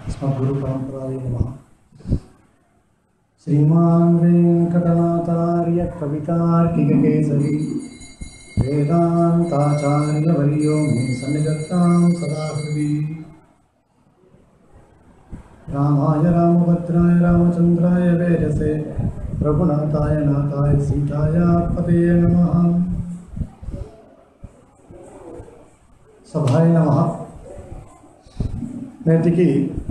अस्मद्गुरुपरम्परायै नमः श्रीमान् वेङ्कटनाथार्य कवितार्किककेसरी वेदान्ताचार्यवर्यो मे सन्निधत्तां सदा हृदि रामाय रामभद्राय रामचन्द्राय वेदसे रघुनाथाय नाथाय सीताय पतये नमः சபாய நமஹா நேற்றுக்கு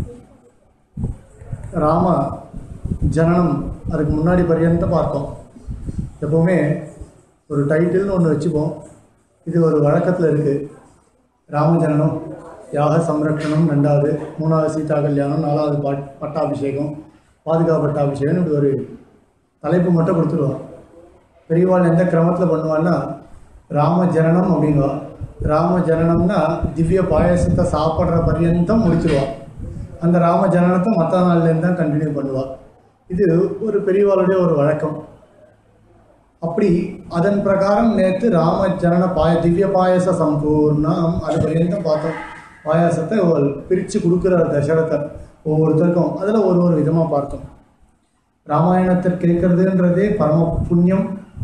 ராம ஜனனம் அதுக்கு முன்னாடி பரியந்த பார்த்தோம் எப்போவுமே ஒரு டைட்டில்னு ஒன்று வச்சுப்போம் இது ஒரு வழக்கத்தில் இருக்குது ராம ஜனனம் யாக சம்ரக்ஷணம் ரெண்டாவது மூணாவது சீதா கல்யாணம் நாலாவது பாட் பட்டாபிஷேகம் பாதுகா பட்டாபிஷேகம்னு இப்படி ஒரு தலைப்பு மட்டும் கொடுத்துருவான் பெரியவாள் எந்த கிரமத்தில் பண்ணுவான்னா ராம ஜனனம் அப்படின்வா ராம ஜனனம்னா திவ்ய பாயசத்தை சாப்பிட்ற பர்யந்தம் முடிச்சிருவா அந்த ராம ஜனனத்தை மற்ற நாள்லேருந்து தான் கண்டினியூ பண்ணுவா இது ஒரு பெரியவாளுடைய ஒரு வழக்கம் அப்படி அதன் பிரகாரம் நேற்று ராம ஜனன பாய திவ்ய பாயச சம்பூர்ணம் அது பர்யந்தம் பார்த்தோம் பாயாசத்தை பிரித்து கொடுக்குற தசரதர் ஒவ்வொருத்தருக்கும் அதில் ஒரு ஒரு விதமாக பார்த்தோம் ராமாயணத்தை கேட்கறதுன்றதே பரம புண்ணியம்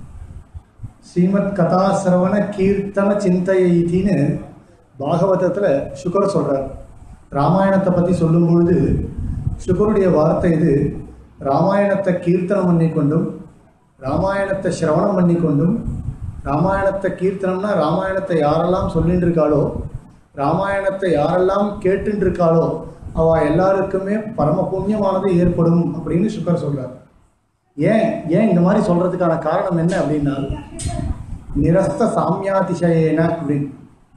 ஸ்ரீமத் கதா சிரவண கீர்த்தன சிந்தையின்னு பாகவதத்தில் சுகர் சொல்கிறார் ராமாயணத்தை பற்றி சொல்லும் பொழுது சுகருடைய வார்த்தை இது ராமாயணத்தை கீர்த்தனம் பண்ணி கொண்டும் ராமாயணத்தை சிரவணம் பண்ணி கொண்டும் ராமாயணத்தை கீர்த்தனம்னா ராமாயணத்தை யாரெல்லாம் சொல்லிட்டு இருக்காளோ ராமாயணத்தை யாரெல்லாம் கேட்டுட்டு இருக்காளோ அவள் எல்லாருக்குமே பரம புண்ணியமானது ஏற்படும் அப்படின்னு சுகர் சொல்கிறார் ஏன் ஏன் இந்த மாதிரி சொல்கிறதுக்கான காரணம் என்ன அப்படின்னா நிரஸ்த சாமியாதிசயேன அப்படின்னு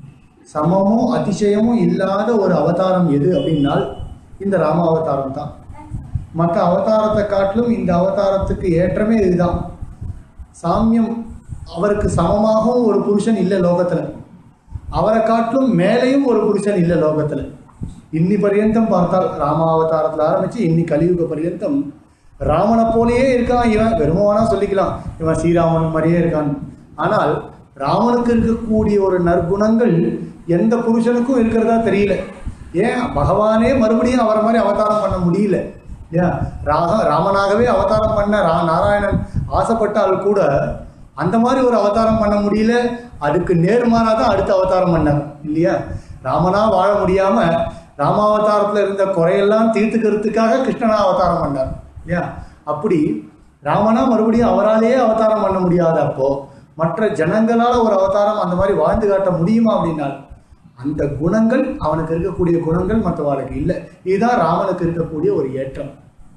சமமும் அதிசயமும் இல்லாத ஒரு அவதாரம் எது அப்படின்னால் இந்த ராம அவதாரம் தான் மற்ற அவதாரத்தை காட்டிலும் இந்த அவதாரத்துக்கு ஏற்றமே இதுதான் சாமியம் அவருக்கு சமமாகவும் ஒரு புருஷன் இல்லை லோகத்தில் அவரை காட்டிலும் மேலேயும் ஒரு புருஷன் இல்லை லோகத்தில் இன்னி பர்யந்தம் பார்த்தால் ராமாவதாரத்தில் ஆரம்பித்து இன்னி கலியுக பர்யந்தம் ராமனை போலேயே இருக்கான் இவன் வெறுமவானா சொல்லிக்கலாம் இவன் ஸ்ரீராமன் மாதிரியே இருக்கான் ஆனால் ராமனுக்கு இருக்கக்கூடிய ஒரு நற்குணங்கள் எந்த புருஷனுக்கும் இருக்கிறதா தெரியல ஏன் பகவானே மறுபடியும் அவரை மாதிரி அவதாரம் பண்ண முடியல ஏன் ராக ராமனாகவே அவதாரம் பண்ண ரா நாராயணன் ஆசைப்பட்டால் கூட அந்த மாதிரி ஒரு அவதாரம் பண்ண முடியல அதுக்கு நேர்மாறாக தான் அடுத்த அவதாரம் பண்ணார் இல்லையா ராமனா வாழ முடியாம ராமாவதாரத்தில் இருந்த குறையெல்லாம் தீர்த்துக்கிறதுக்காக கிருஷ்ணனா அவதாரம் பண்ணார் இல்லையா அப்படி ராமனா மறுபடியும் அவராலேயே அவதாரம் பண்ண முடியாத அப்போ மற்ற ஜனங்களால் ஒரு அவதாரம் அந்த மாதிரி வாழ்ந்து காட்ட முடியுமா அப்படின்னால் அந்த குணங்கள் அவனுக்கு இருக்கக்கூடிய குணங்கள் மற்றவாளுக்கு இல்லை இதுதான் ராமனுக்கு இருக்கக்கூடிய ஒரு ஏற்றம்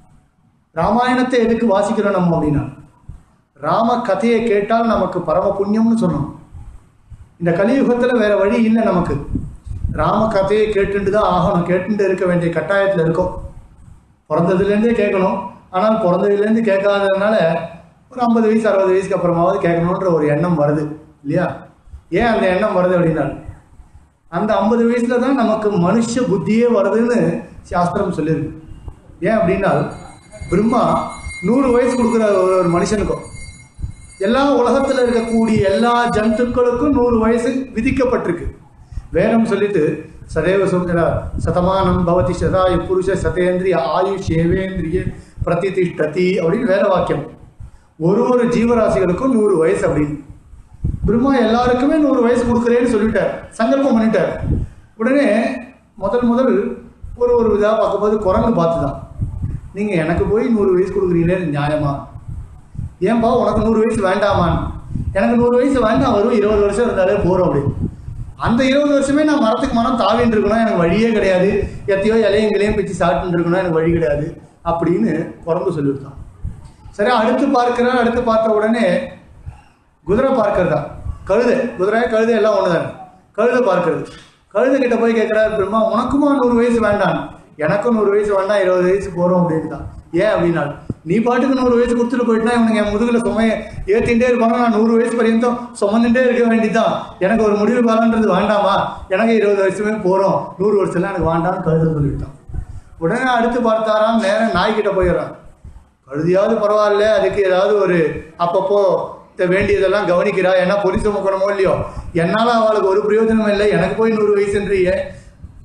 ராமாயணத்தை எதுக்கு வாசிக்கிறோம் நம்ம அப்படின்னா ராம கதையை கேட்டால் நமக்கு பரம புண்ணியம்னு சொன்னோம் இந்த கலியுகத்தில் வேற வழி இல்லை நமக்கு ராம கதையை கேட்டுட்டு தான் ஆகணும் கேட்டுட்டு இருக்க வேண்டிய கட்டாயத்தில் இருக்கோம் பிறந்ததுலேருந்தே கேட்கணும் ஆனால் பிறந்ததுலேருந்து கேட்காததுனால ஒரு ஐம்பது வயசு அறுபது வயசுக்கு அப்புறமாவது கேட்கணுன்ற ஒரு எண்ணம் வருது இல்லையா ஏன் அந்த எண்ணம் வருது அப்படின்னா அந்த ஐம்பது வயசுல தான் நமக்கு மனுஷ புத்தியே வருதுன்னு சாஸ்திரம் சொல்லியிருக்கு ஏன் அப்படின்னா பிரம்மா நூறு வயசு கொடுக்குற ஒரு ஒரு மனுஷனுக்கும் எல்லா உலகத்தில் இருக்கக்கூடிய எல்லா ஜந்துக்களுக்கும் நூறு வயசு விதிக்கப்பட்டிருக்கு வேதம் சொல்லிட்டு சதேவ சொல்கிறார் சதமானம் பவதி சதாயு புருஷ சதேந்திரிய ஆயுஷ் ஏவேந்திரிய பிரதிதிஷ்டதி அப்படின்னு வேத வாக்கியம் ஒரு ஒரு ஜீவராசிகளுக்கும் நூறு வயசு அப்படின்னு பிரம்மா எல்லாருக்குமே நூறு வயசு கொடுக்குறேன்னு சொல்லிட்டார் சங்கல்பம் பண்ணிட்டார் உடனே முதல் முதல் ஒரு ஒரு இதாக பார்க்கும்போது குரங்கு பார்த்து தான் நீங்கள் எனக்கு போய் நூறு வயசு கொடுக்குறீங்களே நியாயமா ஏன்பா உனக்கு நூறு வயசு வேண்டாமான்னு எனக்கு நூறு வயசு வேண்டாம் வரும் இருபது வருஷம் இருந்தாலே போகிறோம் அப்படின்னு அந்த இருபது வருஷமே நான் மரத்துக்கு மரம் தாவின்னு இருக்கணும் எனக்கு வழியே கிடையாது எத்தையோ இலையும் கிளையும் பிச்சு சாப்பிட்டு இருக்கணும் எனக்கு வழி கிடையாது அப்படின்னு குரங்கு சொல்லிவிட்டான் சரி அடுத்து பார்க்கிறார் அடுத்து பார்த்த உடனே குதிரை பார்க்கறதா கழுதை குதிரை கழுதை எல்லாம் ஒன்று கழுதை பார்க்கறது கழுதை கிட்ட போய் கேட்குறாரு பிரம்மா உனக்குமா நூறு வயசு வேண்டாம் எனக்கும் நூறு வயசு வேண்டாம் இருபது வயசு போகிறோம் அப்படின்னு தான் ஏன் அப்படின்னா நீ பாட்டுக்கு நூறு வயசு கொடுத்துட்டு போயிட்டா இவனுக்கு என் முதுகில் சுமையை ஏற்றிகிட்டே இருப்பாங்க நான் நூறு வயசு பர்யந்தம் சுமந்துட்டே இருக்க வேண்டியதுதான் எனக்கு ஒரு முடிவு காலன்றது வேண்டாமா எனக்கு இருபது வருஷமே போகிறோம் நூறு வருஷம்லாம் எனக்கு வேண்டாம்னு கழுதை சொல்லிவிட்டான் உடனே அடுத்து பார்த்தாராம் நேரம் நாய்கிட்ட போயிடுறான் கழுதியாவது பரவாயில்ல அதுக்கு ஏதாவது ஒரு அப்பப்போ த- வேண்டியதெல்லாம் கவனிக்கிறா ஏன்னா பொலிச முக்கணுமோ இல்லையோ என்னால் அவளுக்கு ஒரு பிரயோஜனம் இல்லை எனக்கு போய் நூறு வயசுன்றியே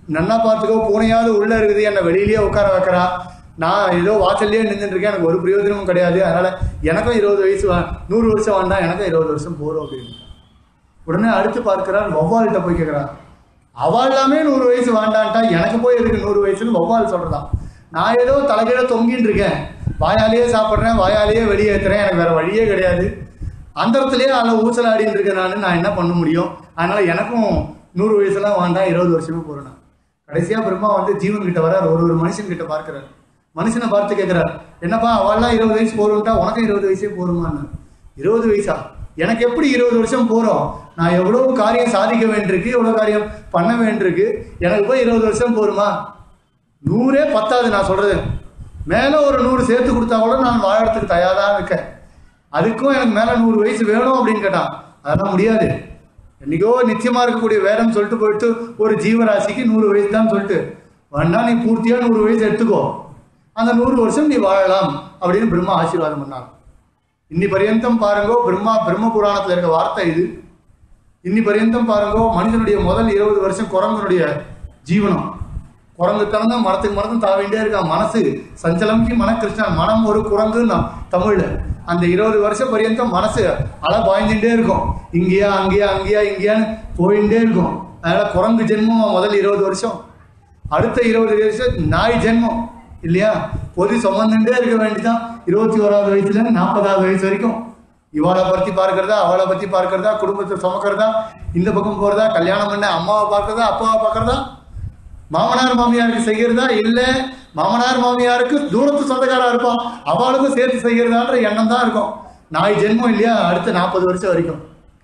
நன்னா பார்த்துக்கோ பூனையாவது உள்ள இருக்குது என்னை வெளியிலேயே உட்கார வைக்கிறா நான் ஏதோ வாசல்லையே நின்றுட்டு இருக்கேன் எனக்கு ஒரு பிரயோஜனமும் கிடையாது அதனால எனக்கும் இருபது வயசு வா- நூறு வருஷம் வேண்டாம் எனக்கும் இருபது வருஷம் போதும் அப்படின்னு உடனே அடுத்து பார்க்கிறான் வௌவால்கிட்ட போய் கேட்குறான் அவள் எல்லாமே நூறு வயசு வேண்டான்ட்டா எனக்கு போய் எதுக்கு நூறு வயசுன்னு வௌவால் சொல்றதான் நான் ஏதோ தலைகீழ தொங்கின்னு இருக்கேன் வாயாலேயே சாப்பிட்றேன் வாயாலேயே வெளியேற்றுறேன் எனக்கு வேற வழியே கிடையாது அந்தரத்துலேயே அதில் ஊசலாடின்னு இருக்கேன் நான் நான் என்ன பண்ண முடியும் அதனால எனக்கும் நூறு வயசுலாம் வேண்டாம் இருபது வருஷமே போறேன் நான். கடைசியா பிரம்மா வந்து ஜீவன் கிட்ட வரார் ஒரு ஒரு மனுஷன் கிட்ட பார்க்கிறார் மனுஷனை பார்த்து கேட்கிறார் என்னப்பா அவள்லாம் இருபது வயசு போறோம்ட்டா உனக்கும் இருபது வயசே போருமான்னு இருபது வயசா எனக்கு எப்படி இருபது வருஷம் போறோம் நான் எவ்வளவு காரியம் சாதிக்க வேண்டியிருக்கு எவ்வளவு காரியம் பண்ண வேண்டியிருக்கு எனக்கு போய் இருபது வருஷம் போருமா நூறே பத்தாது நான் சொல்றது மேல ஒரு நூறு சேர்த்து கொடுத்தா கூட நான் வாழறதுக்கு தயாரா இருக்கேன் அதுக்கும் எனக்கு மேல நூறு வயசு வேணும் அப்படின்னு கேட்டான் அதெல்லாம் முடியாது என்னைக்கோ நிச்சயமா இருக்கக்கூடிய வேதம் சொல்லிட்டு போயிட்டு ஒரு ஜீவராசிக்கு நூறு வயசு தான் சொல்லிட்டு வேணா நீ பூர்த்தியா நூறு வயசு எடுத்துக்கோ அந்த நூறு வருஷம் நீ வாழலாம் அப்படின்னு பிரம்மா ஆசீர்வாதம் பண்ணாங்க இன்னி பரியந்தம் பாருங்கோ பிரம்மா பிரம்ம புராணத்துல இருக்க வார்த்தை இது இன்னி பரியந்தம் பாருங்கோ மனிதனுடைய முதல் இருபது வருஷம் குரங்கனுடைய ஜீவனம் குரங்குத்தனம் தான் மரத்துக்கு மரத்தும் தாவிண்டே இருக்கான் மனசு சஞ்சலம்க்கு மன கிருஷ்ணன் மனம் ஒரு குரங்குன்னா தமிழ்ல அந்த இருபது வருஷம் பரியந்தம் மனசு அலை பாய்ந்துட்டே இருக்கும் இங்கேயா அங்கேயா அங்கேயா இங்கேயான்னு போயிட்டே இருக்கும் அதனால குரங்கு ஜென்மம் முதல் இருபது வருஷம் அடுத்த இருபது வருஷம் நாய் ஜென்மம் இல்லையா பொது சுமந்துட்டே இருக்க வேண்டியதான் இருபத்தி ஓராவது வயசுல இருந்து நாற்பதாவது வயசு வரைக்கும் இவாளை பத்தி பார்க்கறதா அவளை பத்தி பார்க்கறதா குடும்பத்தை சுமக்கிறதா இந்த பக்கம் போறதா கல்யாணம் பண்ண அம்மாவை பார்க்கறதா அப்பாவை பார்க்கறதா மாமனார் மாமியாருக்கு செய்யறதா இல்ல மாமனார் மாமியாருக்கு தூரத்து சொந்தக்காரா இருப்பான் அவளுக்கும் சேர்த்து செய்யறதான்ற எண்ணம் தான் இருக்கும் நாய் ஜென்மம் இல்லையா அடுத்த நாற்பது வருஷம் வரைக்கும்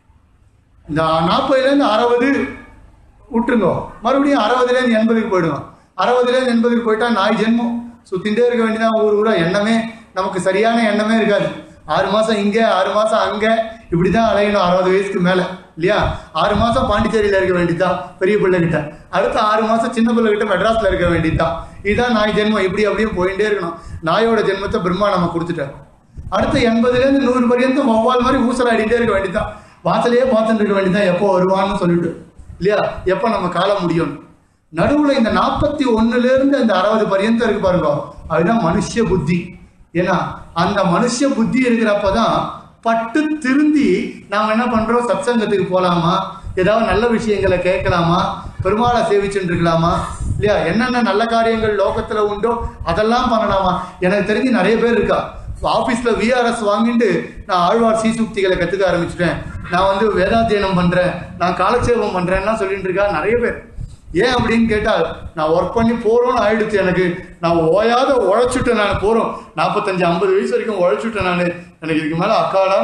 இந்த நாற்பதுலேருந்து அறுபது விட்டுருங்க மறுபடியும் அறுபதுலேருந்து எண்பதுக்கு போயிடுவோம் அறுபதுலேருந்து எண்பதுக்கு போயிட்டா நாய் ஜென்மம் சுத்திட்டே இருக்க வேண்டியதான் ஊர் ஊரா எண்ணமே நமக்கு சரியான எண்ணமே இருக்காது ஆறு மாசம் இங்க ஆறு மாசம் அங்க இப்படிதான் அலையணும் அறுபது வயசுக்கு மேல இல்லையா ஆறு மாசம் பாண்டிச்சேரியில இருக்க வேண்டியதுதான் பெரிய பிள்ளை கிட்ட அடுத்த ஆறு மாசம் சின்ன பிள்ளை கிட்ட மெட்ராஸ்ல இருக்க வேண்டியதுதான் இதுதான் நாய் ஜென்மம் இப்படி அப்படியே போயிட்டே இருக்கணும் நாயோட ஜென்மத்தை பிரம்மா நம்ம கொடுத்துட்டார் அடுத்த எண்பதுல இருந்து நூறு பர்யந்தம் வௌவால் மாதிரி ஊசலாடிட்டே இருக்க வேண்டியதுதான் வாசலையே பார்த்துட்டு இருக்க வேண்டியதுதான் எப்போ வருவான்னு சொல்லிட்டு இல்லையா எப்போ நம்ம காலம் முடியும் நடுவுல இந்த நாற்பத்தி ஒண்ணுல இருந்து அந்த அறுபது பர்யந்தம் இருக்கு பாருங்க அதுதான் மனுஷ புத்தி ஏன்னா அந்த மனுஷ புத்தி இருக்கிறப்பதான் பட்டு திருந்தி நாம் என்ன பண்றோம் சத்சங்கத்துக்கு போலாமா ஏதாவது நல்ல விஷயங்களை கேட்கலாமா பெருமாளை சேவிச்சுட்டு இருக்கலாமா இல்லையா என்னென்ன நல்ல காரியங்கள் லோகத்துல உண்டோ அதெல்லாம் பண்ணலாமா எனக்கு தெரிஞ்சு நிறைய பேர் இருக்கா ஆபீஸ்ல விஆர்எஸ் வாங்கிட்டு நான் ஆழ்வார் சீசுக்திகளை கத்துக்க ஆரம்பிச்சிட்டேன் நான் வந்து வேதாத்தியனம் பண்றேன் நான் காலட்சேபம் பண்றேன்னா சொல்லிட்டு இருக்கா நிறைய பேர் ஏன் அப்படின்னு கேட்டால் நான் ஒர்க் பண்ணி போறோம்னு ஆயிடுச்சு எனக்கு நான் ஓயாத உழைச்சுட்டேன் நான் போறோம் நாற்பத்தஞ்சு ஐம்பது வயசு வரைக்கும் உழைச்சுட்டேன் நான் எனக்கு இதுக்கு மேல அக்காடா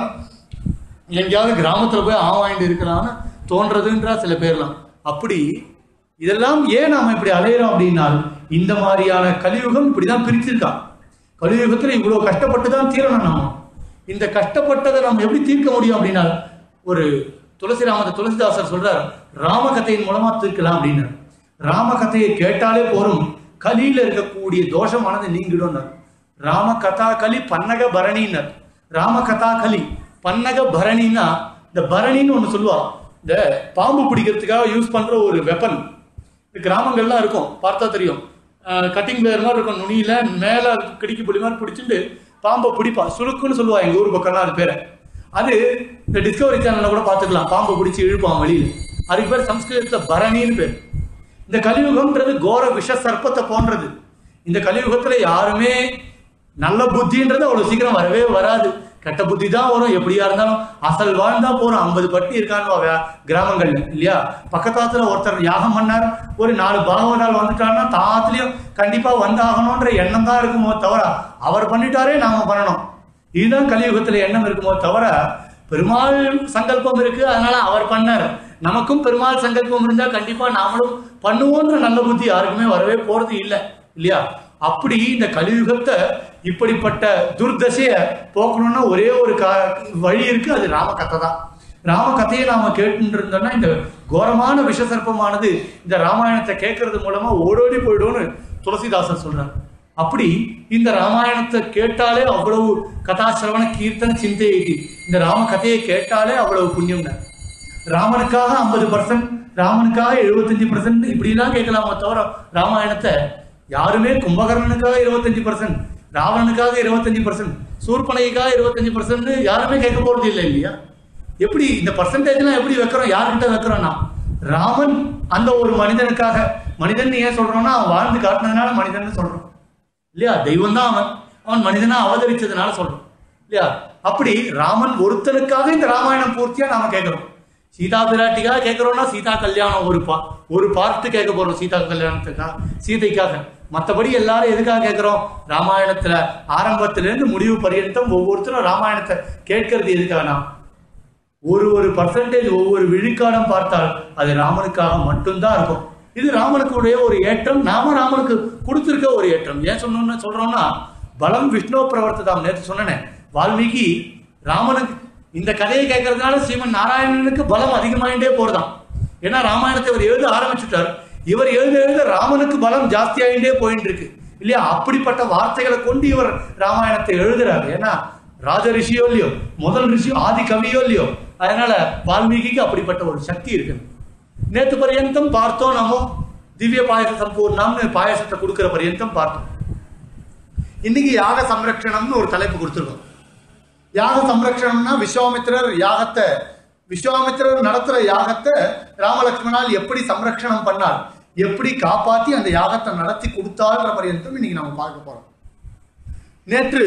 எங்கேயாவது கிராமத்துல போய் ஆவாயிட்டு இருக்கலாம்னு தோன்றதுன்றா சில பேர்லாம் அப்படி இதெல்லாம் ஏன் நாம இப்படி அலையிறோம் அப்படின்னால் இந்த மாதிரியான கலியுகம் இப்படிதான் பிரிச்சிருக்கான் கலியுகத்துல இவ்வளவு கஷ்டப்பட்டு தான் தீரணும் நம்ம இந்த கஷ்டப்பட்டதை நம்ம எப்படி தீர்க்க முடியும் அப்படின்னா ஒரு துளசி ராமத துளசிதாசர் சொல்றார் ராமகதையின் மூலமா தீர்க்கலாம் அப்படின்னார் ராமகதையை கேட்டாலே போரும் கலியில இருக்கக்கூடிய தோஷமானது நீங்கிடும் ராம கதா கலி பன்னக பரணின்னர் ராம கதா கலி பன்னக பரணின்னா இந்த பரணின்னு ஒண்ணு சொல்லுவா இந்த பாம்பு பிடிக்கிறதுக்காக யூஸ் பண்ற ஒரு வெப்பன் இந்த கிராமங்கள்லாம் இருக்கும் பார்த்தா தெரியும் கட்டிங் பிளேயர் மாதிரி இருக்கும் நுனியில மேல கிடிக்கு புடி மாதிரி பிடிச்சிட்டு பாம்பை பிடிப்பா சுருக்குன்னு சொல்லுவா எங்க ஊர் பக்கம்லாம் அது பேரை அது இந்த டிஸ்கவரி சேனல்ல கூட பார்த்துக்கலாம் பாம்பை பிடிச்சி இழுப்பான் வெளியில அதுக்கு பேர் சம்ஸ்கிருதத்துல பரணின்னு பேர் இந்த கலியுகம்ன்றது கோர விஷ சர்ப்பத்தை போன்றது இந்த கலியுகத்துல யாருமே நல்ல புத்தின்றது அவ்வளவு சீக்கிரம் வரவே வராது கெட்ட புத்தி தான் வரும் எப்படியா இருந்தாலும் அசல் வாழ்ந்தா போறோம் ஐம்பது பட்டி இருக்கான்னு வா- கிராமங்கள்ல இல்லையா பக்கத்தாத்துல ஒருத்தர் யாகம் பண்ணார் ஒரு நாலு பாகவதால் வந்துட்டாருன்னா தாத்துலயும் கண்டிப்பா வந்தாகணும்ன்ற எண்ணம் தான் இருக்குமோ தவிர அவர் பண்ணிட்டாரே நாம பண்ணணும் இதுதான் கலியுகத்துல எண்ணம் இருக்குமோ தவிர பெருமாள் சங்கல்பம் இருக்கு அதனால அவர் பண்ணார் நமக்கும் பெருமாள் சங்கல்பம் இருந்தா கண்டிப்பா நாமளும் பண்ணுவோன்ற நல்ல புத்தி யாருக்குமே வரவே போறது இல்லை இல்லையா அப்படி இந்த கலியுகத்தை இப்படிப்பட்ட துர்தசைய போக்கணும்னா ஒரே ஒரு கா வழி இருக்கு அது ராமகதை தான் ராமகதையை நாம கேட்டு இருந்தோம்னா இந்த கோரமான விஷசர்ப்பமானது இந்த ராமாயணத்தை கேட்கறது மூலமா ஓடோடி போயிடும்னு துளசிதாசர் சொல்றார் அப்படி இந்த ராமாயணத்தை கேட்டாலே அவ்வளவு கதாசிரவண கீர்த்தன சிந்தை இந்த ராம கதையை கேட்டாலே அவ்வளவு புண்ணியம் ராமனுக்காக ஐம்பது பர்சன்ட் ராமனுக்காக எழுபத்தஞ்சு பர்சன்ட் இப்படிலாம் கேட்கலாமோ தவிர ராமாயணத்தை யாருமே கும்பகர்ணனுக்காக இருபத்தஞ்சு பர்சன்ட் ராவணனுக்காக இருபத்தஞ்சு பர்சன்ட் சூர்பனைக்காக இருபத்தஞ்சு பர்சன்ட் யாருமே கேட்க போறது இல்லை இல்லையா எப்படி இந்த பர்சன்டேஜ்லாம் எப்படி வைக்கிறோம் யார்கிட்ட வைக்கிறோம்னா ராமன் அந்த ஒரு மனிதனுக்காக மனிதன் ஏன் சொல்றோம்னா அவன் வாழ்ந்து காட்டினதுனால மனிதன் சொல்றோம் இல்லையா தெய்வம் தான் அவன் அவன் மனிதனா அவதரிச்சதுனால சொல்றோம் இல்லையா அப்படி ராமன் ஒருத்தனுக்காக இந்த ராமாயணம் பூர்த்தியா நாம கேட்கிறோம் சீதா பிராட்டிக்காக கேட்கிறோம்னா சீதா கல்யாணம் ஒரு பா ஒரு பார்ட்டு கேட்க போறோம் சீதா கல்யாணத்துக்காக சீதைக்காக மற்றபடி எல்லாரும் எதுக்காக கேட்கிறோம் ராமாயணத்துல ஆரம்பத்திலிருந்து முடிவு பரியந்தம் ஒவ்வொருத்தரும் ராமாயணத்தை கேட்கறது எதுக்காகனா ஒரு ஒரு பர்சன்டேஜ் ஒவ்வொரு விழுக்காடம் பார்த்தால் அது ராமனுக்காக மட்டும்தான் இருக்கும் இது ராமனுக்குடைய ஒரு ஏற்றம் நாம ராமனுக்கு கொடுத்திருக்க ஒரு ஏற்றம் ஏன் சொன்னோம்னு சொல்றோம்னா பலம் விஷ்ணு பிரவர்த்ததாம் நேற்று சொன்னனே வால்மீகி ராமனுக்கு இந்த கதையை கேட்கறதுனால ஸ்ரீமன் நாராயணனுக்கு பலம் அதிகமாயிட்டே போறதாம் ஏன்னா ராமாயணத்தை இவர் எழுத ஆரம்பிச்சுட்டார் இவர் எழுத எழுத ராமனுக்கு பலம் ஜாஸ்தியாயிட்டே போயிட்டு இருக்கு இல்லையா அப்படிப்பட்ட வார்த்தைகளை கொண்டு இவர் ராமாயணத்தை எழுதுறாரு ஏன்னா ராஜ ரிஷியோ இல்லையோ முதல் ரிஷியோ ஆதி கவியோ இல்லையோ அதனால வால்மீகிக்கு அப்படிப்பட்ட ஒரு சக்தி இருக்கு நேத்து பர்யந்தம் பார்த்தோம் நம்ம திவ்ய பாயச சம்பூர்ணம்னு பாயசத்தை கொடுக்கிற பர்யந்தம் பார்த்தோம் இன்னைக்கு யாக சம்ரக்ஷணம்னு ஒரு தலைப்பு கொடுத்துருக்கோம் யாக சம்ரக்ஷணம்னா விஸ்வாமித்திரர் யாகத்தை விஸ்வாமித்திரர் நடத்துற யாகத்தை ராமலட்சுமணால் எப்படி சம்ரக்ஷணம் பண்ணார் எப்படி காப்பாத்தி அந்த யாகத்தை நடத்தி கொடுத்தாள்ன்ற பர்யந்தம் இன்னைக்கு நம்ம பார்க்க போறோம் நேற்று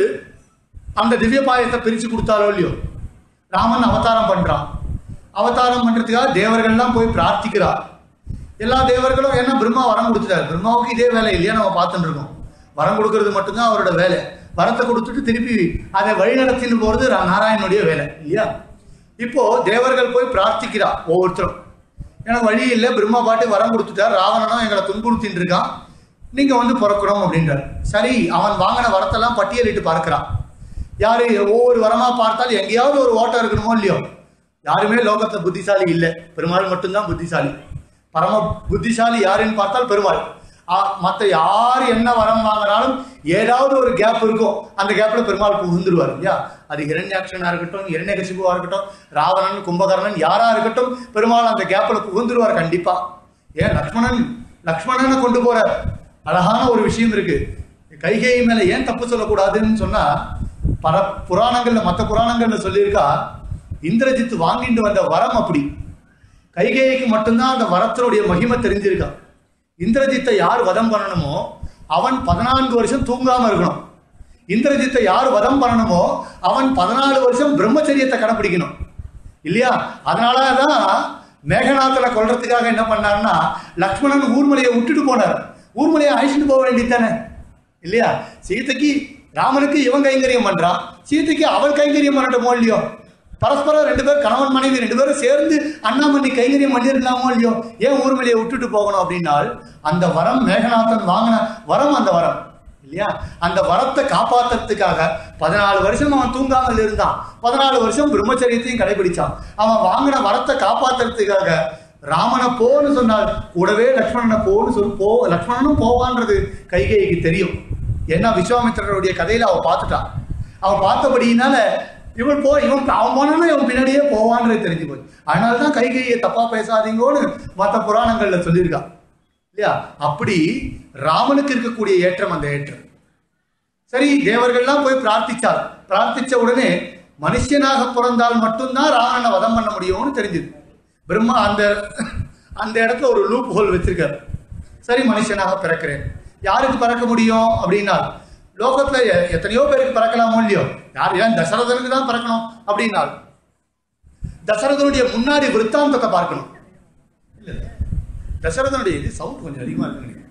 அந்த திவ்ய பாயத்தை பிரிச்சு கொடுத்தாரோ இல்லையோ ராமன் அவதாரம் பண்றான் அவதாரம் பண்றதுக்காக தேவர்கள்லாம் போய் பிரார்த்திக்கிறார் எல்லா தேவர்களும் என்ன பிரம்மா வரம் கொடுத்துட்டாரு பிரம்மாவுக்கு இதே வேலை இல்லையா நம்ம பார்த்துட்டு இருக்கோம் வரம் கொடுக்கறது மட்டும்தான் அவரோட வேலை வரத்தை கொடுத்துட்டு திருப்பி அதை வழிநடத்தின்னு போறது ரா- நாராயணனுடைய வேலை இல்லையா இப்போ தேவர்கள் போய் பிரார்த்திக்கிறா ஒவ்வொருத்தரும் எனக்கு வழி இல்லை பிரம்மா பாட்டு வரம் கொடுத்துட்டார் ராவணனும் எங்களை துன்புறுத்தின்னு இருக்கான் நீங்க வந்து பிறக்கணும் அப்படின்றார் சரி அவன் வாங்கின வரத்தெல்லாம் பட்டியலிட்டு பார்க்கறான் யாரு ஒவ்வொரு வரமா பார்த்தால் எங்கேயாவது ஒரு ஓட்டம் இருக்கணுமோ இல்லையோ யாருமே லோகத்துல புத்திசாலி இல்லை பெருமாள் மட்டும்தான் புத்திசாலி பரம புத்திசாலி யாருன்னு பார்த்தால் பெருமாள் ஆ, மத்த யார் என்ன வரம் வாங்கினாலும் ஏதாவது ஒரு கேப் இருக்கும் அந்த கேப்ல பெருமாள் புகுந்துருவார் இல்லையா அது இரண்யாட்சனா இருக்கட்டும் இரண்யகசிபுவா இருக்கட்டும் ராவணன் கும்பகர்ணன் யாரா இருக்கட்டும் பெருமாள் அந்த கேப்ல புகுந்துருவார் கண்டிப்பா ஏன் லக்ஷ்மணன் லக்ஷ்மணனை கொண்டு போற அழகான ஒரு விஷயம் இருக்கு கைகை மேல ஏன் தப்பு சொல்லக்கூடாதுன்னு சொன்னா பல புராணங்கள்ல மற்ற புராணங்கள்ல சொல்லியிருக்கா இந்திரஜித் வாங்கிட்டு வந்த வரம் அப்படி கைகேயிக்கு மட்டும்தான் அந்த வரத்தினுடைய மகிமை தெரிஞ்சிருக்கா இந்திரஜித்தை யார் வதம் பண்ணணுமோ அவன் பதினான்கு வருஷம் தூங்காம இருக்கணும் இந்திரஜித்தை யார் வதம் பண்ணணுமோ அவன் பதினாலு வருஷம் பிரம்மச்சரியத்தை கடைப்பிடிக்கணும் இல்லையா அதனாலதான் மேகநாதனை கொல்றதுக்காக என்ன பண்ணாருன்னா லக்ஷ்மணன் ஊர்மலையை விட்டுட்டு போனார் ஊர்மலையை அழைச்சிட்டு போக வேண்டியதானே இல்லையா சீதைக்கு ராமனுக்கு இவன் கைங்கரியம் பண்றான் சீதைக்கு அவள் கைங்கரியம் பண்ணட்டுமோ இல்லையோ பரஸ்பரம் ரெண்டு பேர் கணவன் மனைவி ரெண்டு பேரும் சேர்ந்து அண்ணாமணி கைங்கரியம் பண்ணிருக்கலாமோ இல்லையோ ஏன் ஊர்மலையை விட்டுட்டு போகணும் அப்படின்னால் அந்த வரம் மேகநாதன் வாங்கின வரம் அந்த வரம் இல்லையா அந்த வரத்தை காப்பாத்துறதுக்காக பதினாலு வருஷம் அவன் தூங்காமல் இருந்தான் பதினாலு வருஷம் பிரம்மச்சரியத்தையும் கடைபிடிச்சான் அவன் வாங்கின வரத்தை காப்பாத்துறதுக்காக ராமனை போன்னு சொன்னால் கூடவே லக்ஷ்மணனை போன்னு சொல்லி போ லக்ஷ்மணனும் போவான்றது கைகேயிக்கு தெரியும் ஏன்னா விஸ்வாமித்திரருடைய கதையில அவ பார்த்துட்டான் அவன் பார்த்தபடியினால இவன் போ இவன் அவன் போனாலும் இவன் பின்னாடியே போவான்றது தெரிஞ்சு போய் அதனால தான் கைகையை தப்பா பேசாதீங்கன்னு மற்ற புராணங்கள்ல சொல்லியிருக்கான் இல்லையா அப்படி ராமனுக்கு இருக்கக்கூடிய ஏற்றம் அந்த ஏற்றம் சரி தேவர்கள்லாம் போய் பிரார்த்திச்சார் பிரார்த்திச்ச உடனே மனுஷனாக பிறந்தால் மட்டும்தான் ராவணனை வதம் பண்ண முடியும்னு தெரிஞ்சுது பிரம்மா அந்த அந்த இடத்துல ஒரு லூப் ஹோல் வச்சிருக்காரு சரி மனுஷனாக பிறக்கிறேன் யாருக்கு பிறக்க முடியும் அப்படின்னா லோகத்துல எ- எத்தனையோ பேருக்கு பிறக்கலாமோ இல்லையோ யார் ஏன் தசரதனுக்கு தான் பிறக்கணும் அப்படின்னால் தசரதனுடைய முன்னாடி விருத்தாந்தத்தை பார்க்கணும் இல்ல இல்ல. தசரதனுடைய இது சவுண்ட் கொஞ்சம் அதிகமா இருக்கு நினைக்கிறேன்.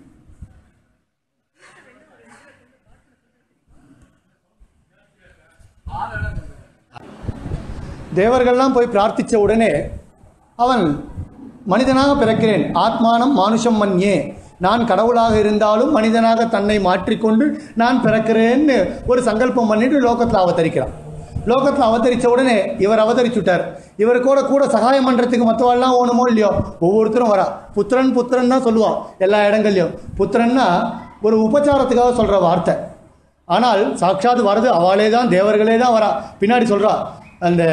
தேவர்கள்லாம் போய் பிரார்த்திச்ச உடனே அவன் மனிதனாக பிறக்கிறேன் ஆத்மானம் மானுஷம் மன்யே நான் கடவுளாக இருந்தாலும் மனிதனாக தன்னை மாற்றிக்கொண்டு நான் பிறக்கிறேன்னு ஒரு சங்கல்பம் பண்ணிட்டு லோகத்தில் அவதரிக்கிறான் லோகத்தில் அவதரிச்ச உடனே இவர் அவதரிச்சுட்டார் இவர் கூட கூட சகாயம் பண்ணுறதுக்கு மற்றவாள்லாம் ஓணுமோ இல்லையோ ஒவ்வொருத்தரும் வரா புத்திரன் புத்திரன் தான் சொல்லுவான் எல்லா இடங்கள்லையும் புத்திரன்னா ஒரு உபச்சாரத்துக்காக சொல்கிற வார்த்தை ஆனால் சாட்சாத் வரது அவளே தான் தேவர்களே தான் வரா பின்னாடி சொல்றா அந்த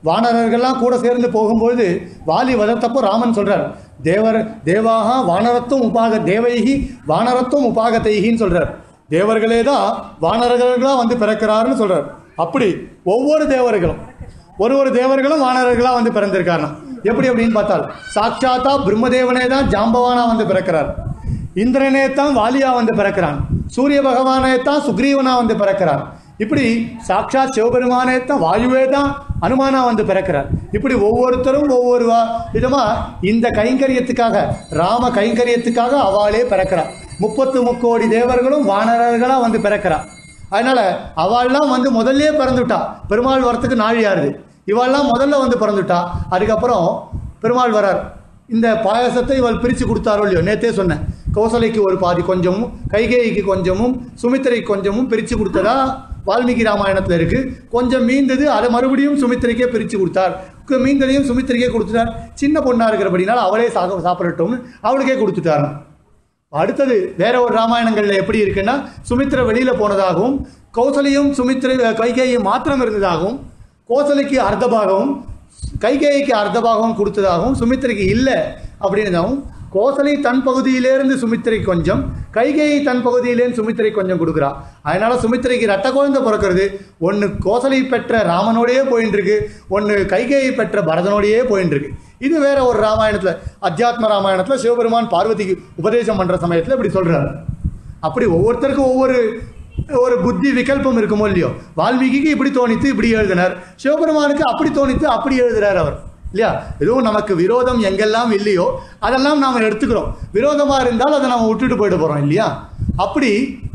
வானரர்கள்லாம் கூட சேர்ந்து போகும்பொழுது வாலி வதத்தப்போ ராமன் சொல்றார் தேவர் தேவாக வானரத்துவம் உபாக தேவைகி வானரத்துவம் உபாகத்தைகின்னு சொல்றார் தேவர்களே தான் வானரர்களாக வந்து பிறக்கிறாருன்னு சொல்றார் அப்படி ஒவ்வொரு தேவர்களும் ஒரு ஒரு தேவர்களும் வானரர்களாக வந்து பிறந்திருக்காராம் எப்படி அப்படின்னு பார்த்தால் சாட்சாத்தா பிரம்மதேவனே தான் ஜாம்பவானா வந்து பிறக்கிறார் இந்திரனே தான் வாலியா வந்து பிறக்கிறான் சூரிய பகவானே தான் சுக்ரீவனா வந்து பிறக்கிறார் இப்படி சாட்சாத் சிவபெருமானே தான் வாயுவே தான் அனுமானா வந்து பிறக்கிறார் இப்படி ஒவ்வொருத்தரும் ஒவ்வொரு வா- விதமா இந்த கைங்கரியத்துக்காக ராம கைங்கரியத்துக்காக அவளே பிறக்கிறார் முப்பத்து முக்கோடி தேவர்களும் வானரர்களா வந்து பிறக்கிறார் அதனால அவள்லாம் வந்து முதல்லயே பிறந்துட்டா பெருமாள் வரத்துக்கு நாழியாருது இவள்லாம் முதல்ல வந்து பிறந்துட்டா அதுக்கப்புறம் பெருமாள் வரார் இந்த பாயாசத்தை இவள் பிரித்து கொடுத்தாரோ இல்லையோ நேத்தே சொன்னேன் கௌசலைக்கு ஒரு பாதி கொஞ்சமும் கைகேயிக்கு கொஞ்சமும் சுமித்திரைக்கு கொஞ்சமும் பிரித்து கொடுத்ததா வால்மீகி ராமாயணத்தில் இருக்கு கொஞ்சம் மீந்தது அதை மறுபடியும் சுமித்திரைக்கே பிரித்து கொடுத்தார் கு- மீந்ததையும் சுமித்திரைக்கே கொடுத்துட்டார் சின்ன பொண்ணா இருக்கிறபடினால அவளே சாக சாப்பிடட்டும்னு அவளுக்கே கொடுத்துட்டார் அடுத்தது வேற ஒரு ராமாயணங்கள்ல எப்படி இருக்குன்னா சுமித்திர வெளியில போனதாகவும் கௌசலையும் சுமித்திர கைகேயும் மாத்திரம் இருந்ததாகவும் கோசலைக்கு அர்த்த பாகமும் கைகேயிக்கு அர்த்த பாகமும் கொடுத்ததாகவும் சுமித்திரைக்கு இல்லை அப்படின்னதாகவும் கோசலை தன் பகுதியிலேருந்து சுமித்திரை கொஞ்சம் கைகேயி தன் பகுதியிலேருந்து சுமித்திரை கொஞ்சம் கொடுக்குறா அதனால சுமித்திரைக்கு ரெட்ட குழந்தை பிறக்கிறது ஒன்று கோசலை பெற்ற ராமனோடையே போயின்னு இருக்கு ஒன்று கைகேயி பெற்ற பரதனோடையே போயின்னு இருக்கு இது வேற ஒரு ராமாயணத்தில் அத்தியாத்ம ராமாயணத்தில் சிவபெருமான் பார்வதிக்கு உபதேசம் பண்ற சமயத்தில் இப்படி சொல்றாரு அப்படி ஒவ்வொருத்தருக்கும் ஒவ்வொரு ஒரு புத்தி விகல்பம் இருக்குமோ இல்லையோ வால்மீகிக்கு இப்படி தோணித்து இப்படி எழுதினார் சிவபெருமானுக்கு அப்படி தோணித்து அப்படி எழுதுறார் அவர் இல்லையா எதுவும் நமக்கு விரோதம் எங்கெல்லாம் இல்லையோ அதெல்லாம் நாம் எடுத்துக்கிறோம் விரோதமா இருந்தால் அதை நம்ம விட்டுட்டு போயிட்டு போறோம் இல்லையா அப்படி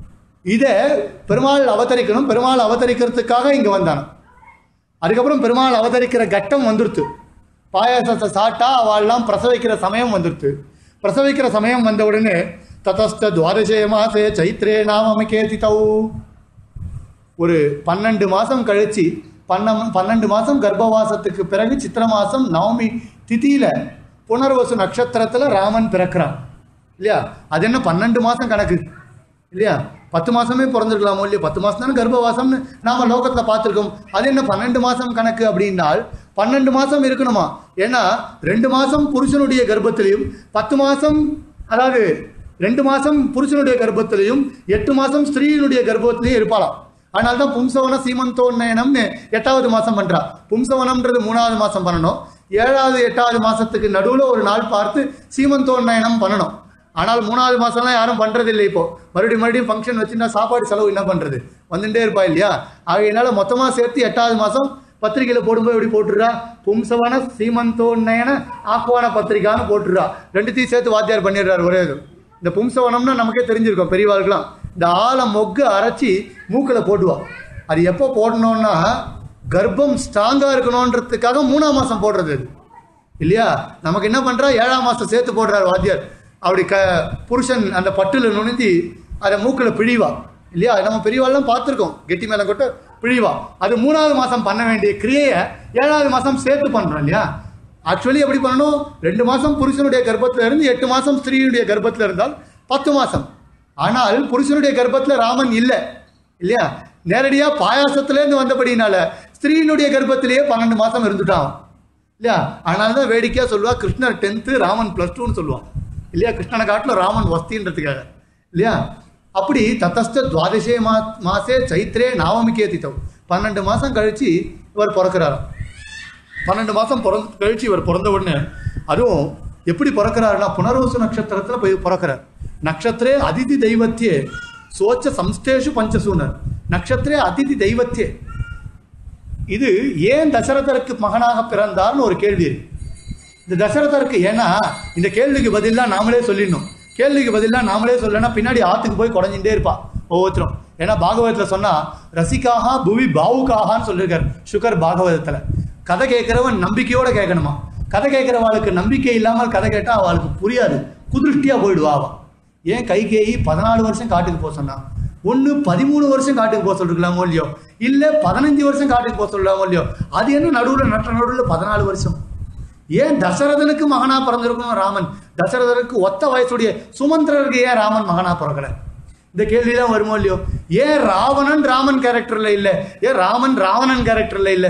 இதை பெருமாள் அவதரிக்கணும் பெருமாள் அவதரிக்கிறதுக்காக இங்க வந்தானோ அதுக்கப்புறம் பெருமாள் அவதரிக்கிற கட்டம் வந்துருத்து பாயாசத்தை சாப்பிட்டா அவள்லாம் பிரசவிக்கிற சமயம் வந்துருத்து பிரசவிக்கிற சமயம் வந்த உடனே ததஸ்த துவாதசே மாசே சைத்ரே நாமமிகேதி தௌ ஒரு பன்னெண்டு மாதம் கழிச்சு பன்னம் பன்னெண்டு மாதம் கர்ப்பவாசத்துக்கு பிறகு சித்திர மாதம் நவமி திதியில புனர்வசு நட்சத்திரத்தில் ராமன் பிறக்கிறான் இல்லையா அது என்ன பன்னெண்டு மாதம் கணக்கு இல்லையா பத்து மாசமே பிறந்திருக்கலாமோ இல்லையா பத்து மாதம் தானே கர்ப்பவாசம்னு நாம லோகத்தில் பார்த்துருக்கோம் அது என்ன பன்னெண்டு மாதம் கணக்கு அப்படின்னால் பன்னெண்டு மாதம் இருக்கணுமா ஏன்னா ரெண்டு மாதம் புருஷனுடைய கர்ப்பத்திலையும் பத்து மாதம் அதாவது ரெண்டு மாதம் புருஷனுடைய கர்ப்பத்திலையும் எட்டு மாதம் ஸ்திரீனுடைய கர்ப்பத்திலையும் இருப்பாளாம் அதனால தான் பும்சவன சீமந்தோன்னயனம்னு எட்டாவது மாதம் பண்றா பும்சவனம்ன்றது மூணாவது மாதம் பண்ணணும் ஏழாவது எட்டாவது மாசத்துக்கு நடுவில் ஒரு நாள் பார்த்து சீமந்தோன்னயனம் பண்ணணும் ஆனால் மூணாவது மாசம்லாம் யாரும் பண்றது இல்லை இப்போ மறுபடியும் மறுபடியும் ஃபங்க்ஷன் வச்சுன்னா சாப்பாடு செலவு என்ன பண்றது வந்துட்டே இருப்பா இல்லையா ஆகையினால மொத்தமா சேர்த்து எட்டாவது மாசம் பத்திரிகையில போடும்போது எப்படி போட்டுடுறா பும்சவன சீமந்தோன்னயன ஆக்குவான பத்திரிகான்னு போட்டுடுறா ரெண்டுத்தையும் சேர்த்து வாத்தியார் பண்ணிடுறாரு ஒரே இது இந்த பும்சவனம்னா நமக்கே தெரிஞ்சிருக்கும் பெரியவாளுக்கெல்லாம் இந்த ஆளை மொக்கு அரைச்சி மூக்கில் போட்டுவா அது எப்போ போடணும்னா கர்ப்பம் ஸ்ட்ராங்காக இருக்கணுன்றதுக்காக மூணாம் மாதம் போடுறது அது இல்லையா நமக்கு என்ன பண்றா ஏழாம் மாசம் சேர்த்து போடுறாரு வாத்தியார் அப்படி க புருஷன் அந்த பட்டுல நுழைஞ்சி அதை மூக்கில் பிழிவா இல்லையா நம்ம பெரியவாள்லாம் பார்த்துருக்கோம் கெட்டி மேல கொட்ட பிழிவா அது மூணாவது மாசம் பண்ண வேண்டிய கிரியையை ஏழாவது மாசம் சேர்த்து பண்றோம் இல்லையா ஆக்சுவலி எப்படி பண்ணணும் ரெண்டு மாசம் புருஷனுடைய கர்ப்பத்துல இருந்து எட்டு மாசம் ஸ்திரீனுடைய கர்ப்பத்துல இருந்தால் பத்து மாசம் ஆனால் புருஷனுடைய கர்ப்பத்துல ராமன் இல்லை இல்லையா நேரடியா பாயாசத்திலேருந்து வந்தபடினால ஸ்திரீனுடைய கர்ப்பத்திலேயே பன்னெண்டு மாசம் இருந்துட்டான் இல்லையா அதனால தான் வேடிக்கையா சொல்லுவா கிருஷ்ணர் டென்த்து ராமன் ப்ளஸ் டூன்னு சொல்லுவான் இல்லையா கிருஷ்ணனை காட்டில் ராமன் வஸ்தின்றதுக்காக இல்லையா அப்படி தத்தஸ்த துவாதசே மா மாசே சைத்ரே நாவமிக்கே தித்தம் பன்னெண்டு மாதம் கழிச்சு இவர் பிறக்கிறாராம் பன்னெண்டு மாதம் பிறந்த கழிச்சு இவர் பிறந்த உடனே அதுவும் எப்படி பிறக்கிறாருன்னா புனர்வசு நட்சத்திரத்தில் போய் பிறக்கிறார் நட்சத்திரே அதிதி தெய்வத்தியே சோச்ச சம்ஸ்தேஷு பஞ்சசூனர் நட்சத்திரே அதிதி தெய்வத்தியே இது ஏன் தசரதருக்கு மகனாக பிறந்தார்னு ஒரு கேள்வி இருக்கு இந்த தசரதருக்கு ஏன்னா இந்த கேள்விக்கு பதிலாக நாமளே சொல்லிடணும் கேள்விக்கு பதிலாக நாமளே சொல்லனா பின்னாடி ஆத்துக்கு போய் குறைஞ்சிட்டே இருப்பா ஒவ்வொருத்தரும் ஏன்னா பாகவதத்தில் சொன்னா ரசிகாஹா புவி பாவுகாகான்னு சொல்லியிருக்காரு சுகர் பாகவதத்தில் கதை கேட்குறவன் நம்பிக்கையோட கேட்கணுமா கதை கேட்குறவாளுக்கு நம்பிக்கை இல்லாமல் கதை கேட்டால் அவளுக்கு புரியாது குதிருஷ்டியாக போயிடுவா அவள் ஏன் கைகேயி பதினாலு வருஷம் காட்டுக்கு போக சொன்னா ஒன்று பதிமூணு வருஷம் காட்டுக்கு போக சொல்லிருக்கலாமோ இல்லையோ இல்லை பதினஞ்சு வருஷம் காட்டுக்கு போக சொல்லலாமோ இல்லையோ அது என்ன நடுவில் நட்ட நடுவில் பதினாலு வருஷம் ஏன் தசரதனுக்கு மகனா பிறந்திருக்கணும் ராமன் தசரதனுக்கு ஒத்த வயசுடைய சுமந்திரருக்கு ஏன் ராமன் மகனா பிறக்கல இந்த கேள்விலாம் வருமோ இல்லையோ ஏன் ராவணன் ராமன் கேரக்டர்ல இல்ல ஏன் ராமன் ராவணன் கேரக்டர்ல இல்ல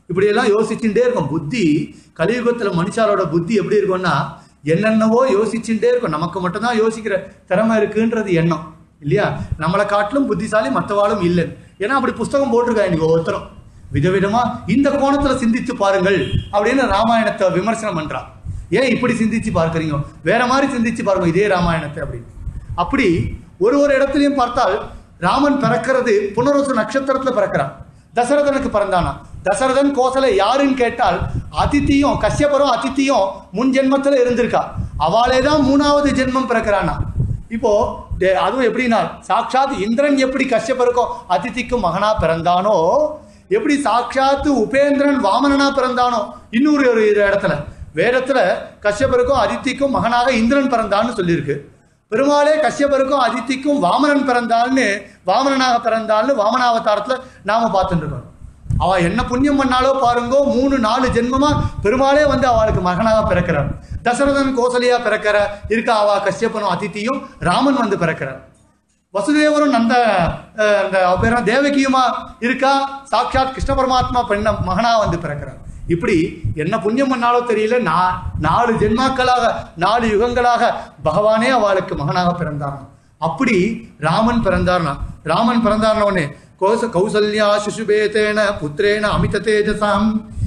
இப்படியெல்லாம் யோசிச்சுட்டே இருக்கும் புத்தி கலியுகத்துல மனுஷாரோட புத்தி எப்படி இருக்கும்னா என்னென்னவோ யோசிச்சுட்டே இருக்கும் நமக்கு மட்டும்தான் யோசிக்கிற திறமை இருக்குன்றது எண்ணம் இல்லையா நம்மளை காட்டிலும் புத்திசாலி மற்றவாளும் இல்லை ஏன்னா அப்படி புஸ்தகம் போட்டிருக்காங்க இன்னைக்கு ஒவ்வொருத்தரும் விதவிதமா இந்த கோணத்துல சிந்தித்து பாருங்கள் அப்படின்னு ராமாயணத்தை விமர்சனம் பண்றான் ஏன் இப்படி சிந்திச்சு பார்க்கறீங்க வேற மாதிரி சிந்திச்சு பாருங்க இதே ராமாயணத்தை அப்படின்னு அப்படி ஒரு ஒரு இடத்துலையும் பார்த்தால் ராமன் பிறக்கிறது புனரசு நட்சத்திரத்துல பிறக்கிறான் தசரதனுக்கு பிறந்தானா தசரதன் கோசலை யாருன்னு கேட்டால் அதித்தியும் கஷ்யபரும் அதித்தியும் முன் ஜென்மத்துல இருந்திருக்கா அவளே தான் மூணாவது ஜென்மம் பிறக்கிறானா இப்போ டே- அதுவும் எப்படின்னா சாட்சாத் இந்திரன் எப்படி கஷ்யபருக்கும் அதித்திக்கும் மகனா பிறந்தானோ எப்படி சாட்சாத்து உபேந்திரன் வாமனனா பிறந்தானோ இன்னொரு ஒரு இரு இடத்துல வேதத்துல கஷ்யபருக்கும் அதித்திக்கும் மகனாக இந்திரன் பிறந்தான்னு சொல்லியிருக்கு பெருமாளே கஷ்யபருக்கும் அதித்திக்கும் வாமனன் பிறந்தான்னு வாமனனாக பிறந்தான்னு வாமனாவதாரத்துல நாம பார்த்துட்டு இருக்கோம் அவ என்ன புண்ணியம் பண்ணாலோ பாருங்கோ மூணு நாலு ஜென்மமா பெருமாளே வந்து அவளுக்கு மகனாக பிறக்கிறார் தசரதன் கோசலையா பிறக்கிற இருக்கா அவ கஷ்யப்பனும் அதித்தியும் ராமன் வந்து பிறக்கிறார் வசுதேவரும் நந்த அஹ், அந்த அவ பேர் என்ன, தேவகியுமா இருக்கா சாட்சாத் கிருஷ்ண பரமாத்மா பெண்ண மகனா வந்து பிறக்கிறார் இப்படி என்ன புண்ணியம் பண்ணாலோ தெரியல நா நாலு ஜென்மாக்களாக நாலு யுகங்களாக பகவானே அவளுக்கு மகனாக பிறந்தாராம் அப்படி ராமன் பிறந்தார்னா ராமன் பிறந்தார்ன உடனே கோச கௌசல்யா சுசுபேதேன புத்திரேன அமித தேஜசாம்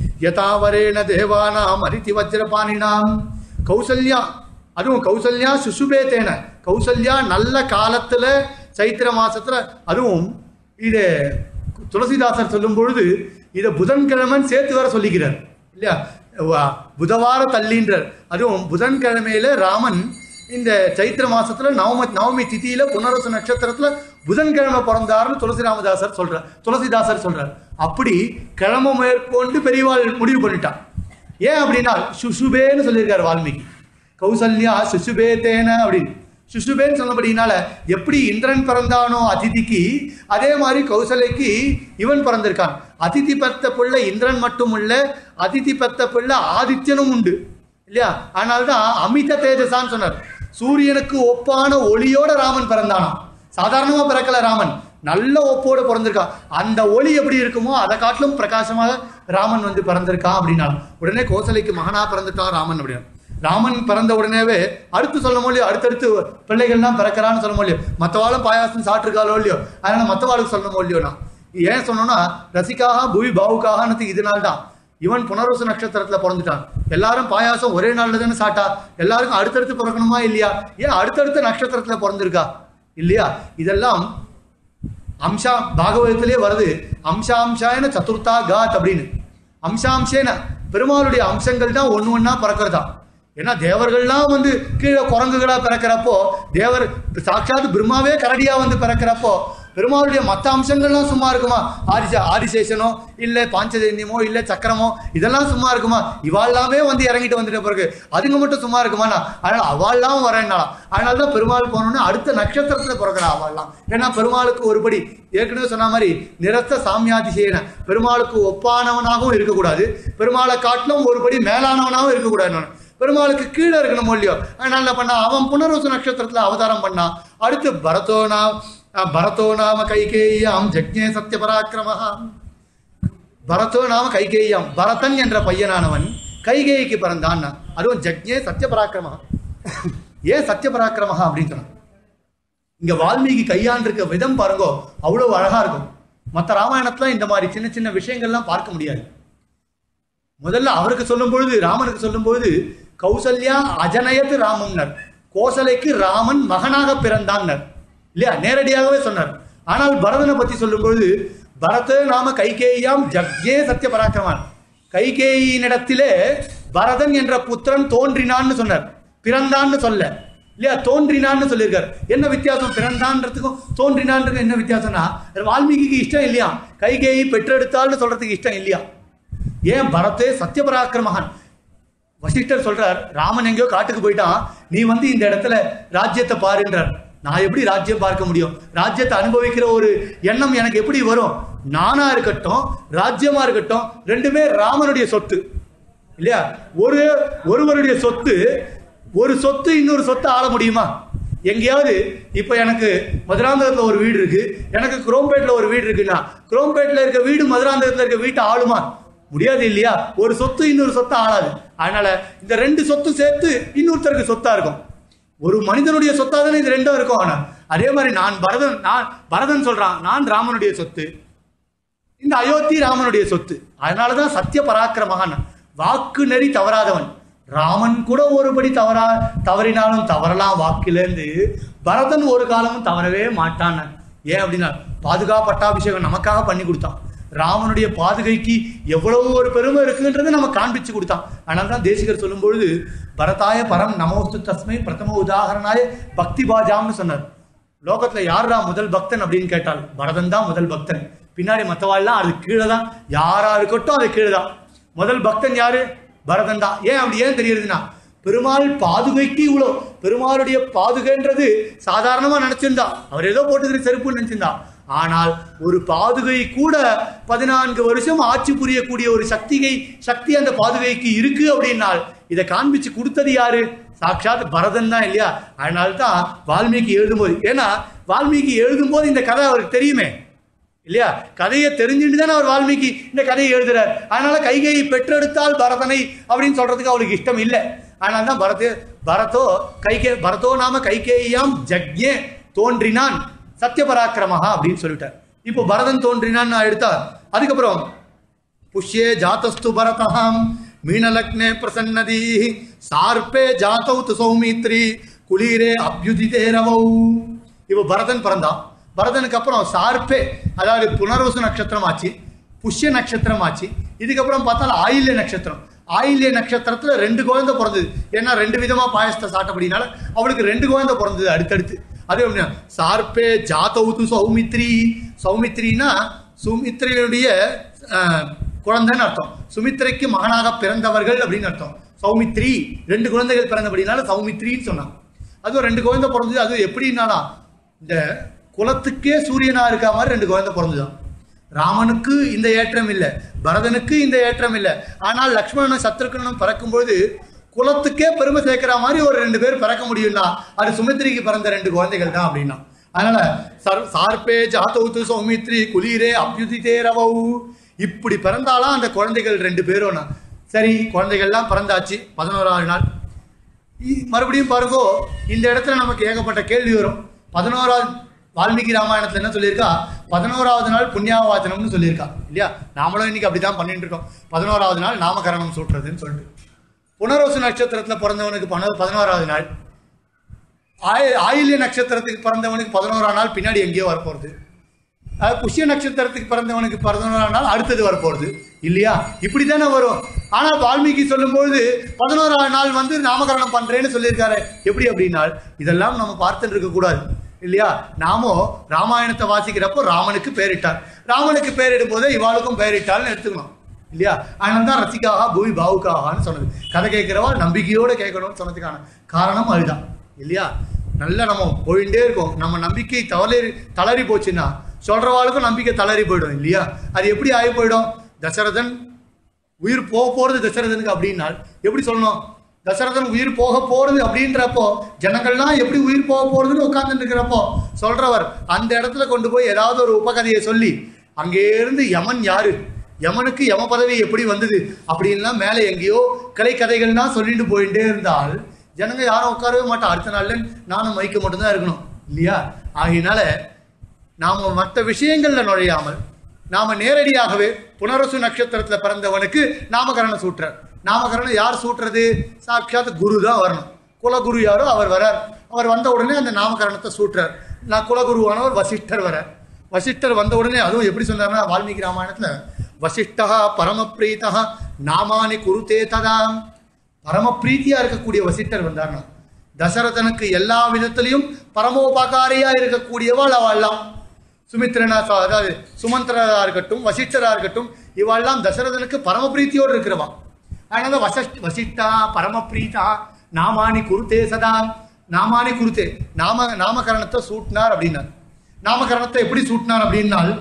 யதாவரேன தேவானாம் அரிதி வஜ்ரபாணினாம் கௌசல்யா அதுவும் கௌசல்யா சுசுபேதேன கௌசல்யா நல்ல காலத்துல சைத்திர மாசத்துல அதுவும் இது துளசிதாசர் சொல்லும் பொழுது இதை புதன்கிழமன் சேர்த்து வர சொல்லிக்கிறார் இல்லையா வ- புதவார தள்ளின்றார் அதுவும் புதன்கிழமையில ராமன் இந்த சைத்திர மாசத்துல நவம நவமி திதியில புனரசு நட்சத்திரத்துல புதன்கிழமை பிறந்தாருன்னு துளசி ராமதாசர் சொல்றார் துளசிதாசர் சொல்றார் அப்படி கிழமை மேற்கொண்டு பெரியவாள் முடிவு பண்ணிட்டான் ஏன் அப்படின்னா சுசுபேன்னு சொல்லியிருக்காரு வால்மீகி கௌசல்யா சுசுபேதேன அப்படின்னு சுசுபேன்னு சொன்னபடினால எப்படி இந்திரன் பிறந்தானோ அதிதிக்கு அதே மாதிரி கௌசலைக்கு இவன் பிறந்திருக்கான் அதிதி பெத்த பிள்ளை இந்திரன் மட்டும் இல்ல அதிதி பெத்த பிள்ளை ஆதித்யனும் உண்டு இல்லையா அதனால்தான் அமித தேஜசான்னு சொன்னார் சூரியனுக்கு ஒப்பான ஒளியோட ராமன் பிறந்தானாம் சாதாரணமா பிறக்கல ராமன் நல்ல ஒப்போட பிறந்திருக்கான் அந்த ஒளி எப்படி இருக்குமோ அதை காட்டிலும் பிரகாசமாக ராமன் வந்து பிறந்திருக்கான் அப்படின்னா உடனே கோசலைக்கு மகனா பிறந்துட்டான் ராமன் அப்படின்னா ராமன் பிறந்த உடனேவே அடுத்து சொல்ல முடியும் அடுத்தடுத்து பிள்ளைகள்லாம் பிறக்கிறான்னு சொல்ல முடியும் மற்றவாளும் பாயாசம் சாப்பிட்டுருக்காளோ இல்லையோ அதனால மற்றவாளுக்கு சொல்லணும் இல்லையோ நான் ஏன் சொன்னோம்னா ரசிக்காக புவி பாவுக்காகன்னு இதனால தான் இவன் புனர்வசு நட்சத்திரத்துல பிறந்துட்டான் எல்லாரும் பாயாசம் ஒரே நாள்ல தானே சாட்டா எல்லாருக்கும் அடுத்தடுத்து பிறக்கணுமா இல்லையா ஏன் அடுத்தடுத்த நட்சத்திரத்துல பிறந்திருக்கா இல்லையா இதெல்லாம் அம்சா பாகவதத்திலே வருது அம்சாம்சாயன சதுர்த்தா காத் அப்படின்னு அம்சாம்சேன பெருமாளுடைய அம்சங்கள் தான் ஒன்று ஒன்றா பிறக்கிறதா ஏன்னா தேவர்கள்லாம் வந்து கீழே குரங்குகளா பிறக்கிறப்போ தேவர் சாட்சாத் பிரம்மாவே கரடியா வந்து பிறக்கிறப்போ பெருமாளுடைய மற்ற அம்சங்கள்லாம் சும்மா இருக்குமா ஆதிச ஆதிசேஷனோ இல்லை பாஞ்சஜன்யமோ இல்லை சக்கரமோ இதெல்லாம் சும்மா இருக்குமா இவாள்லாமே வந்து இறங்கிட்டு வந்துட்ட பிறகு அதுங்க மட்டும் சும்மா இருக்குமாண்ணா அதனால அவாள்லாம் வரேன்னாலாம் அதனால தான் பெருமாள் போனோம்னா அடுத்த நட்சத்திரத்துல பிறக்கிறா அவாள்லாம் ஏன்னா பெருமாளுக்கு ஒருபடி ஏற்கனவே சொன்ன மாதிரி நிறத்த சாமியாதிசேன பெருமாளுக்கு ஒப்பானவனாகவும் இருக்கக்கூடாது பெருமாளை காட்டிலும் ஒருபடி மேலானவனாகவும் இருக்கக்கூடாது பெருமாளுக்கு கீழே இருக்கணும் இல்லையோ அதனால என்ன பண்ணா அவன் புனர்வசு நட்சத்திரத்துல அவதாரம் பண்ணான் அடுத்து பரதோனா பரதோ நாம கைகேயாம் ஜக்ஞே சத்ய பராக்கிரமஹா பரதோ நாம கைகேயாம் பரதன் என்ற பையனானவன் கைகேயிக்கு பிறந்தான் அதுவும் ஜக்ஞே சத்ய பராக்கிரமஹா ஏன் சத்ய பராக்கிரமஹா அப்படின்னு சொன்னான் இங்க வால்மீகி கையாண்டிருக்க விதம் பாருங்கோ அவ்வளவு அழகா இருக்கும் மற்ற ராமாயணத்துல இந்த மாதிரி சின்ன சின்ன விஷயங்கள்லாம் பார்க்க முடியாது முதல்ல அவருக்கு சொல்லும் பொழுது ராமனுக்கு சொல்லும் பொழுது கௌசல்யா அஜனயத்து ராமம்னர் கோசலைக்கு ராமன் மகனாக பிறந்தான்னர் இல்லையா நேரடியாகவே சொன்னார் ஆனால் பரதனை பத்தி சொல்லும் பொழுது பரத நாம கைகேயாம் ஜக்ஜே சத்ய பராக்கிரமான் கைகேயினிடத்திலே பரதன் என்ற புத்திரன் தோன்றினான்னு சொன்னார் பிறந்தான்னு சொல்ல இல்லையா தோன்றினான்னு சொல்லியிருக்காரு என்ன வித்தியாசம் பிறந்தான்றதுக்கும் தோன்றினான்றதுக்கும் என்ன வித்தியாசம்னா வால்மீகிக்கு இஷ்டம் இல்லையா கைகேயி பெற்றெடுத்தாள்னு சொல்றதுக்கு இஷ்டம் இல்லையா ஏன் பரதே சத்யபராக்கிரமகன் வசிஷ்டர் சொல்றார் ராமன் எங்கேயோ காட்டுக்கு போயிட்டான் நீ வந்து இந்த இடத்துல ராஜ்யத்தை பாருன்றார் நான் எப்படி ராஜ்யம் பார்க்க முடியும் ராஜ்யத்தை அனுபவிக்கிற ஒரு எண்ணம் எனக்கு எப்படி வரும் நானா இருக்கட்டும் ராஜ்யமா இருக்கட்டும் ரெண்டுமே ராமனுடைய சொத்து இல்லையா ஒரு ஒருவருடைய சொத்து ஒரு சொத்து இன்னொரு சொத்தை ஆள முடியுமா எங்கேயாவது இப்போ எனக்கு மதுராந்தகத்தில் ஒரு வீடு இருக்கு எனக்கு குரோம்பேட்டில் ஒரு வீடு இருக்குன்னா குரோம்பேட்டில் இருக்க வீடு மதுராந்தகத்தில் இருக்க வீட்டை ஆளுமா முடியாது இல்லையா ஒரு சொத்து இன்னொரு சொத்து ஆளாது அதனால இந்த ரெண்டு சொத்து சேர்த்து இன்னொருத்தருக்கு சொத்தா இருக்கும் ஒரு மனிதனுடைய சொத்தா தானே இது ரெண்டும் இருக்கும் ஆனா அதே மாதிரி நான் பரதன் நான் பரதன் சொல்றான் நான் ராமனுடைய சொத்து இந்த அயோத்தி ராமனுடைய சொத்து அதனாலதான் சத்திய பராக்கிரமகான் வாக்கு நெறி தவறாதவன் ராமன் கூட ஒருபடி தவறா தவறினாலும் தவறலாம் வாக்கிலேருந்து பரதன் ஒரு காலமும் தவறவே மாட்டான் ஏன் அப்படின்னா பாதுகா பட்டாபிஷேகம் நமக்காக பண்ணி கொடுத்தான் ராமனுடைய பாதுகைக்கு எவ்வளவு ஒரு பெருமை இருக்குன்றதை நம்ம காண்பிச்சு கொடுத்தான் அதனால தான் தேசிகர் சொல்லும் பொழுது பரதாய பரம் நமோஸ்து தஸ்மை பிரதம உதாகரணாய பக்தி பாஜாம்னு சொன்னார் லோகத்துல யாரா முதல் பக்தன் அப்படின்னு கேட்டால் பரதன் தான் முதல் பக்தன் பின்னாடி மற்றவாள்லாம் அது கீழே தான் யாரா இருக்கட்டும் அது கீழே தான் முதல் பக்தன் யாரு பரதன் தான் ஏன் அப்படி ஏன் தெரியுதுன்னா பெருமாள் பாதுகைக்கு இவ்வளோ பெருமாளுடைய பாதுகைன்றது சாதாரணமா நினைச்சிருந்தா அவர் ஏதோ போட்டுக்கிற செருப்புன்னு நினைச்சிருந்தா ஆனால் ஒரு பாதுகை கூட பதினான்கு வருஷம் ஆட்சி புரியக்கூடிய ஒரு சக்திகை சக்தி அந்த பாதுகைக்கு இருக்கு அப்படின்னால் இதை காண்பிச்சு கொடுத்தது யாரு சாட்சாத் பரதன் தான் இல்லையா அதனால தான் வால்மீகி எழுதும்போது ஏன்னா வால்மீகி எழுதும்போது இந்த கதை அவருக்கு தெரியுமே இல்லையா கதையை தெரிஞ்சுட்டு தானே அவர் வால்மீகி இந்த கதையை எழுதுறார் அதனால கைகையை பெற்றெடுத்தால் பரதனை அப்படின்னு சொல்றதுக்கு அவருக்கு இஷ்டம் இல்லை அதனால தான் பரத பரதோ கைகே பரதோ நாம கைகேயாம் ஜக்ஞே தோன்றினான் சத்யபராக்கிரமஹா அப்படின்னு சொல்லிட்டார் இப்போ பரதன் தோன்றினான்னு நான் எடுத்தா அதுக்கப்புறம் पुष्ये जातस्तु भरतः मीनलग्ने प्रसन्नदी சார்பே ஜாதௌ து சௌமித்ரி குளிரே அபியுதிதே ரவௌ இப்போ பரதன் பிறந்தான் பரதனுக்கு அப்புறம் சார்பே அதாவது புனர்வசு நட்சத்திரம் ஆச்சு புஷ்ய நட்சத்திரம் ஆச்சு இதுக்கப்புறம் பார்த்தாலும் ஆயில்ய நட்சத்திரம் ஆயில்ய நட்சத்திரத்துல ரெண்டு குழந்தை பிறந்தது ஏன்னா ரெண்டு விதமா பாயசத்தை சாட்டபடினால அவளுக்கு ரெண்டு குழந்தை பிறந்தது அடுத்தடுத்து அதே அப்படின்னா சார்பே ஜாதௌது சௌமித்ரி சௌமித்ரினா சுமித்ரையுடைய அஹ், குழந்தைன்னு அர்த்தம் சுமித்ரைக்கு மகனாக பிறந்தவர்கள் அப்படின்னு அர்த்தம் சௌமித்ரி ரெண்டு குழந்தைகள் பிறந்தபடினால சௌமித்ரின்னு சொன்னான் அதுவும் ரெண்டு குழந்தை பிறந்தது அதுவும் எப்படின்னானா இந்த குலத்துக்கே சூரியனா இருக்க மாதிரி ரெண்டு குழந்தை பிறந்துதான் ராமனுக்கு இந்த ஏற்றம் இல்லை பரதனுக்கு இந்த ஏற்றம் இல்லை ஆனால் லக்ஷ்மணனும் சத்ருக்கனும் பிறக்கும்பொழுது குலத்துக்கே பெருமை சேர்க்கிற மாதிரி ஒரு ரெண்டு பேர் பிறக்க முடியும்னா அது சுமித்ரிக்கு பிறந்த ரெண்டு குழந்தைகள் தான் அப்படின்னா அதனால சர் சார்பே ஜாதௌத்து சௌமித்ரி குலீரே அபியுதிதே ரவௌ இப்படி பிறந்தாலாம் அந்த குழந்தைகள் ரெண்டு பேரும் சரி குழந்தைகள்லாம் பிறந்தாச்சு பதினோராவது நாள் இ- மறுபடியும் பாருங்கோ இந்த இடத்துல நமக்கு ஏகப்பட்ட கேள்வி வரும் பதினோராவது வால்மீகி ராமாயணத்துல என்ன சொல்லியிருக்கா பதினோராவது நாள் புண்ணியாவாச்சனம்னு சொல்லியிருக்கா இல்லையா நாமளும் இன்னைக்கு அப்படிதான் பண்ணிட்டு இருக்கோம் பதினோராவது நாள் நாமகரணம் சூட்டுறதுன்னு சொல்லிட்டு புனரோசு நட்சத்திரத்துல பிறந்தவனுக்கு பன- பதினோராவது நாள் ஆய ஆயில்ய நட்சத்திரத்துக்கு பிறந்தவனுக்கு பதினோராம் நாள் பின்னாடி எங்கேயோ வரப்போறது அஹ் புஷ்ய நட்சத்திரத்துக்கு பிறந்தவனுக்கு பதினோராம் நாள் அடுத்தது வரப்போறது இல்லையா இப்படி தானே வரும் ஆனால் வால்மீகி சொல்லும்போது பதினோராம் நாள் வந்து நாமகரணம் பண்றேன்னு சொல்லியிருக்காரு எப்படி அப்படின்னால் இதெல்லாம் நம்ம பார்த்துட்டு இருக்க கூடாது இல்லையா நாமோ ராமாயணத்தை வாசிக்கிறப்போ ராமனுக்கு பேரிட்டார் ராமனுக்கு பேரிடும் போதே இவாளுக்கும் பேரிட்டாள்னு எடுத்துக்கணும் இல்லையா அதனால தான் ரசிகாகா பூமி பாவுக்காகான்னு சொன்னது கதை கேட்கிறவா நம்பிக்கையோட கேட்கணும்னு சொன்னதுக்கான காரணம் அதுதான் இல்லையா நல்லா நம்ம போயிட்டே இருக்கோம் நம்ம நம்பிக்கை தளரி தளறி போச்சுன்னா சொல்றவாளுக்கும் நம்பிக்கை தளறி போயிடும் இல்லையா அது எப்படி ஆகி போயிடும் தசரதன் உயிர் போக போறது தசரதனுக்கு அப்படின்னால் எப்படி சொல்லணும் தசரதன் உயிர் போக போறது அப்படின்றப்போ ஜனங்கள்லாம் எப்படி உயிர் போக போறதுன்னு உட்கார்ந்துட்டு இருக்கிறப்போ சொல்றவர் அந்த இடத்துல கொண்டு போய் ஏதாவது ஒரு உபகதையை சொல்லி அங்கே இருந்து யமன் யாரு யமனுக்கு யம பதவி எப்படி வந்தது அப்படின்லாம் மேலே எங்கேயோ கலை கதைகள்லாம் சொல்லிட்டு போயிட்டே இருந்தால் ஜனங்க யாரும் உட்காரவே மாட்டா அடுத்த நாள்ல நானும் மைக்க மட்டும்தான் இருக்கணும் இல்லையா ஆகையினால நாம மற்ற விஷயங்கள்ல நுழையாமல் நாம நேரடியாகவே புனரசு நட்சத்திரத்துல பிறந்தவனுக்கு நாமகரணம் சூட்டுறார் நாமகரணம் யார் சூட்டுறது சாட்சாத் குரு தான் வரணும் குலகுரு யாரோ அவர் வரார் அவர் வந்த உடனே அந்த நாமகரணத்தை சூட்டுறார் நான் குலகுருவானவர் வசிஷ்டர் வரார் வசிஷ்டர் வந்த உடனே அதுவும் எப்படி சொன்னார்னா வால்மீகி ராமாயணத்துல வசிஷ்டா பரமபிரீதா நாமானி குருதே ததா பரமபிரீத்தியா இருக்கக்கூடிய வசிஷ்டர் வந்தார்னா தசரதனுக்கு எல்லா விதத்திலையும் பரமோபகாரியா இருக்கக்கூடியவாள் அவள்லாம் சுமித்ரனா ச- அதாவது சுமந்திரரா இருக்கட்டும் வசிஷ்டரா இருக்கட்டும் இவாள்லாம் தசரதனுக்கு பரமபிரீத்தியோடு இருக்கிறவா அதனால வசஷ்ட் வசிஷ்டா பரமபிரீதா நாமானி குருத்தே சதா நாமானி குருத்தே நாம நாமகரணத்தை சூட்டினார் அப்படின்னார் நாமகரணத்தை எப்படி சூட்டினார் அப்படின்னால்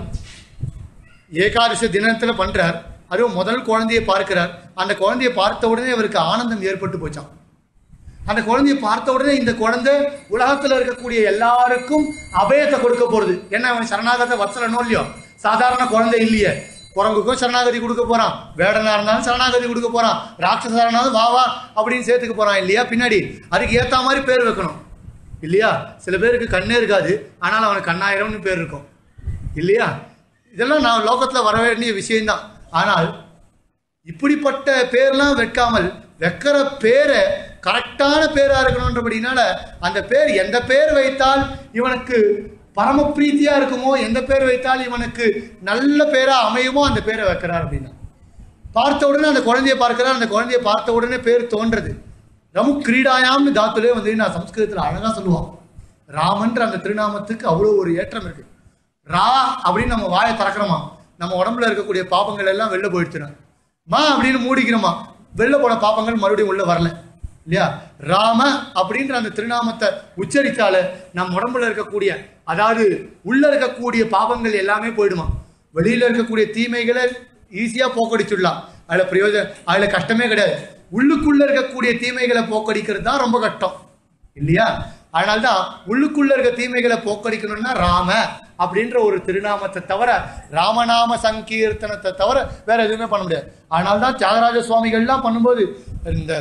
ஏகாதசி தினத்துல பண்றார் அதுவும் முதல் குழந்தையை பார்க்கிறார் அந்த குழந்தையை பார்த்த உடனே அவருக்கு ஆனந்தம் ஏற்பட்டு போச்சான் அந்த குழந்தையை பார்த்த உடனே இந்த குழந்தை உலகத்துல இருக்கக்கூடிய எல்லாருக்கும் அபயத்தை கொடுக்க போறது என்ன அவன் சரணாகத வத்சலனோ இல்லையோ சாதாரண குழந்தை இல்லையே குரங்குக்கும் சரணாகதி கொடுக்க போறான் வேடனா இருந்தாலும் சரணாகதி கொடுக்க போறான் ராட்சசா இருந்தாலும் வா வா அப்படின்னு சேர்த்துக்க போறான் இல்லையா பின்னாடி அதுக்கு ஏத்த மாதிரி பேர் வைக்கணும் இல்லையா சில பேருக்கு கண்ணே இருக்காது ஆனால் அவனுக்கு கண்ணாயிரம்னு பேர் இருக்கும் இல்லையா இதெல்லாம் நான் லோகத்துல வர வேண்டிய விஷயம்தான் ஆனால் இப்படிப்பட்ட பேர்லாம் வைக்காமல் வைக்கிற பேரை கரெக்டான பேரா இருக்கணுன்றபடினால அந்த பேர் எந்த பேர் வைத்தால் இவனுக்கு பரம பிரீத்தியா இருக்குமோ எந்த பேர் வைத்தால் இவனுக்கு நல்ல பேரா அமையுமோ அந்த பேரை வைக்கிறார் அப்படின்னா பார்த்த உடனே அந்த குழந்தைய பார்க்கிறார் அந்த குழந்தைய பார்த்த உடனே பேர் தோன்றது ரமு கிரீடாயாம்னு தாத்துலே வந்து நான் சம்ஸ்கிருதத்தில் அழகா சொல்லுவோம் ராமன்ற அந்த திருநாமத்துக்கு அவ்வளோ ஒரு ஏற்றம் இருக்கு ரா அப்படின்னு நம்ம வாயை திறக்கிறோமா நம்ம உடம்புல இருக்கக்கூடிய பாப்பங்கள் எல்லாம் வெளில போயிடுச்சுனா மா அப்படின்னு மூடிக்கிறோமா வெளில போன பாப்பங்கள் மறுபடியும் உள்ள வரல இல்லையா ராம அப்படின்ற அந்த திருநாமத்தை உச்சரித்தால நம் உடம்புல இருக்கக்கூடிய அதாவது உள்ள இருக்கக்கூடிய பாவங்கள் எல்லாமே போயிடுமா வெளியில இருக்கக்கூடிய தீமைகளை ஈஸியா போக்கடிச்சுடலாம் அதுல பிரயோஜனம் அதுல கஷ்டமே கிடையாது உள்ளுக்குள்ள இருக்கக்கூடிய தீமைகளை போக்கடிக்கிறது தான் ரொம்ப கஷ்டம் இல்லையா அதனால்தான் உள்ளுக்குள்ள இருக்க தீமைகளை போக்கடிக்கணும்னா ராம அப்படின்ற ஒரு திருநாமத்தை தவிர ராமநாம சங்கீர்த்தனத்தை தவிர வேற எதுவுமே பண்ண முடியாது அதனால்தான் தியாகராஜ சுவாமிகள்லாம் பண்ணும்போது இந்த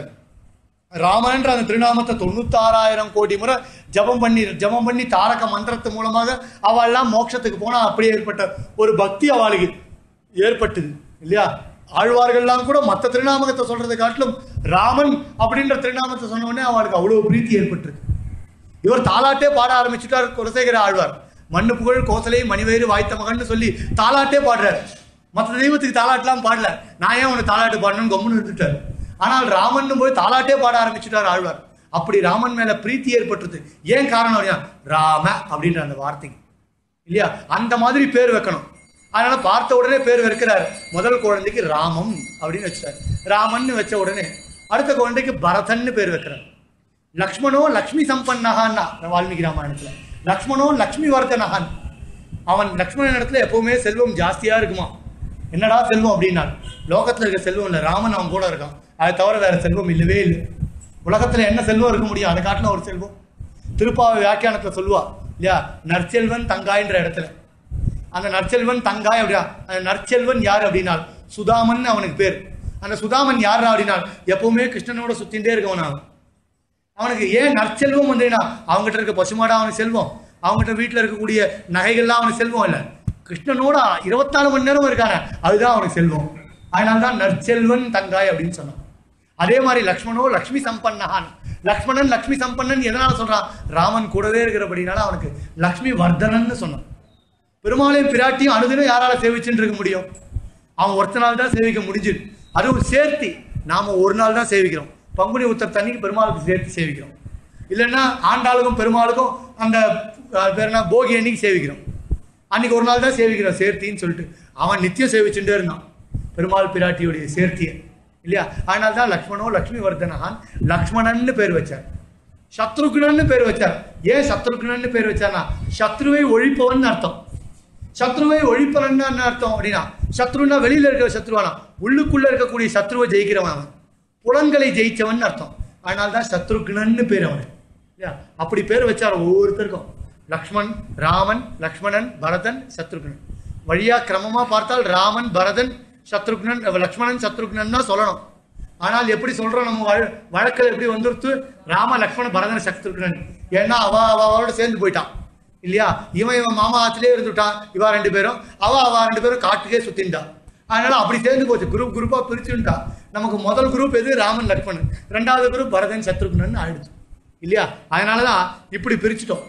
ராமன்ற அந்த திருநாமத்தை தொண்ணூத்தாறாயிரம் கோடி முறை ஜபம் பண்ணி ஜபம் பண்ணி தாரக மந்திரத்து மூலமாக அவள்லாம் மோட்சத்துக்கு போனா அப்படியே ஏற்பட்ட ஒரு பக்தி அவளுக்கு ஏற்பட்டது இல்லையா ஆழ்வார்கள்லாம் கூட மற்ற திருநாமகத்தை சொல்றதை காட்டிலும் ராமன் அப்படின்ற திருநாமத்தை சொன்ன உடனே அவளுக்கு அவ்வளவு பிரீத்தி ஏற்பட்டிருக்கு இவர் தாலாட்டே பாட ஆரம்பிச்சுட்டார் குலசேகர ஆழ்வார் மண்ணு புகழ் கோசலை மணிவேறு வாய்த்த மகன்னு சொல்லி தாலாட்டே பாடுறார் மற்ற தெய்வத்துக்கு தாலாட்டுலாம் பாடல நான் ஏன் உனக்கு தாலாட்டு பாடணும்னு கம்முன்னு இருந்துட்டார் ஆனால் ராமன் போய் தாலாட்டே பாட ஆரம்பிச்சுட்டார் ஆழ்வார் அப்படி ராமன் மேல பிரீத்தி ஏற்பட்டது ஏன் காரணம் அப்படின்னா ராம அப்படின்ற அந்த வார்த்தைக்கு இல்லையா அந்த மாதிரி பேர் வைக்கணும் அதனால பார்த்த உடனே பேர் வைக்கிறார் முதல் குழந்தைக்கு ராமம் அப்படின்னு வச்சார் ராமன்னு வச்ச உடனே அடுத்த குழந்தைக்கு பரதன்னு பேர் வைக்கிறார் லக்ஷ்மணோ லக்ஷ்மி சம்பன்னஹான்னா வால்மீகி ராமாயணத்துல லக்ஷ்மணோ லக்ஷ்மி வர்தனஹான் அவன் லக்ஷ்மணன் இடத்துல எப்பவுமே செல்வம் ஜாஸ்தியா இருக்குமா என்னடா செல்வம் அப்படின்னா லோகத்துல இருக்க செல்வம் இல்லை ராமன் அவன் கூட இருக்கான் அதை தவிர வேற செல்வம் இல்லவே இல்லை உலகத்துல என்ன செல்வம் இருக்க முடியும் அதை காட்டின ஒரு செல்வம் திருப்பாவை வியாக்கியானத்துல சொல்லுவா இல்லையா நற்செல்வன் தங்காய்ன்ற இடத்துல அந்த நற்செல்வன் தங்காய் அப்படியா அந்த நற்செல்வன் யார் அப்படின்னால் சுதாமன் அவனுக்கு பேர் அந்த சுதாமன் யார் அப்படின்னால் எப்பவுமே கிருஷ்ணனோட சுத்தின்றே இருக்கவன் அவன் அவனுக்கு ஏன் நற்செல்வம் வந்தேன்னா அவங்ககிட்ட இருக்க பசுமாடா அவனுக்கு செல்வம் அவங்ககிட்ட வீட்டில் இருக்கக்கூடிய நகைகள்லாம் அவனுக்கு செல்வம் இல்லை கிருஷ்ணனோட இருபத்தாலு மணி நேரம் இருக்கானே அதுதான் அவனுக்கு செல்வம் அதனால தான் நற்செல்வன் தங்காய் அப்படின்னு சொன்னான் அதே மாதிரி லக்ஷ்மணோ லக்ஷ்மி சம்பன்னஹான் லக்ஷ்மணன் லக்ஷ்மி சம்பன்னன் எதனால சொல்றான் ராமன் கூடவே இருக்கிறபடினால அவனுக்கு லக்ஷ்மி வர்தனன்னு சொன்னான் பெருமாளையும் பிராட்டியும் அனுதினம் யாரால சேவிச்சுட்டு இருக்க முடியும் அவன் ஒருத்த நாள் தான் சேவிக்க முடிஞ்சுது அது ஒரு சேர்த்தி நாம ஒரு நாள் தான் சேவிக்கிறோம் பங்குனி உத்தர தண்ணிக்கு பெருமாளுக்கு சேர்த்து சேவிக்கிறோம் இல்லைன்னா ஆண்டாளுக்கும் பெருமாளுக்கும் அந்த அது பேர் என்ன போகி அன்னைக்கு சேவிக்கிறோம் அன்னைக்கு ஒரு நாள் தான் சேவிக்கிறோம் சேர்த்தின்னு சொல்லிட்டு அவன் நித்தியம் சேவிச்சுட்டே இருந்தான் பெருமாள் பிராட்டியுடைய சேர்த்தியை இல்லையா அதனால தான் லக்ஷ்மணோ லக்ஷ்மி வர்தனஹான் லக்ஷ்மணன்னு பேர் வச்சார் சத்ருகுணன்னு பேர் வச்சார் ஏன் சத்ருகுணன்னு பேர் வச்சார்னா சத்ருவை ஒழிப்பவன் அர்த்தம் சத்ருவை ஒழிப்பவன் என்ன அர்த்தம் அப்படின்னா சத்ருன்னா வெளியில இருக்கிற சத்ருவானா உள்ளுக்குள்ள இருக்கக்கூடிய சத்ருவை ஜெயிக்கிறவன் அவன் புலன்களை ஜெயிச்சவன் அர்த்தம் அதனால தான் சத்ருகுணன்னு பேர் அவன் இல்லையா அப்படி பேர் வச்சார் ஒவ்வொருத்தருக்கும் லக்ஷ்மண் ராமன் லக்ஷ்மணன் பரதன் சத்ருகுணன் வழியா கிரமமா பார்த்தால் ராமன் பரதன் சத்ருக்னன் லக்ஷ்மணன் சத்ருக்னன் தான் சொல்லணும் ஆனால் எப்படி சொல்றோம் நம்ம வழ- வழக்கில் எப்படி வந்துருத்து ராம லக்ஷ்மண பரதன் சத்ருக்னன் ஏன்னா அவ அவ அவளோட சேர்ந்து போயிட்டான் இல்லையா இவன் இவன் மாமா ஆத்திலே இருந்துட்டான் இவா ரெண்டு பேரும் அவ அவ ரெண்டு பேரும் காட்டுக்கே சுத்தின்டா அதனால அப்படி சேர்ந்து போச்சு குரூப் குரூப்பா பிரிச்சுட்டா நமக்கு முதல் குரூப் எது ராமன் லக்ஷ்மணன் ரெண்டாவது குரூப் பரதன் சத்ருக்னன் ஆயிடுச்சு இல்லையா அதனாலதான் இப்படி பிரிச்சுட்டோம்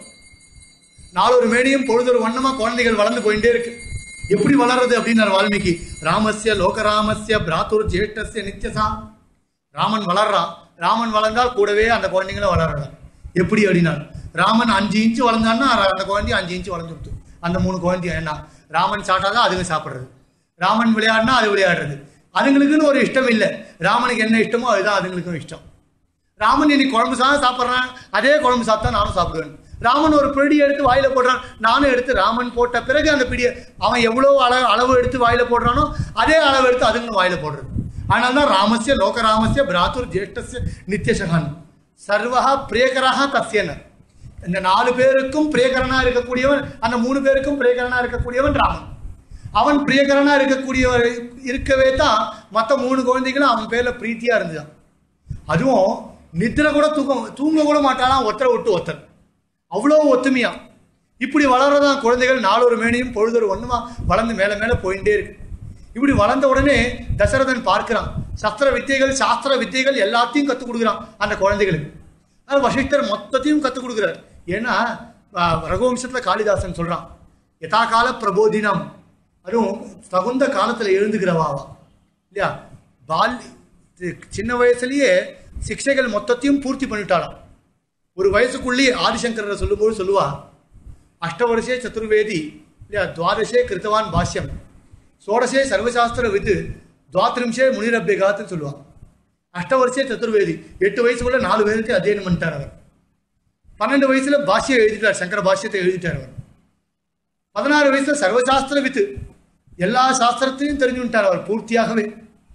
நாளொரு மேனியும் பொழுதொரு வண்ணமா குழந்தைகள் வளர்ந்து போயிட்டே இருக்கு எப்படி வளர்றது அப்படின்னாரு வால்மீகி ராமஸ்ய லோகராமஸ்ய பிராத்துர் ஜேஷ்டஸ்ய நித்யசா ராமன் வளர்றான் ராமன் வளர்ந்தால் கூடவே அந்த குழந்தைங்களும் வளர்றான் எப்படி அப்படின்னா ராமன் அஞ்சு இன்ச்சு வளர்ந்தான்னா அந்த குழந்தை அஞ்சு இன்ச்சு வளர்ந்துருத்து அந்த மூணு குழந்தையும் என்ன ராமன் சாப்பிட்டாதான் அதுங்க சாப்பிடுறது ராமன் விளையாடினா அது விளையாடுறது அதுங்களுக்குன்னு ஒரு இஷ்டம் இல்லை ராமனுக்கு என்ன இஷ்டமோ அதுதான் அதுங்களுக்கும் இஷ்டம் ராமன் இன்னைக்கு குழம்பு சாதம் சாப்பிட்றான் அதே குழம்பு சாப்பிட்டா நானும் சாப்பிடுவேன் ராமன் ஒரு பிடி எடுத்து வாயில போடுறான் நானும் எடுத்து ராமன் போட்ட பிறகு அந்த பிடியை அவன் எவ்வளவு அளவு அளவு எடுத்து வாயில போடுறானோ அதே அளவு எடுத்து அதுங்களும் வாயில போடுறது அதனால தான் ராமஸ்ய லோகராமஸ்ய பிராத்துர் ஜேஷ்டஸ்ய நித்யசகான் சர்வஹா பிரியகராக தஸ்யன இந்த நாலு பேருக்கும் பிரியகரனா இருக்கக்கூடியவன் அந்த மூணு பேருக்கும் பிரியகரனா இருக்கக்கூடியவன் ராமன் அவன் பிரியகரனா இருக்கக்கூடிய இருக்கவே தான் மற்ற மூணு குழந்தைகளும் அவன் பேர்ல பிரீத்தியா இருந்துதான் அதுவும் நித்திர கூட தூக்கம் தூங்க கூட மாட்டானா ஒத்தரை விட்டு ஒத்தர் அவ்வளோ ஒத்துமையா இப்படி வளர்றதான் குழந்தைகள் நாளொரு மேனியும் பொழுதொரு ஒண்ணுமா வளர்ந்து மேல மேல போயிட்டே இருக்கு இப்படி வளர்ந்த உடனே தசரதன் பார்க்கிறான் சஸ்திர வித்தைகள் சாஸ்திர வித்தைகள் எல்லாத்தையும் கற்றுக் கொடுக்குறான் அந்த குழந்தைகளுக்கு அது வசிஷ்டர் மொத்தத்தையும் கற்றுக் கொடுக்குறார் ஏன்னா ஆஹ், ரகுவம்சத்துல காளிதாசன் சொல்றான் யதா கால பிரபோதினம் அதுவும் தகுந்த காலத்துல எழுந்துக்கிறவாவா இல்லையா பால் தி- சின்ன வயசுலயே சிக்ஷைகள் மொத்தத்தையும் பூர்த்தி பண்ணிட்டாளாம் ஒரு வயசுக்குள்ளேயே ஆதிசங்கரரை சொல்லும்போது சொல்லுவா அஷ்டவருஷே சதுர்வேதி இல்லையா துவாதசே கிருத்தவான் பாஷ்யம் சோடசே சர்வசாஸ்திர வித்து துவாத்திரிம்சே முனிரபியகாத்துன்னு சொல்லுவா அஷ்டவருஷே சதுர்வேதி எட்டு வயசுக்குள்ள நாலு வேதத்தை அध्यயனம் பண்ணிட்டார் அவர் பன்னெண்டு வயசுல பாஷ்யம் எழுதிட்டார் சங்கர பாஷ்யத்தை எழுதிட்டார் அவர் பதினாறு வயசுல சர்வசாஸ்திர வித்து எல்லா சாஸ்திரத்தையும் தெரிஞ்சுட்டார் அவர் பூர்த்தியாகவே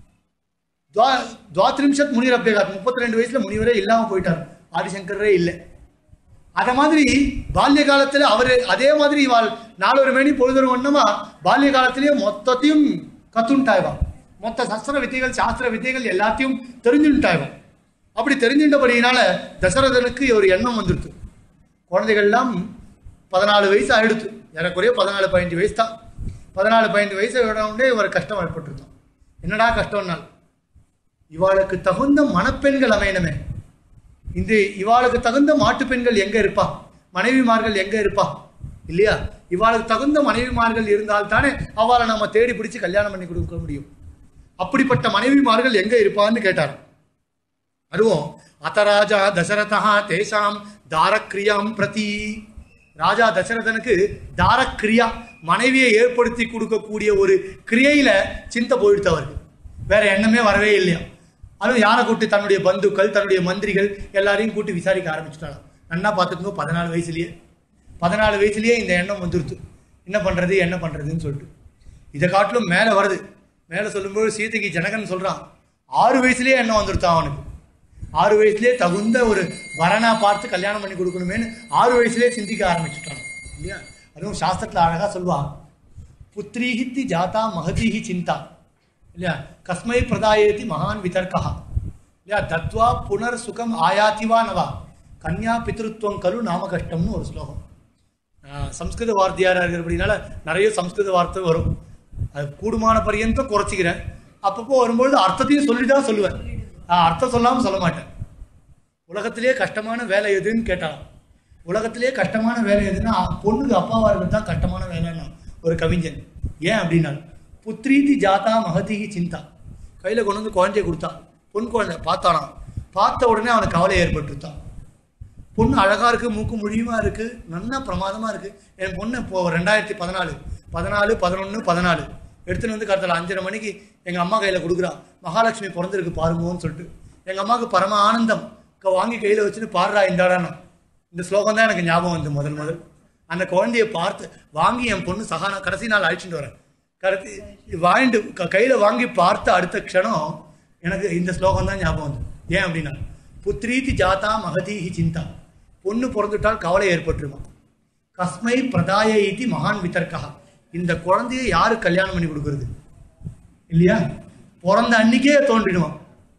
துவா துவாத்ரிம்சத் முனிவர் அபியகாத் முப்பத்தி ரெண்டு வயசுல முனிவரே இல்லாம போயிட்டார் ஆதிசங்கரே இல்லை அத மாதிரி பால்ய காலத்துல அவரு அதே மாதிரி இவாள் நாலொரு மணி பொழுதொரு வண்ணமா பால்ய காலத்திலேயே மொத்தத்தையும் கத்துண்டாய்வா மொத்த சஸ்திர வித்தைகள் சாஸ்திர வித்தைகள் எல்லாத்தையும் தெரிஞ்சுட்டாய்வா அப்படி தெரிஞ்சுட்டபடியினால தசரதனுக்கு ஒரு எண்ணம் வந்துடுது குழந்தைகள்லாம் பதினாலு வயசு ஆயிடுத்து ஏறக்குறைய பதினாலு பதினஞ்சு வயசு தான் பதினாலு பதினஞ்சு வயசு விடவுடனே ஒரு கஷ்டம் ஏற்பட்டுருதான் என்னடா கஷ்டம்னால் இவாளுக்கு தகுந்த மணப்பெண்கள் அமையணுமே இந்த இவாளுக்கு தகுந்த மாட்டு பெண்கள் எங்க இருப்பா மனைவிமார்கள் எங்க இருப்பா இல்லையா இவாளுக்கு தகுந்த மனைவிமார்கள் இருந்தால் தானே அவளை நம்ம தேடி பிடிச்சு கல்யாணம் பண்ணி கொடுக்க முடியும் அப்படிப்பட்ட மனைவிமார்கள் எங்க இருப்பான்னு கேட்டார் அதுவும் அத்தராஜா தசரதா தேசாம் தாரக்ரியாம் பிரதி ராஜா தசரதனுக்கு தாரக்ரியா மனைவியை ஏற்படுத்தி கொடுக்கக்கூடிய ஒரு கிரியையில சிந்தை போயிடுத்து அவருக்கு வேற எண்ணமே வரவே இல்லையா அதுவும் யாரை கூட்டி தன்னுடைய பந்துக்கள் தன்னுடைய மந்திரிகள் எல்லாரையும் கூட்டி விசாரிக்க ஆரம்பிச்சுட்டாங்க நன்னா பார்த்துக்கோ பதினாலு வயசுலயே பதினாலு வயசுலயே இந்த எண்ணம் வந்துருத்து என்ன பண்றது என்ன பண்றதுன்னு சொல்லிட்டு இதை காட்டிலும் மேலே வருது மேலே சொல்லும்போது சீதைக்கு ஜனகன் சொல்றான் ஆறு வயசுலயே எண்ணம் வந்துருத்தான் அவனுக்கு ஆறு வயசுலயே தகுந்த ஒரு வரனா பார்த்து கல்யாணம் பண்ணி கொடுக்கணுமேன்னு ஆறு வயசுலயே சிந்திக்க ஆரம்பிச்சுட்டான் இல்லையா அதுவும் சாஸ்திரத்துல அழகா சொல்வா புத்திரீஹித்தி ஜாதா மகதீஹி சிந்தா இல்லையா கஸ்மை பிரதாயேதி மகான் விதர்க்கா இல்லையா தத்வா புனர் சுகம் ஆயாதிவா நவா கன்யா பித்ருத்வம் கலு நாம கஷ்டம்னு ஒரு ஸ்லோகம் ஆஹ் சம்ஸ்கிருத வார்த்தையாரா இருக்கிறபடினால நிறைய சம்ஸ்கிருத வார்த்தை வரும் அது கூடுமான பரியந்தம் குறைச்சிக்கிறேன் அப்பப்போ வரும்பொழுது அர்த்தத்தையும் சொல்லி தான் சொல்லுவேன் ஆஹ் அர்த்தம் சொல்லாமல் சொல்ல மாட்டேன் உலகத்திலேயே கஷ்டமான வேலை எதுன்னு கேட்டான் உலகத்திலேயே கஷ்டமான வேலை எதுன்னா பொண்ணுக்கு அப்பாவா இருக்கிறது தான் கஷ்டமான வேலைன்னா ஒரு கவிஞன் ஏன் அப்படின்னா புத்ரீதி ஜாதா மகதிகி சிந்தா கையில் கொண்டு வந்து குழந்தைய கொடுத்தான் பொன் குழந்தை பார்த்தானா பார்த்த உடனே அவனுக்கு கவலை ஏற்பட்டுருத்தான் பொண்ணு அழகா இருக்கு மூக்கு முழியுமா இருக்கு நல்லா பிரமாதமா இருக்கு என் பொண்ணு இப்போ ரெண்டாயிரத்தி பதினாலு பதினாலு பதினொன்று பதினாலு எடுத்துன்னு வந்து கருத்தில் அஞ்சரை மணிக்கு எங்க அம்மா கையில கொடுக்குறா மகாலட்சுமி பிறந்திருக்கு பாருங்கன்னு சொல்லிட்டு எங்க அம்மாவுக்கு பரம ஆனந்தம் க- வாங்கி கையில வச்சுட்டு பாடுறா இந்தாடானா இந்த ஸ்லோகம் தான் எனக்கு ஞாபகம் வந்து முதல் முதல் அந்த குழந்தைய பார்த்து வாங்கி என் பொண்ணு சகானா கடைசி நாள் அழைச்சிட்டு வரேன் கடைசி வாங்கிட்டு க- கையில வாங்கி பார்த்த அடுத்த க்ஷணம் எனக்கு இந்த ஸ்லோகம் தான் ஞாபகம் வந்து ஏன் அப்படின்னா புத்ரீதி ஜாதா மகதீஹி சிந்தா பொண்ணு பிறந்துட்டால் கவலை ஏற்பட்டுருமா கஸ்மை பிரதாய இதி மகான் விதர்க்கா இந்த குழந்தைய யாரு கல்யாணம் பண்ணி கொடுக்கறது இல்லையா பிறந்த அன்னைக்கே தோன்றிடுவான்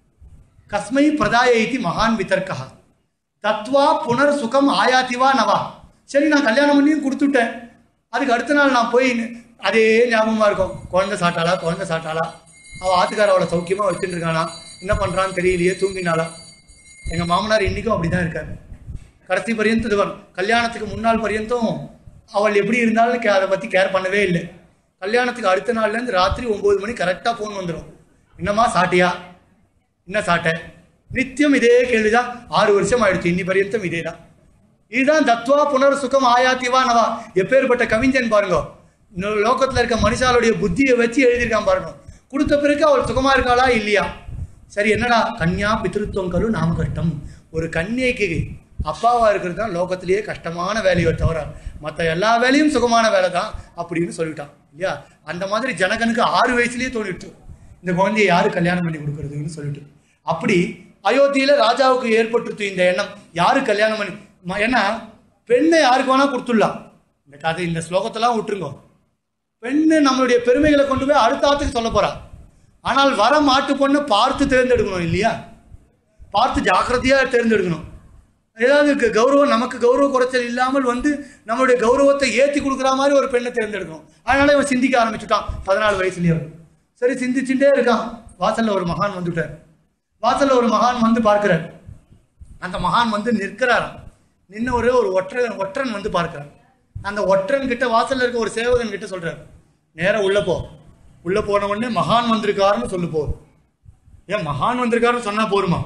கஸ்மை பிரதாய இதி மகான் விதர்க்கா தத்வா புனர் சுகம் ஆயாதிவா நவா சரி நான் கல்யாணம் பண்ணியும் கொடுத்துட்டேன் அதுக்கு அடுத்த நாள் நான் போய் அதே ஞாபகமா இருக்கும் குழந்தை சாட்டாளா குழந்தை சாட்டாளா அவள் ஆத்துக்கார அவளை சௌக்கியமா வச்சுட்டு இருக்கானா என்ன பண்றான்னு தெரியலையே தூங்கினாளா எங்க மாமனார் இன்னைக்கும் அப்படிதான் இருக்காரு கடைசி பரியந்தம் இதுவன் கல்யாணத்துக்கு முன்னாள் பரியந்தம் அவள் எப்படி இருந்தாலும் கே- அதை பத்தி கேர் பண்ணவே இல்லை கல்யாணத்துக்கு அடுத்த நாள்ல இருந்து ராத்திரி ஒன்பது மணி கரெக்டா போன் வந்துடும் என்னம்மா சாட்டியா என்ன சாட்டை நித்தியம் இதே கேள்விதான் ஆறு வருஷம் ஆயிடுச்சு இன்னி பரியந்தம் இதே தான் இதுதான் தத்வா புனர் சுகம் ஆயாத்திவா நவா எப்பேற்பட்ட கவிஞன் பாருங்க இந்த லோகத்துல இருக்க மனுஷாளுடைய புத்தியை வச்சு எழுதியிருக்கான் பாருங்க கொடுத்த பிறகு அவள் சுகமா இருக்காளா இல்லையா சரி என்னடா கன்யா பித்ருத்துவம் கரு நாம கஷ்டம் ஒரு கன்னியைக்கு அப்பாவா இருக்கிறது தான் லோகத்திலேயே கஷ்டமான வேலையை தவிர மற்ற எல்லா வேலையும் சுகமான வேலை தான் அப்படின்னு சொல்லிட்டான் இல்லையா அந்த மாதிரி ஜனகனுக்கு ஆறு வயசுலயே தோணிட்டு இந்த குழந்தையை யாரு கல்யாணம் பண்ணி கொடுக்கறதுன்னு சொல்லிட்டு அப்படி அயோத்தியில ராஜாவுக்கு ஏற்பட்டுருத்து இந்த எண்ணம் யாரு கல்யாணம் பண்ணி ம- ஏன்னா பெண்ணை யாருக்கு வேணா கொடுத்துடலாம் இந்த கதை இந்த ஸ்லோகத்தெல்லாம் விட்டுருங்க பெண்ணு நம்மளுடைய பெருமைகளை கொண்டு போய் அடுத்த ஆத்துக்கு சொல்ல போறா ஆனால் வர மாட்டு பொண்ணை பார்த்து தேர்ந்தெடுக்கணும் இல்லையா பார்த்து ஜாக்கிரதையா தேர்ந்தெடுக்கணும் ஏதாவது க- கௌரவம் நமக்கு கௌரவ குறைச்சல் இல்லாமல் வந்து நம்மளுடைய கௌரவத்தை ஏற்றி கொடுக்குற மாதிரி ஒரு பெண்ணை தேர்ந்தெடுக்கணும் அதனால இவன் சிந்திக்க ஆரம்பிச்சுட்டான் பதினாலு வயசுலயே சரி சிந்திச்சுட்டே இருக்கான் வாசல்ல ஒரு மகான் வந்துட்டார் வாசல்ல ஒரு மகான் வந்து பார்க்கிறார் அந்த மகான் வந்து நிற்கிறாராம் நின்ன ஒரே ஒரு ஒற்றன் ஒற்றன் வந்து பார்க்கிறார் அந்த ஒற்றன் கிட்ட வாசல்ல இருக்க ஒரு சேவகன் கிட்ட சொல்றாரு நேரா உள்ள போ உள்ள போன உடனே மகான் வந்திருக்காருன்னு சொல்லு போ ஏன் மகான் வந்திருக்காருன்னு சொன்னா போருமா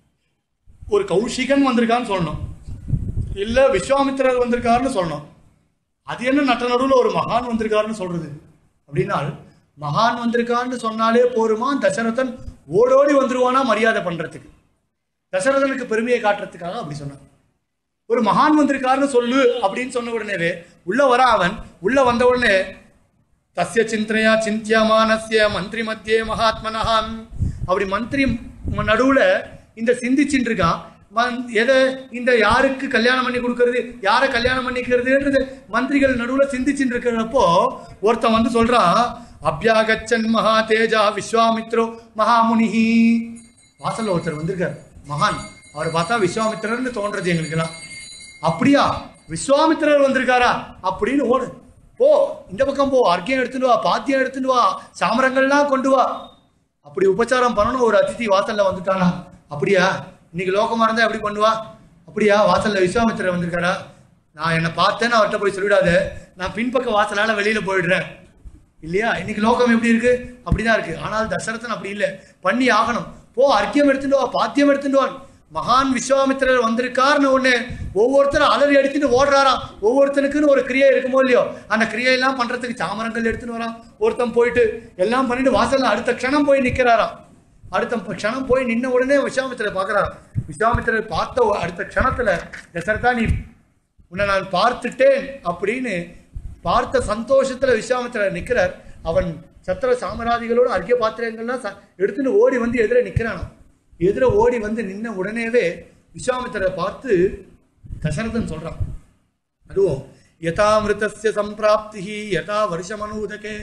ஒரு கௌஷிகன் வந்திருக்கான்னு சொல்லணும் இல்ல விஸ்வாமித்திரர் வந்திருக்காருன்னு சொல்லணும் அது என்ன நட்ட நடுவுல ஒரு மகான் வந்திருக்காருன்னு சொல்றது அப்படின்னா மகான் வந்திருக்கான்னு சொன்னாலே போருமா தசரதன் ஓடோடி வந்துருவானா மரியாதை பண்றதுக்கு தசரதனுக்கு பெருமையை காட்டுறதுக்காக அப்படி சொன்னான் ஒரு மகான் வந்திருக்காருன்னு சொல்லு அப்படின்னு சொன்ன உடனேவே உள்ள வர அவன் உள்ள வந்த உடனே தஸ்ய சிந்தனையா சிந்தியமானஸ்ய மந்திரி மத்தியே மகாத்மனஹாம் அப்படி மந்திரி ம- நடுவுல இந்த சிந்திச்சுட்டு இருக்கான் மந்- எதை இந்த யாருக்கு கல்யாணம் பண்ணி கொடுக்கறது யாரை கல்யாணம் பண்ணிக்கிறதுன்றது மந்திரிகள் நடுவுல சிந்திச்சுட்டு இருக்கிறப்போ ஒருத்தன் வந்து சொல்றான் அபியாகச்சன் மகா தேஜா விஸ்வாமித்ரோ மகாமுனிஹி வாசல்ல ஒருத்தர் வந்திருக்கார் மகான் அவரை பார்த்தா விஸ்வாமித்திரர்னு தோன்றது எங்களுக்கெல்லாம் அப்படியா விஸ்வாமித்திரர் வந்திருக்காரா அப்படின்னு ஓடு போ இந்த பக்கம் போ அர்க்கியம் எடுத்துட்டு வா பாத்தியம் எடுத்துட்டு வா சாமரங்கள்லாம் கொண்டு வா அப்படி உபச்சாரம் பண்ணணும் ஒரு அதிதி வாசல்ல வந்துட்டானா அப்படியா இன்னைக்கு லோகமா இருந்தா எப்படி பண்ணுவா அப்படியா வாசல்ல விஸ்வாமித்திரர் வந்திருக்காரா நான் என்னை பார்த்தேன்னு அவர்கிட்ட போய் சொல்லிடாத நான் பின்பக்க வாசலால வெளியில போயிடுறேன் இல்லையா இன்னைக்கு லோகம் எப்படி இருக்கு அப்படிதான் இருக்கு ஆனால் தசரதன் அப்படி இல்லை பண்ணி ஆகணும் போ அர்க்கியம் எடுத்துட்டு வா பாத்தியம் எடுத்துட்டு வா மகான் விஸ்வாமித்திரர் வந்திருக்காருன்னு ஒண்ணு ஒவ்வொருத்தரும் அலறி அடிச்சுட்டு ஓடுறாராம் ஒவ்வொருத்தனுக்குன்னு ஒரு கிரியை இருக்குமோ இல்லையோ அந்த கிரியையெல்லாம் பண்றதுக்கு சாமரங்கள் எடுத்துட்டு வரான் ஒருத்தன் போயிட்டு எல்லாம் பண்ணிட்டு வாசல்ல அடுத்த க்ஷணம் போய் நிக்கிறாராம் அடுத்த ப- க்ஷணம் போய் நின்ன உடனே விஸ்வாமித்திரர் பார்க்கறாராம் விஸ்வாமித்திரர் பார்த்த ஒ- அடுத்த க்ஷணத்துல தசரதா நீ உன்னை நான் பார்த்துட்டேன் அப்படின்னு பார்த்த சந்தோஷத்துல விஸ்வாமித்திரர் நிக்கிறார் அவன் சத்திர சாமராதிகளோட அர்க்கிய பாத்திரங்கள்லாம் ச- எடுத்துன்னு ஓடி வந்து எதிர நிக்கிறானாம் எதிர ஓடி வந்து நின்ன உடனேவே விஸ்வாமித்திரரை பார்த்து தசரதன் சொல்றான் அதுவும் யதாமிருதஸ்ய சம்பிராப்தி யதா வருஷமனூதகே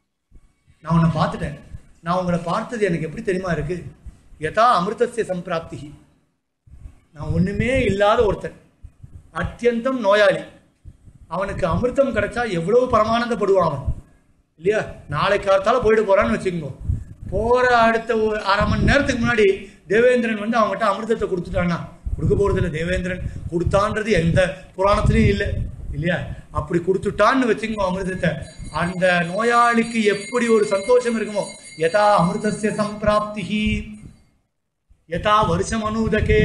நான் உன்னை பார்த்துட்டேன் நான் உங்களை பார்த்தது எனக்கு எப்படி தெரியுமா இருக்கு யதா அமிர்தஸ்ய சம்பிராப்தி நான் ஒண்ணுமே இல்லாத ஒருத்தன் அத்தியந்தம் நோயாளி அவனுக்கு அமிர்தம் கிடைச்சா எவ்வளவு பரமானந்தப்படுவான் அவன் இல்லையா நாளை காலத்தால போயிட்டு போறான்னு வச்சுக்கோங்க போற அடுத்த ஒரு அரை மணி நேரத்துக்கு முன்னாடி தேவேந்திரன் வந்து அவங்ககிட்ட அமிர்தத்தை கொடுத்துட்டான்னா கொடுக்க போறது இல்லை தேவேந்திரன் கொடுத்தான்றது எந்த புராணத்திலையும் இல்லை இல்லையா அப்படி கொடுத்துட்டான்னு வச்சுக்கோங்க அமிர்தத்தை அந்த நோயாளிக்கு எப்படி ஒரு சந்தோஷம் இருக்குமோ யதா அமிர்தஸ்ய சம்பிராப்திஹி யதா வருஷம் அனுதகே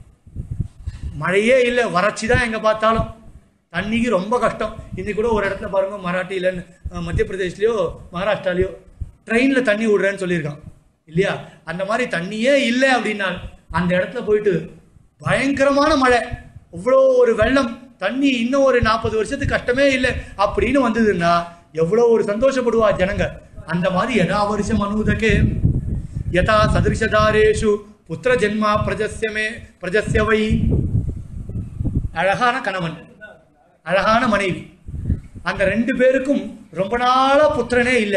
மழையே இல்லை வறட்சி தான் எங்கே பார்த்தாலும் தண்ணிக்கு ரொம்ப கஷ்டம் இன்னைக்கு கூட ஒரு இடத்துல பாருங்க மராட்டியில் மத்திய பிரதேஷ்லையோ மகாராஷ்டிராலையோ ட்ரெயினில் தண்ணி விடுறேன்னு சொல்லியிருக்கான் இல்லையா அந்த மாதிரி தண்ணியே இல்லை அப்படின்னா அந்த இடத்துல போயிட்டு பயங்கரமான மழை அவ்வளோ ஒரு வெள்ளம் தண்ணி இன்னும் ஒரு நாற்பது வருஷத்துக்கு கஷ்டமே இல்லை அப்படின்னு வந்ததுன்னா எவ்வளோ ஒரு சந்தோஷப்படுவா ஜனங்க அந்த மாதிரி எதா வருஷம் அனுதகே யதா சதிருஷதாரேஷு புத்திர ஜென்மா பிரஜஸ்யமே பிரஜஸ்யவை அழகான கணவன் அழகான மனைவி அந்த ரெண்டு பேருக்கும் ரொம்ப நாளா புத்திரனே இல்லை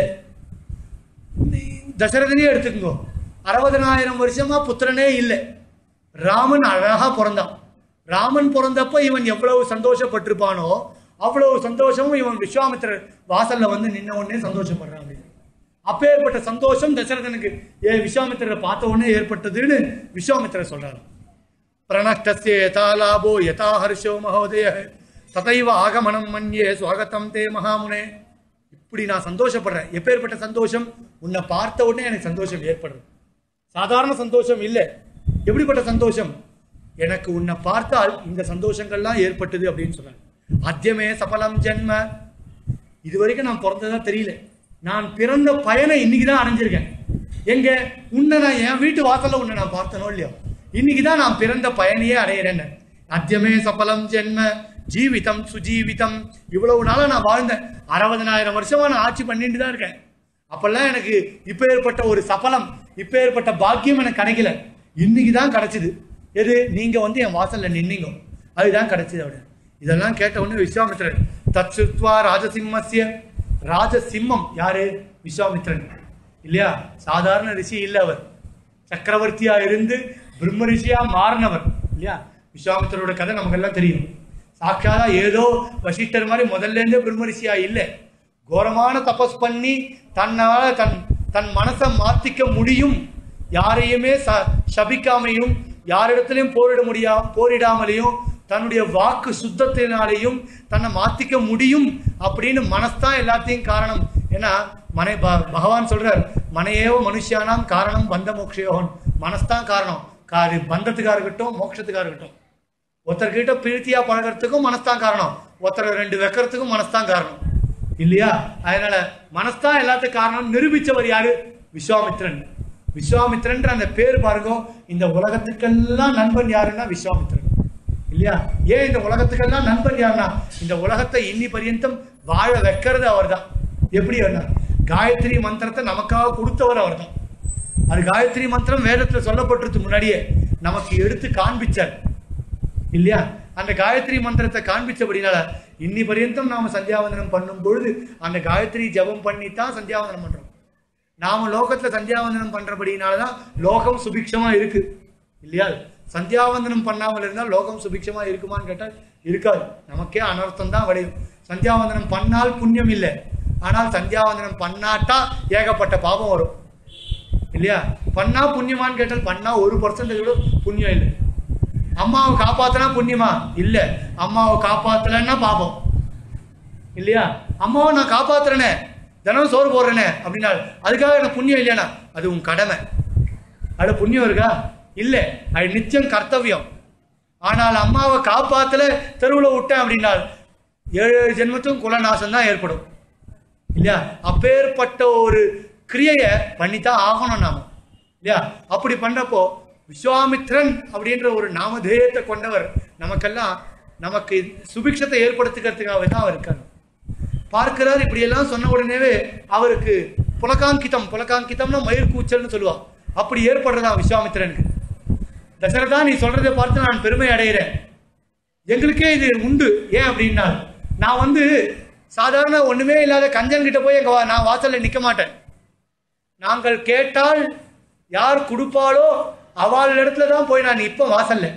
தசரதனே எடுத்துக்கோ அறுபதனாயிரம் வருஷமா புத்திரனே இல்லை ராமன் அழகா பிறந்தான் ராமன் பிறந்தப்ப இவன் எவ்வளவு சந்தோஷப்பட்டிருப்பானோ அவ்வளவு சந்தோஷமும் இவன் விஸ்வாமித்திரர் வாசல்ல வந்து நின்ன உடனே சந்தோஷப்படுறான் அப்படின்னு. அப்பேற்பட்ட சந்தோஷம் தசரதனுக்கு ஏ விஸ்வாமித்திரரை பார்த்த உடனே ஏற்பட்டதுன்னு விஸ்வாமித்திரர் சொல்றாரு பிரணஷ்டஸ்ய யதா லாபோ யதா ஹர்ஷோ மகோதய ததைவ ஆகமனம் மன்யே சுவாகத்தம் தே மகாமுனே இப்படி நான் சந்தோஷப்படுறேன் எப்பேற்பட்ட சந்தோஷம் உன்னை பார்த்த உடனே எனக்கு சந்தோஷம் ஏற்படுறது சாதாரண சந்தோஷம் இல்லை எப்படிப்பட்ட சந்தோஷம் எனக்கு உன்னை பார்த்தால் இந்த சந்தோஷங்கள்லாம் ஏற்பட்டது அப்படின்னு சொல்றாங்க அத்தியமே சபலம் ஜென்ம இது வரைக்கும் நான் பிறந்ததா தெரியல நான் பிறந்த பயனை இன்னைக்கு தான் அடைஞ்சிருக்கேன் எங்க உன்னை நான் என் வீட்டு வாசல்ல உன்னை நான் பார்த்தனோ இல்லையோ இன்னைக்கு தான் நான் பிறந்த பயனையே அடையிறேன்னு அத்தியமே சபலம் ஜென்ம ஜீவிதம் சுஜீவிதம் இவ்வளவு நாளா நான் வாழ்ந்தேன் அறுபதனாயிரம் வருஷமா நான் ஆட்சி பண்ணிட்டு தான் இருக்கேன் அப்பெல்லாம் எனக்கு இப்ப ஏற்பட்ட ஒரு சபலம் இப்ப ஏற்பட்ட பாக்கியம் எனக்கு கிடைக்கல இன்னைக்கு தான் கிடைச்சது எது நீங்க வந்து என் வாசல்ல நின்னீங்க அதுதான் கிடைச்சது அவரு இதெல்லாம் கேட்ட உடனே விஸ்வாமித்திரர் தச்சுத்வா ராஜசிம்மஸ்ய ராஜ சிம்மம் யாரு விஸ்வாமித்ரன் இல்லையா சாதாரண ரிஷி இல்லை அவர் சக்கரவர்த்தியா இருந்து பிரம்ம ரிஷியா மாறினவர் இல்லையா விஸ்வாமித்திரோட கதை நமக்கு எல்லாம் தெரியும் சாட்சாதா ஏதோ வசிஷ்டர் மாதிரி முதல்ல இருந்தே பிரம்ம ரிஷியா இல்லை கோரமான தபஸ் பண்ணி தன்னால தன் தன் மனசை மாத்திக்க முடியும் யாரையுமே ச சபிக்காமையும் யாரிடத்திலையும் போரிட முடியா போரிடாமலையும் தன்னுடைய வாக்கு சுத்தத்தினாலேயும் தன்னை மாத்திக்க முடியும் அப்படின்னு மனசுதான் எல்லாத்தையும் காரணம் ஏன்னா மனை ப- பகவான் சொல்றார் மனையேவோ மனுஷியானாம் காரணம் பந்த மோக்ஷயோகன் மனசுதான் காரணம் காது பந்தத்துக்கா இருக்கட்டும் மோட்சத்துக்கா இருக்கட்டும் ஒருத்தர்கிட்ட பிரீத்தியா பழகிறதுக்கும் மனசுதான் காரணம் ஒருத்தர் ரெண்டு வைக்கிறதுக்கும் மனசுதான் காரணம் இல்லையா அதனால மனசுதான் எல்லாத்துக்கும் காரணம் நிரூபிச்சவர் யாரு விஸ்வாமித்ரன் விஸ்வாமித்ரன்ற அந்த பேர் பாருங்க இந்த உலகத்துக்கெல்லாம் நண்பன் யாருன்னா விஸ்வாமித்ரன் இல்லையா ஏன் இந்த உலகத்துக்கெல்லாம் நண்பன் யாருன்னா இந்த உலகத்தை இன்னி பரியந்தம் வாழ வைக்கிறது அவர்தான் எப்படி என்ன காயத்ரி மந்திரத்தை நமக்காக கொடுத்தவர் அவர்தான் அது காயத்ரி மந்திரம் வேதத்துல சொல்லப்பட்டிருக்கு முன்னாடியே நமக்கு எடுத்து காண்பிச்சார் இல்லையா அந்த காயத்ரி மந்திரத்தை காண்பிச்சபடினால இன்னி பரியந்தம் நாம சந்தியாவந்தனம் பண்ணும் பொழுது அந்த காயத்ரி ஜெபம் பண்ணி தான் சந்தியாவந்தனம் பண்றோம் நாம லோகத்துல சந்தியாவந்தனம் பண்றபடினால தான் லோகம் சுபிக்ஷமா இருக்கு இல்லையா சந்தியாவந்தனம் பண்ணாமல் இருந்தால் லோகம் சுபிக்ஷமா இருக்குமான்னு கேட்டால் இருக்காது நமக்கே அனர்த்தம் தான் விளையும் சந்தியாவந்தனம் பண்ணால் புண்ணியம் இல்லை ஆனால் சந்தியாவந்தனம் பண்ணாட்டா ஏகப்பட்ட பாபம் வரும் இல்லையா பண்ணா புண்ணியமான்னு கேட்டால் பண்ணா ஒரு பர்சன்டேஜ் கூட புண்ணியம் இல்லை அம்மாவை காப்பாத்தினா புண்ணியமா இல்ல அம்மாவை காப்பாத்தலைன்னா பாபம் இல்லையா அம்மாவை நான் காப்பாத்துறேனே தினம் சோறு போடுறேனே அப்படின்னா அதுக்காக எனக்கு புண்ணியம் இல்லையானா அது உன் கடமை அது புண்ணியம் இருக்கா இல்ல அது நிச்சயம் கர்த்தவியம் ஆனால் அம்மாவை காப்பாத்தல தெருவுல விட்டேன் அப்படின்னா ஏழு ஏழு ஜென்மத்துக்கும் குலநாசம் தான் ஏற்படும் இல்லையா அப்பேற்பட்ட ஒரு கிரியையை பண்ணித்தான் ஆகணும் நாம இல்லையா அப்படி பண்றப்போ விஸ்வாமித்ரன் அப்படின்ற ஒரு நாமதேயத்தை கொண்டவர் நமக்கெல்லாம் நமக்கு சுபிக்ஷத்தை ஏற்படுத்திக்கிறதுக்காகவே தான் அவர் இருக்காரு பார்க்கிறார் இப்படியெல்லாம் சொன்ன உடனேவே அவருக்கு புலகாங்கிதம் புலகாங்கிதம்னா மயிர் கூச்சல்னு சொல்லுவா அப்படி ஏற்படுறதா விஸ்வாமித்திரனுக்கு தசரதா நீ சொல்றதை பார்த்து நான் பெருமை அடைகிறேன் எங்களுக்கே இது உண்டு ஏன் அப்படின்னா நான் வந்து சாதாரண ஒண்ணுமே இல்லாத கஞ்சன் கிட்ட போய் எங்க வா- நான் வாசல்ல நிக்க மாட்டேன் நாங்கள் கேட்டால் யார் கொடுப்பாளோ அவள் இடத்துல தான் போய் நான் நிற்பேன் வாசல்ல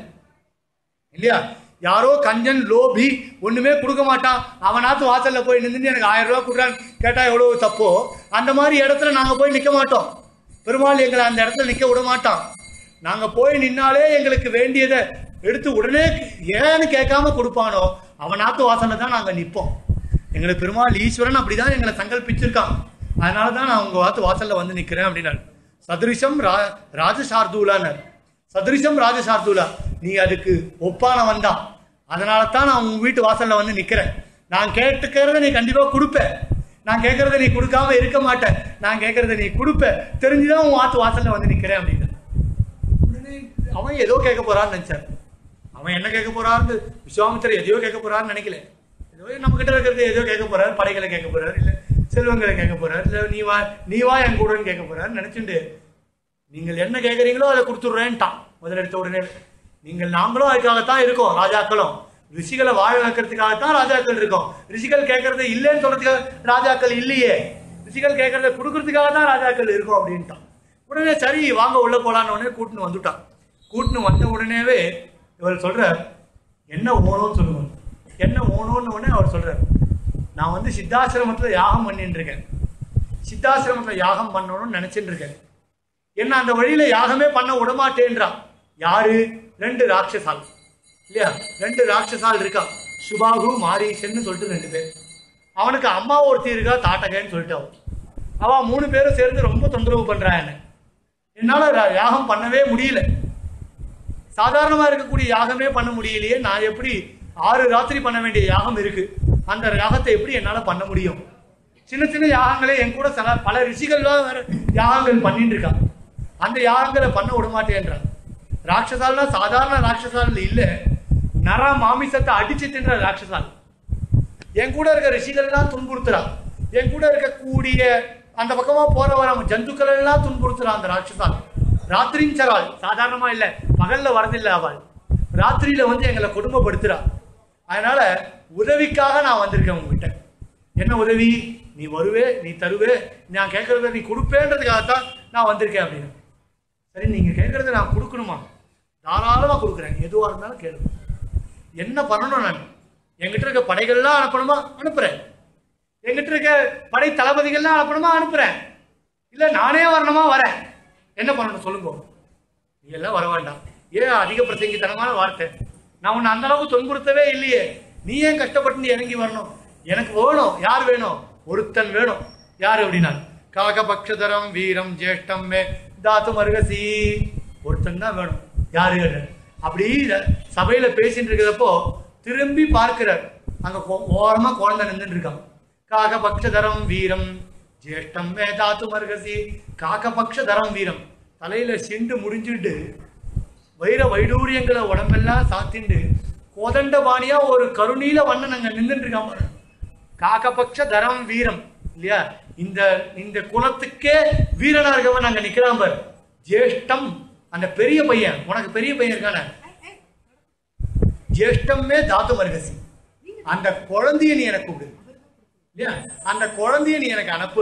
இல்லையா யாரோ கஞ்சன் லோபி ஒண்ணுமே கொடுக்க மாட்டான் அவனாத்து வாசல்ல போய் நின்று எனக்கு ஆயிரம் ரூபாய் கொடுறான்னு கேட்டா எவ்வளவு தப்போ அந்த மாதிரி இடத்துல நாங்க போய் நிக்க மாட்டோம் பெருமாள் எங்களை அந்த இடத்துல நிக்க விட மாட்டான் நாங்க போய் நின்னாலே எங்களுக்கு வேண்டியதை எடுத்து உடனே ஏன்னு கேட்காம கொடுப்பானோ அவனாத்து வாசல்ல தான் நாங்க நிப்போம் எங்களுக்கு பெருமாள் ஈஸ்வரன் அப்படிதான் எங்களை சங்கல்பிச்சிருக்கான் அதனால தான் நான் உங்க வாத்து வாசல்ல வந்து நிக்கிறேன் அப்படின்னாரு சதுரிஷம் ரா ராஜசார்தூலானர் சதுரிஷம் ராஜசார்தூலா நீ அதுக்கு ஒப்பானவன் தான் அதனால தான் நான் உங்க வீட்டு வாசல்ல வந்து நிக்கிறேன் நான் கேட்டுக்கிறத நீ கண்டிப்பா கொடுப்ப நான் கேட்கறத நீ கொடுக்காம இருக்க மாட்டேன் நான் கேட்கறத நீ கொடுப்ப தெரிஞ்சுதான் உன் வாத்து வாசல்ல வந்து நிக்கிறேன் அப்படின்னு உடனே அவன் ஏதோ கேட்க போறான்னு நினைச்சார் அவன் என்ன கேட்க போறான்னு விஸ்வாமித்திரர் எதையோ கேட்க போறான்னு நினைக்கல ஏதோ நம்ம கிட்ட இருக்கிறது ஏதோ கேட்க போறாரு படைகளை கேட்க போறாரு இல்ல செல்வங்களை கேட்க போறாரு இல்ல நீ வா நீ வா என் கூடன்னு கேட்க போறாரு நினைச்சுண்டு நீங்கள் என்ன கேட்குறீங்களோ அதை கொடுத்துட்றேன்ட்டான் முதல் எடுத்த உடனே நீங்கள் நாங்களும் அதுக்காகத்தான் இருக்கோம் ராஜாக்களும் ரிஷிகளை வாழ வைக்கிறதுக்காகத்தான் ராஜாக்கள் இருக்கோம் ரிஷிகள் கேட்கறது இல்லைன்னு சொல்றதுக்காக ராஜாக்கள் இல்லையே ரிஷிகள் கேட்கறத கொடுக்கறதுக்காக தான் ராஜாக்கள் இருக்கோம் அப்படின்ட்டான் உடனே சரி வாங்க உள்ள போலான்னு உடனே கூட்டின்னு வந்துட்டான் கூட்டின்னு வந்த உடனேவே இவர் சொல்றார் என்ன ஓணும்னு சொல்லுங்க என்ன ஓணும்னு உடனே அவர் சொல்றார் நான் வந்து சித்தாசிரமத்துல யாகம் பண்ணிட்டு இருக்கேன் சித்தாசிரமத்துல யாகம் பண்ணணும்னு நினைச்சிட்டு இருக்கேன் என்ன அந்த வழியில யாகமே பண்ண விடமாட்டேன்றான் யாரு ரெண்டு ராட்சசால் இல்லையா ரெண்டு ராட்சசால் இருக்கா சுபாகு மாரீசன்னு சொல்லிட்டு ரெண்டு பேர் அவனுக்கு அம்மா ஒருத்தி இருக்கா தாட்டகன்னு சொல்லிட்டு அவன் அவன் மூணு பேரும் சேர்ந்து ரொம்ப தொந்தரவு பண்றான் என்ன என்னால ர- யாகம் பண்ணவே முடியல சாதாரணமா இருக்கக்கூடிய யாகமே பண்ண முடியலையே நான் எப்படி ஆறு ராத்திரி பண்ண வேண்டிய யாகம் இருக்கு அந்த யாகத்தை எப்படி என்னால பண்ண முடியும் சின்ன சின்ன யாகங்களே என் கூட சில பல ரிஷிகள்லாம் வேற யாகங்கள் பண்ணிட்டு இருக்காங்க அந்த யாகங்களை பண்ண விட மாட்டேன்றான் ராட்சசால்னா சாதாரண ராட்சசால் இல்ல நர மாமிசத்தை அடிச்சு தின்ற ராட்சசால் என் கூட இருக்க ரிஷிகள் எல்லாம் துன்புறுத்துறான் என் கூட இருக்கக்கூடிய அந்த பக்கமா போற வர ஜந்துக்கள் எல்லாம் துன்புறுத்துறான் அந்த ராட்சசால் ராத்திரியும் சரால் சாதாரணமா இல்ல பகல்ல வரதில்லை அவள் ராத்திரியில வந்து எங்களை கொடுமைப்படுத்துறா அதனால உதவிக்காக நான் வந்திருக்கேன் உங்ககிட்ட என்ன உதவி நீ வருவே நீ தருவே நான் கேட்கறத நீ கொடுப்பேன்றதுக்காகத்தான் நான் வந்திருக்கேன் அப்படின்னு சரி நீங்க கேட்கறத நான் கொடுக்கணுமா தாராளமா கொடுக்குறேன் எதுவா இருந்தாலும் கேளு என்ன பண்ணணும் நான் என்கிட்ட இருக்க படைகள்லாம் அனுப்பணுமா அனுப்புறேன் என்கிட்ட இருக்க படை தளபதிகள்லாம் அனுப்பணுமா அனுப்புறேன் இல்ல நானே வரணுமா வரேன் என்ன பண்ணணும் சொல்லுங்க நீ எல்லாம் வர வேண்டாம் ஏன் அதிக பிரசங்கித்தனமான வார்த்தை நான் உன்னை அந்த அளவுக்கு துன்புறுத்தவே இல்லையே நீ ஏன் கஷ்டப்பட்டு நீ இறங்கி வரணும் எனக்கு வேணும் யார் வேணும் ஒருத்தன் வேணும் யார் அப்படின்னா காகபக்ஷதரம் வீரம் ஜேஷ்டம் மே தாத்து மருகசி ஒருத்தன் தான் வேணும் யாரு கேட்டார். அப்படி இத- சபையில பேசிட்டு இருக்கிறப்போ திரும்பி பார்க்கிறார் அங்க கோ- ஓரமா குழந்தை நின்றுட்டு இருக்கான் காகபக்ஷதரம் வீரம் ஜேஷ்டம் மே தாத்து மருகசி காகபக்ஷதரம் வீரம் தலையில சிண்டு முடிஞ்சுட்டு வைர வைடூரியங்களை உடம்பெல்லாம் சாத்திண்டு கோதண்ட பாணியா ஒரு கருணீல வண்ணன் அங்க நின்றுட்டு இருக்கான் பாரு. காகபக்ஷ தரம் வீரம் இல்லையா இந்த இந்த குலத்துக்கே வீரனா இருக்கவன் அங்க நிக்கிறான் பார் ஜேஷ்டம் அந்த பெரிய பையன் உனக்கு பெரிய பையன் இருக்கானே ஜேஷ்டமே தாத்து மருகசி அந்த குழந்தைய நீ எனக்கு கூப்பிடு இல்லையா அந்த குழந்தைய நீ எனக்கு அனுப்பு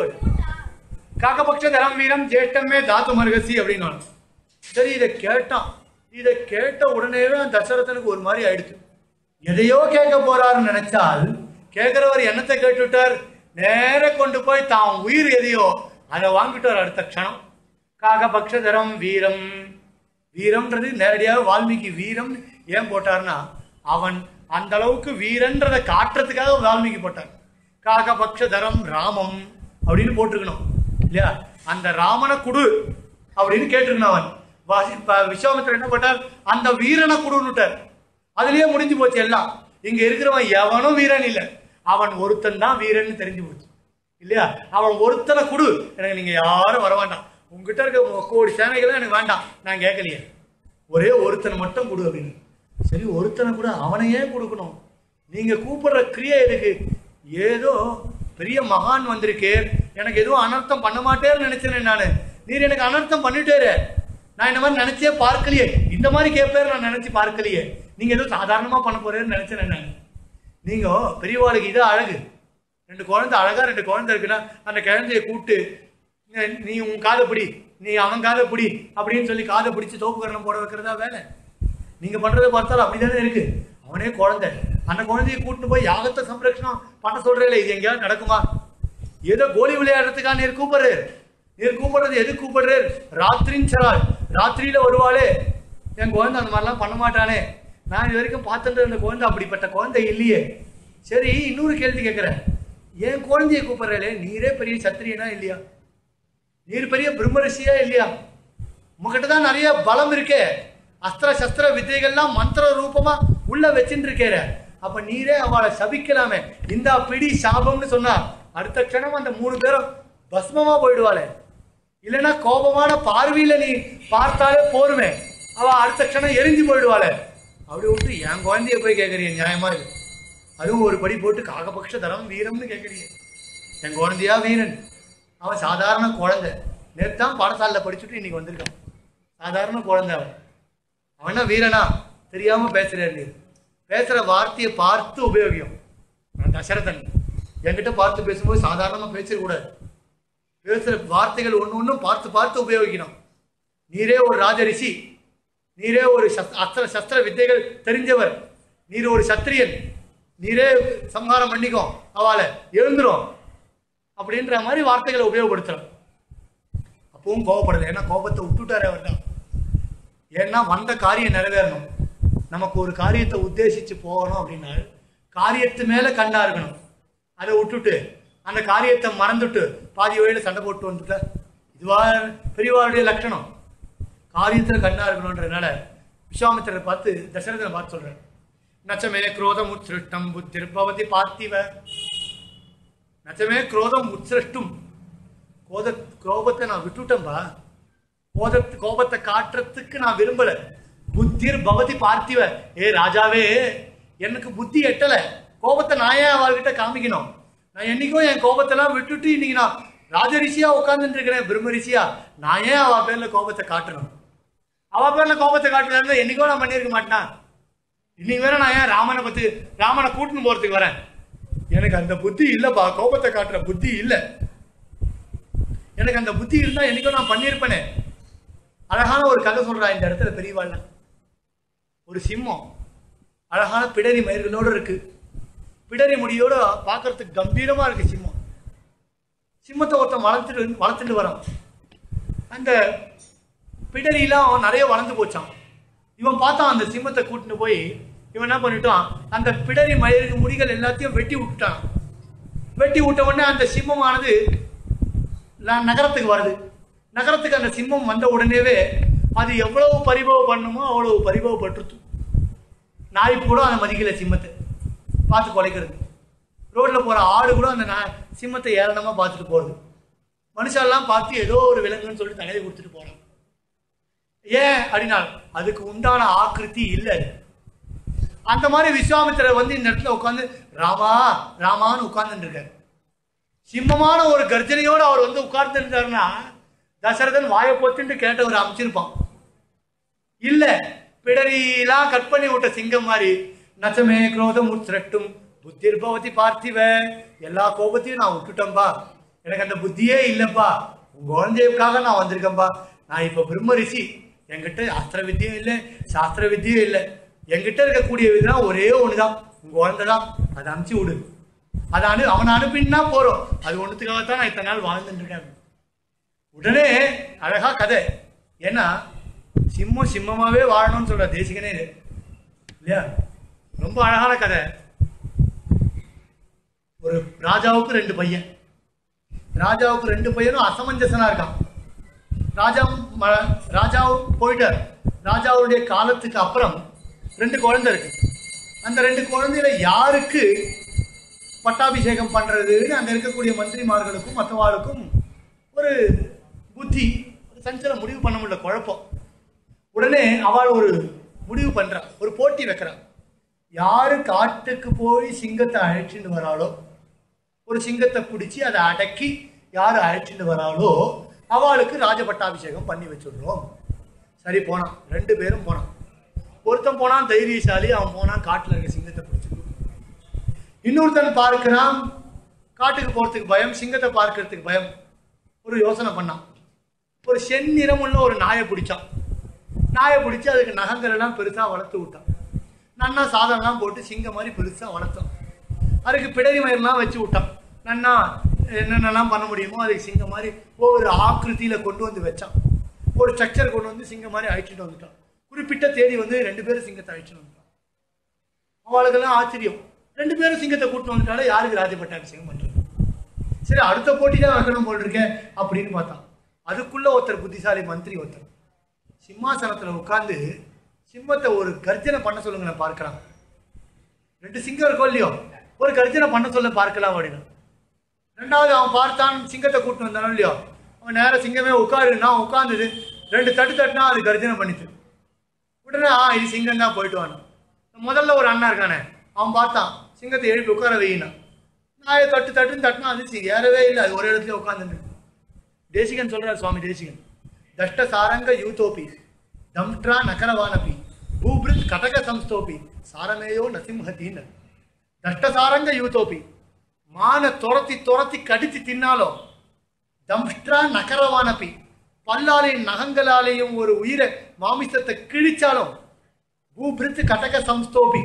காகபக்ஷ தரம் வீரம் ஜேஷ்டமே தாத்து மருகசி அப்படின்னு சரி இதை கேட்டான் இதை கேட்ட உடனேவே அந்த தசரதனுக்கு ஒரு மாதிரி ஆயிடுச்சு எதையோ கேட்க போறாருன்னு நினைச்சால் கேட்கிறவர் என்னத்தை கேட்டுவிட்டார் நேர கொண்டு போய் தான் உயிர் எதையோ அதை வாங்கிட்டார் அடுத்த க்ஷணம் காகபக்ஷதரம் வீரம் வீரம்ன்றது நேரடியாக வால்மீகி வீரம் ஏன் போட்டார்னா அவன் அந்த அளவுக்கு வீரன்றதை காட்டுறதுக்காக வால்மீகி போட்டார் காகபக்ஷதரம் ராமம் அப்படின்னு போட்டிருக்கணும் இல்லையா அந்த ராமனை குடு அப்படின்னு கேட்டிருக்கணும் அவன் வாசி- ப- விஸ்வாமித்திரர் என்ன பண்ணார் அந்த வீரனை குடுன்னுட்டார் அதுலயே முடிஞ்சு போச்சு எல்லாம் இங்க இருக்கிறவன் எவனும் வீரன் இல்ல அவன் ஒருத்தன் தான் வீரன் தெரிஞ்சு போச்சு இல்லையா அவன் ஒருத்தனை குடு எனக்கு நீங்க யாரும் வர வேண்டாம் உங்ககிட்ட இருக்க மு- கோடி சேனைகளும் எனக்கு வேண்டாம் நான் கேட்கலையே ஒரே ஒருத்தனை மட்டும் கொடு அப்படின்னு சரி ஒருத்தனை கூட அவனை ஏன் கொடுக்கணும் நீங்க கூப்பிடுற கிரியை எதுக்கு ஏதோ பெரிய மகான் வந்திருக்கே எனக்கு எதுவும் அனர்த்தம் பண்ண மாட்டேன்னு நினைச்சேன் நானு நீர் எனக்கு அனர்த்தம் பண்ணிட்டேரு நான் இந்த மாதிரி நினைச்சே பார்க்கலையே இந்த மாதிரி கேட்பேர் நான் நினைச்சு பார்க்கலையே நீங்க ஏதோ சாதாரணமா பண்ண போறேன்னு நினைச்சேன் நான் நீங்க பெரியவாளுக்கு இது அழகு ரெண்டு குழந்தை அழகா ரெண்டு குழந்தை இருக்குன்னா அந்த குழந்தைய கூப்பிட்டு நீ- நீ உன் காதை பிடி நீ அவன் காதை பிடி அப்படின்னு சொல்லி காதை பிடிச்சு தோப்பு கரணம் போட வைக்கிறதா வேலை நீங்க பண்றதை பார்த்தாலும் அப்படிதானே இருக்கு அவனே குழந்தை அந்த குழந்தைய கூட்டிட்டு போய் யாகத்தை சம்ரட்சணம் பண்ண சொல்றேன் இது எங்கேயாவது நடக்குமா ஏதோ கோலி விளையாடுறதுக்காக நீர் கூப்பிடுறாரு நீர் கூப்பிடுறது எது கூப்பிடுறாரு ராத்திரின்னு சொல்லால் ராத்திரியில வருவாளே என் குழந்தை அந்த மாதிரிலாம் பண்ண மாட்டானே நான் இது வரைக்கும் பார்த்துட்டு அந்த குழந்தை அப்படிப்பட்ட குழந்தை இல்லையே சரி இன்னொரு கேள்வி கேட்கிறேன் என் குழந்தைய கூப்பிடுறே நீரே பெரிய சத்திரியனா இல்லையா நீர் பெரிய பிரம்மரிஷியா இல்லையா உங்ககிட்ட தான் நிறைய பலம் இருக்கே அஸ்திர சஸ்திர வித்தைகள்லாம் மந்திர ரூபமா உள்ள வச்சுட்டு இருக்கேற அப்ப நீரே அவளை சபிக்கலாமே இந்த பிடி சாபம்னு சொன்னா அடுத்த க்ஷணம் அந்த மூணு பேரும் பஸ்மமா போயிடுவாளே இல்லைன்னா கோபமான பார்வையில நீ பார்த்தாலே போருமே அவ அடுத்த க்ஷணம் எரிஞ்சு போயிடுவாளே அப்படி விட்டு என் குழந்தைய போய் கேட்கறீங்க நியாயமா இது அதுவும் ஒரு படி போட்டு காகபக்ஷ தரம் வீரம்னு கேட்கறீங்க என் குழந்தையா வீரன் அவன் சாதாரண குழந்தை நேற்று தான் பாடசாலையில் படிச்சுட்டு இன்னைக்கு வந்திருக்கான் சாதாரண குழந்தை அவன் அவன் என்ன வீரனா தெரியாம பேசுறாரு நீ பேசுற வார்த்தையை பார்த்து உபயோகியம் நான் தசரதன் என்கிட்ட பார்த்து பேசும்போது சாதாரணமா பேசக்கூடாது பேசுற வார்த்தைகள் ஒண்ணு ஒண்ணும் பார்த்து பார்த்து உபயோகிக்கணும் நீரே ஒரு ராஜரிஷி நீரே ஒரு சஸ்- அஸ்திர சஸ்திர வித்தைகள் தெரிஞ்சவர் நீர் ஒரு சத்திரியன் நீரே சம்ஹாரம் பண்ணிக்கோ அவளை எழுந்துரும் அப்படின்ற மாதிரி வார்த்தைகளை உபயோகப்படுத்துறோம் அப்பவும் கோவப்படல ஏன்னா கோபத்தை விட்டுட்டாரு அவர் தான் ஏன்னா வந்த காரியம் நிறைவேறணும் நமக்கு ஒரு காரியத்தை உத்தேசிச்சு போகணும் அப்படின்னா காரியத்து மேல கண்ணா இருக்கணும் அதை விட்டுட்டு அந்த காரியத்தை மறந்துட்டு பாதி வழியில சண்டை போட்டு வந்துட்டா இதுவா பெரியவாருடைய லட்சணம் காரியத்துல கண்ணா இருக்கணும்ன்றதுனால விஸ்வாமித்திரரை பார்த்து தசரதனை பார்த்து சொல்றேன் நச்சமே குரோதம் உத்சிருஷ்டம் புத்திர் பவதி பார்த்திவ நச்சமே குரோதம் உத்சிருஷ்டும் கோத கோபத்தை நான் விட்டுட்டேன்பா கோத கோபத்தை காட்டுறதுக்கு நான் விரும்பல புத்திர் பவதி பார்த்திவ ஏ ராஜாவே எனக்கு புத்தி எட்டல கோபத்தை நான் ஏன் அவர்கிட்ட காமிக்கணும் நான் என்னைக்கோ என் கோபத்தெல்லாம் விட்டுட்டு இன்னைக்கு நான் ராஜரிஷியா உட்கார்ந்துட்டு இருக்கிறேன் பிரம்ம ரிஷியா நான் ஏன் அவ பேர்ல கோபத்தை காட்டணும் அவ பேர்ல கோபத்தை காட்டுறதா என்னைக்கோ நான் பண்ணியிருக்க மாட்டேன் இன்னைக்கு வேற நான் ஏன் ராமனை பத்தி ராமனை கூட்டின்னு போறதுக்கு வரேன் எனக்கு அந்த புத்தி இல்லப்பா கோபத்தை காட்டுற புத்தி இல்லை எனக்கு அந்த புத்தி இருந்தா என்னைக்கும் நான் பண்ணியிருப்பேனே அழகான ஒரு கதை சொல்றா இந்த இடத்துல பெரியவாள் ஒரு சிம்மம் அழகான பிடரி மயிர்களோட இருக்கு பிடரி முடியோட பார்க்கறதுக்கு கம்பீரமா இருக்கு சிம்மம் சிம்மத்தை ஒருத்தன் வளர்த்துட்டு வளர்த்துட்டு வரான் அந்த பிடரிலாம் நிறைய வளர்ந்து போச்சான் இவன் பார்த்தான் அந்த சிம்மத்தை கூட்டிட்டு போய் இவன் என்ன பண்ணிட்டான் அந்த பிடரி மயிருக்கு முடிகள் எல்லாத்தையும் வெட்டி விட்டுட்டான் வெட்டி விட்ட உடனே அந்த சிம்மமானது ந- நகரத்துக்கு வருது நகரத்துக்கு அந்த சிம்மம் வந்த உடனேவே அது எவ்வளவு பரிபவம் பண்ணுமோ அவ்வளவு பரிபவப்பட்டுருத்து நாய் கூட அந்த மதிக்கல சிம்மத்தை பார்த்து குலைக்கிறது ரோட்ல போற ஆடு கூட அந்த நா- சிம்மத்தை ஏளனமா பார்த்துட்டு போறது மனுஷெல்லாம் பார்த்து ஏதோ ஒரு விலங்குன்னு சொல்லிட்டு தகவல் கொடுத்துட்டு போறான் ஏன் அப்படின்னா அதுக்கு உண்டான ஆக்கிருதி இல்லை அது. அந்த மாதிரி விஸ்வாமித்திரர் வந்து இந்த இடத்துல உட்காந்து ராமா ராமான்னு உட்கார்ந்துட்டு இருக்காரு சிம்மமான ஒரு கர்ஜனையோட அவர் வந்து உட்கார்ந்து இருந்தாருன்னா தசரதன் வாயை பொத்துட்டு கேட்டவர் அமைச்சிருப்பான் இல்ல பிடரியெல்லாம் கட் பண்ணி விட்ட சிங்கம் மாதிரி நச்சமே குரோதம் உத்ரட்டும் புத்திர் பவதி பார்த்திவ எல்லா கோபத்தையும் நான் விட்டுட்டேன்பா எனக்கு அந்த புத்தியே இல்லப்பா உங்க குழந்தைக்காக நான் வந்திருக்கேன்பா நான் இப்ப பிரம்ம ரிஷி என்கிட்ட அஸ்திர வித்தியும் இல்லை சாஸ்திர வித்தியும் இல்லை என்கிட்ட இருக்கக்கூடிய விதம் ஒரே ஒண்ணுதான் உங்க குழந்தை தான் அதை அனுப்பிச்சு விடு அதை அனு அவனை அனுப்பினா போறோம் அது ஒண்ணுத்துக்காகத்தான் நான் இத்தனை நாள் வாழ்ந்துட்டு இருக்கேன் உடனே அழகா கதை ஏன்னா சிம்மம் சிம்மமாவே வாழணும்னு சொல்ற தேசிகனே இது இல்லையா ரொம்ப அழகான கதை ஒரு ராஜாவுக்கு ரெண்டு பையன் ராஜாவுக்கு ரெண்டு பையனும் அசமஞ்சசனா இருக்கான் ராஜா ம- ராஜாவும் போயிட்டார் ராஜாவுடைய காலத்துக்கு அப்புறம் ரெண்டு குழந்தை இருக்கு அந்த ரெண்டு குழந்தையில யாருக்கு பட்டாபிஷேகம் பண்றதுன்னு அங்க இருக்கக்கூடிய மந்திரிமார்களுக்கும் மற்றவாளுக்கும் ஒரு புத்தி ஒரு சஞ்சல முடிவு பண்ண முடியல குழப்பம் உடனே அவள் ஒரு முடிவு பண்றா ஒரு போட்டி வைக்கிறா யாரு காட்டுக்கு போய் சிங்கத்தை அழைச்சிட்டு வராளோ ஒரு சிங்கத்தை பிடிச்சி அதை அடக்கி யார் அழைச்சிட்டு வராளோ அவளுக்கு ராஜ பட்டாபிஷேகம் பண்ணி வச்சுடுறோம் சரி போனான் ரெண்டு பேரும் போனான் ஒருத்தன் போனான் தைரியசாலி அவன் போனான் காட்டுல இருக்க சிங்கத்தை பிடிச்சி இன்னொருத்தன் பார்க்கிறான் காட்டுக்கு போறதுக்கு பயம் சிங்கத்தை பார்க்கறதுக்கு பயம் ஒரு யோசனை பண்ணான் ஒரு செந்நிறமுள்ள ஒரு நாயை பிடிச்சான் நாயை பிடிச்சி அதுக்கு நகங்கள் எல்லாம் பெருசா வளர்த்து விட்டான் நன்னா சாதம்லாம் போட்டு சிங்கம் மாதிரி பெருசா வளர்த்தான் அதுக்கு பிடரி மயிரெல்லாம் வச்சு விட்டான் நன்னா என்னென்னலாம் பண்ண முடியுமோ அதுக்கு சிங்கம் மாதிரி ஒவ்வொரு ஆக்கிருத்தியில கொண்டு வந்து வச்சான் ஒரு ஸ்ட்ரக்சர் கொண்டு வந்து சிங்கம் மாதிரி அழைச்சிட்டு வந்துட்டான் குறிப்பிட்ட தேதி வந்து ரெண்டு பேரும் சிங்கத்தை அழைச்சிட்டு வந்துட்டான் அவளுக்கெல்லாம் ஆச்சரியம் ரெண்டு பேரும் சிங்கத்தை கூட்டிட்டு வந்துட்டாலே யாருக்கு ராஜபட்டாபிஷேகம் பண்றது சரி அடுத்த போட்டி தான் வைக்கணும் போல் இருக்கேன் அப்படின்னு பார்த்தான் அதுக்குள்ள ஒருத்தர் புத்திசாலி மந்திரி ஒருத்தர் சிம்மாசனத்துல உட்கார்ந்து சிம்மத்தை ஒரு கர்ஜனை பண்ண சொல்லுங்க நான் பார்க்கலாம் ரெண்டு சிங்கம் இருக்கோ இல்லையோ ஒரு கர்ஜனை பண்ண சொல்ல பார்க்கலாம் அப்படின்னு ரெண்டாவது அவன் பார்த்தான் சிங்கத்தை கூட்டிட்டு வந்தானோ இல்லையோ அவன் நேரா சிங்கமே உட்காரு நான் உட்கார்ந்தது ரெண்டு தட்டு தட்டுனா அது கர்ஜனை பண்ணிச்சு உடனே ஆ இது சிங்கம் தான் போயிட்டு வானு முதல்ல ஒரு அண்ணா இருக்கானே அவன் பார்த்தான் சிங்கத்தை எழுப்பி உட்கார வையினான் நாயை தட்டு தட்டுன்னு தட்டினா அது சி- ஏறவே இல்லை அது ஒரு இடத்துல உட்காந்துட்டு தேசிகன் சொல்றார் சுவாமி தேசிகன் தஷ்ட சாரங்க யூதோபி தம்ட்ரா நகரவானபி பூபிருத் கடக சம்ஸ்தோபி சாரமேயோ நசிம்ஹத்தின்னு தஷ்ட சாரங்க யூதோபி மான துரத்தி துரத்தி கடித்து தின்னாலோ தம்ஷ்ட்ரா நகரவானபி பல்லாலையும் நகங்களாலேயும் ஒரு உயிரை மாமிசத்தை கிழிச்சாலும் பூபிருத்து கடக சம்ஸ்தோபி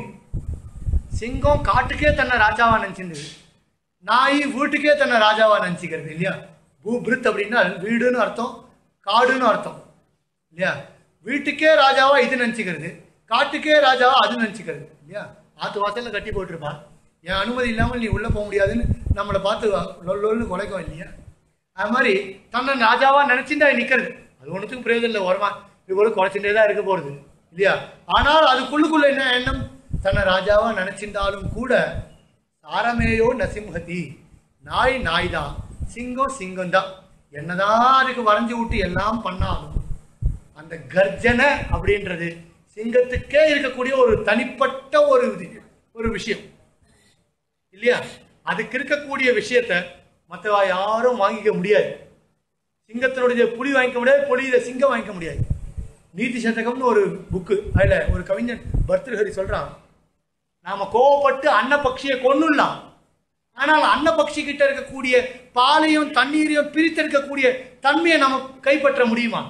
சிங்கம் காட்டுக்கே தன்னை ராஜாவா நினைச்சிருந்தது நாய் வீட்டுக்கே தன்னை ராஜாவா நினைச்சுக்கிறது இல்லையா பூபிருத் அப்படின்னா வீடுன்னு அர்த்தம் காடுன்னு அர்த்தம் இல்லையா வீட்டுக்கே ராஜாவா இது நினைச்சுக்கிறது காட்டுக்கே ராஜாவா அது நினைச்சுக்கிறது இல்லையா ஆத்து வாசல்ல கட்டி போட்டிருப்பா என் அனுமதி இல்லாமல் நீ உள்ள போக முடியாதுன்னு நம்மளை பார்த்து லொல் லொல்னு குலைக்கும் இல்லையா அது மாதிரி தன்னை ராஜாவா நினைச்சுட்டா நிக்கிறது அது ஒன்றுத்துக்கும் பிரயோஜனம் இல்லை வருமா இவ்வளவு குறைச்சுட்டே தான் இருக்க போறது இல்லையா ஆனால் அதுக்குள்ளுக்குள்ள என்ன எண்ணம் தன்னை ராஜாவா நினைச்சிருந்தாலும் கூட சாரமேயோ நசிம்ஹதி நாய் நாய் தான் சிங்கம் சிங்கம் தான் என்னதான் அதுக்கு வரைஞ்சு விட்டு எல்லாம் பண்ணாலும் அந்த கர்ஜனை அப்படின்றது சிங்கத்துக்கே இருக்கக்கூடிய ஒரு தனிப்பட்ட ஒரு இது- ஒரு விஷயம் இல்லையா அதுக்கு இருக்கக்கூடிய விஷயத்த மற்றவா யாரும் வாங்கிக்க முடியாது சிங்கத்தினுடைய புலி வாங்கிக்க முடியாது புலியில சிங்கம் வாங்கிக்க முடியாது நீதி சதகம்னு ஒரு புக்கு அதுல ஒரு கவிஞன் பர்தஹரி சொல்றான் நாம கோவப்பட்டு அன்னபக்ஷியை கொன்னுடலாம் ஆனால் அன்னபக்ஷி கிட்ட இருக்கக்கூடிய பாலையும் தண்ணீரையும் பிரித்தெடுக்கக்கூடிய தன்மையை நம்ம கைப்பற்ற முடியுமா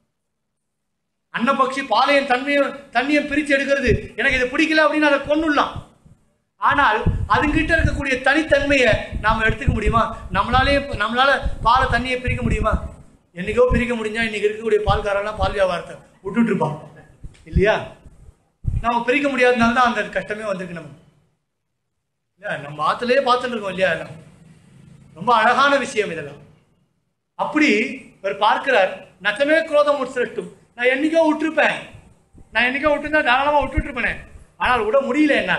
அன்னபக்ஷி பாலையும் தன்மையும் தண்ணியும் பிரித்து எடுக்கிறது எனக்கு இது பிடிக்கல அப்படின்னு அதை கொண்டுடலாம் ஆனால் அதுங்கிட்ட இருக்கக்கூடிய தனித்தன்மையை நாம எடுத்துக்க முடியுமா நம்மளாலே நம்மளால பாலை தண்ணியை பிரிக்க முடியுமா என்னைக்கோ பிரிக்க முடிஞ்சா இன்னைக்கு இருக்கக்கூடிய பால்காரெல்லாம் பால் வியாபாரத்தை விட்டுட்டு இருப்பான் இல்லையா நம்ம பிரிக்க முடியாதனால தான் அந்த கஷ்டமே வந்திருக்கு நமக்கு இல்லையா நம்ம ஆத்துலயே பார்த்துட்டு இருக்கோம் இல்லையா எல்லாம் ரொம்ப அழகான விஷயம் இதெல்லாம் அப்படி இவர் பார்க்கிறார் நச்சமே குரோதம் உட்சிரட்டும் நான் என்னைக்கோ விட்டுருப்பேன் நான் என்னைக்கோ விட்டுருந்தா தாராளமா விட்டுட்டு இருப்பேனே ஆனால் விட முடியல என்னால்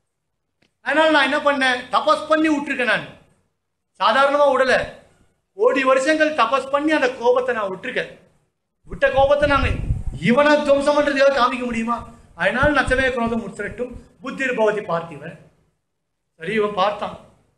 அதனால நான் என்ன பண்ணேன் தபஸ் பண்ணி விட்டுருக்கேன் நான் சாதாரணமா விடல கோடி வருஷங்கள் தபஸ் பண்ணி அந்த கோபத்தை நான் விட்டுருக்கேன் விட்ட கோபத்தை நாங்க இவனை துவம்சம் பண்றதுக்காக காமிக்க முடியுமா அதனால நச்சமே குரோதம் உட்சிரட்டும் புத்திர் பவதி பார்த்திவன் சரி இவன் பார்த்தான்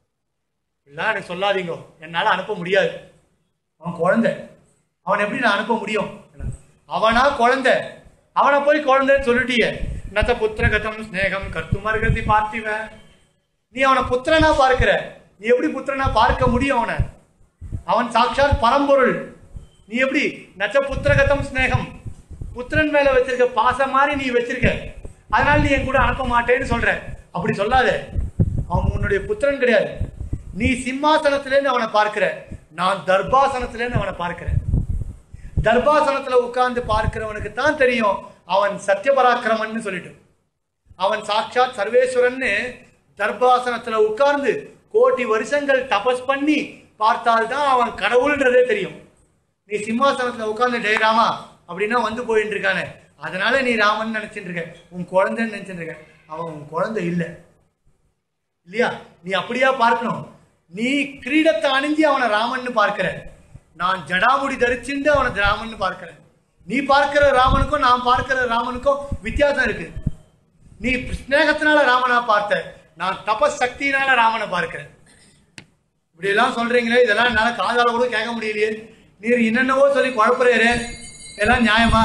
இல்லை எனக்கு சொல்லாதீங்க என்னால் அனுப்ப முடியாது அவன் குழந்தை அவன் எப்படி நான் அனுப்ப முடியும் அவனா குழந்தை அவனை போய் குழந்தைன்னு சொல்லிட்டியே நத்த புத்திரகதம் ஸ்நேகம் கர்த்துமர்கதி பார்த்திவன் நீ அவனை புத்திரனா பார்க்கிற நீ எப்படி புத்திரனா பார்க்க முடியும் அவனை அவன் சாட்சாத் பரம்பொருள் நீ எப்படி நச்ச புத்திரகதம் ஸ்நேகம் புத்திரன் மேல வச்சிருக்க பாசம் மாதிரி நீ வச்சிருக்க அதனால நீ என் கூட அனுப்ப மாட்டேன்னு சொல்ற அப்படி சொல்லாத அவன் உன்னுடைய புத்திரன் கிடையாது நீ சிம்மாசனத்திலேருந்து அவனை பார்க்கிற நான் தர்பாசனத்திலேருந்து அவனை பார்க்கிறேன் தர்பாசனத்துல உட்கார்ந்து பார்க்கிறவனுக்கு தான் தெரியும் அவன் சத்தியபராக்கிரமன்னு சொல்லிட்டு அவன் சாட்சாத் சர்வேஸ்வரன்னு தர்பாசனத்துல உட்கார்ந்து கோடி வருஷங்கள் தபஸ் பண்ணி பார்த்தால்தான் அவன் கடவுள்ன்றதே தெரியும் நீ சிம்மாசனத்துல உட்கார்ந்து டே ராமா அப்படின்னா வந்து போயிட்டு இருக்கானே அதனால நீ ராமன் நினைச்சிட்டு இருக்க உன் குழந்தைன்னு நினைச்சிட்டு இருக்க அவன் உன் குழந்தை இல்லை இல்லையா நீ அப்படியா பார்க்கணும் நீ கிரீடத்தை அணிஞ்சு அவனை ராமன்னு பார்க்கிற நான் ஜடாமுடி தரிச்சுண்டு அவனை ராமன்னு பார்க்கிறேன் நீ பார்க்கிற ராமனுக்கும் நான் பார்க்கிற ராமனுக்கும் வித்தியாசம் இருக்கு நீ ஸ்நேகத்தினால ராமனா பார்த்த நான் தபஸ் சக்தியினால ராமனை பார்க்கிறேன் இப்படி எல்லாம் சொல்றீங்களே இதெல்லாம் என்னால காதால கூட கேட்க முடியலையே நீர் என்னென்னவோ சொல்லி குழப்புறாரு எல்லாம் நியாயமா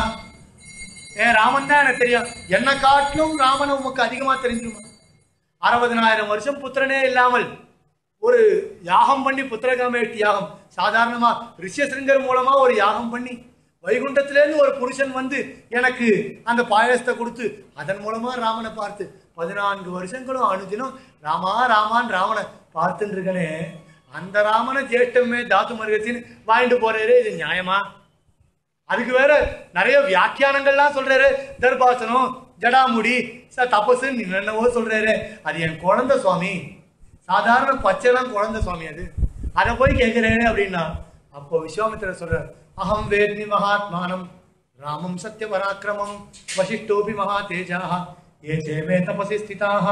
ஏன் ராமன் தான் எனக்கு தெரியும் என்ன காட்டிலும் ராமனை உமக்கு அதிகமா தெரிஞ்சுமா அறுபதனாயிரம் வருஷம் புத்திரனே இல்லாமல் ஒரு யாகம் பண்ணி புத்திரகாமேட்டி யாகம் சாதாரணமா ரிஷியசிருங்கர் மூலமா ஒரு யாகம் பண்ணி வைகுண்டத்திலேருந்து ஒரு புருஷன் வந்து எனக்கு அந்த பாயசத்தை கொடுத்து அதன் மூலமா ராமனை பார்த்து பதினான்கு வருஷங்களும் அனுதினம் ராமா ராமான் ராமனை பார்த்துட்டு இருக்கனே அந்த ராமனை ஜேஷ்டமே தாத்து மருகத்தின் வாங்கிட்டு போறாரு இது நியாயமா அதுக்கு வேற நிறைய வியாக்கியானங்கள்லாம் சொல்றாரு தர்பாசனம் ஜடாமுடி ச தபசு என்னவோ சொல்றாரு அது என் குழந்தை சுவாமி சாதாரண பச்சைலாம் குழந்தை சுவாமி அது அதை போய் கேட்கிறேன் அப்படின்னா அப்போ விஸ்வாமித்திரர் சொல்றார் அகம் வேத்மி மகாத்மானம் ராமம் சத்ய பராக்கிரமம் வசிஷ்டோபி மகா தேஜாக ஏ ஜெயமே தபசி ஸ்திதாக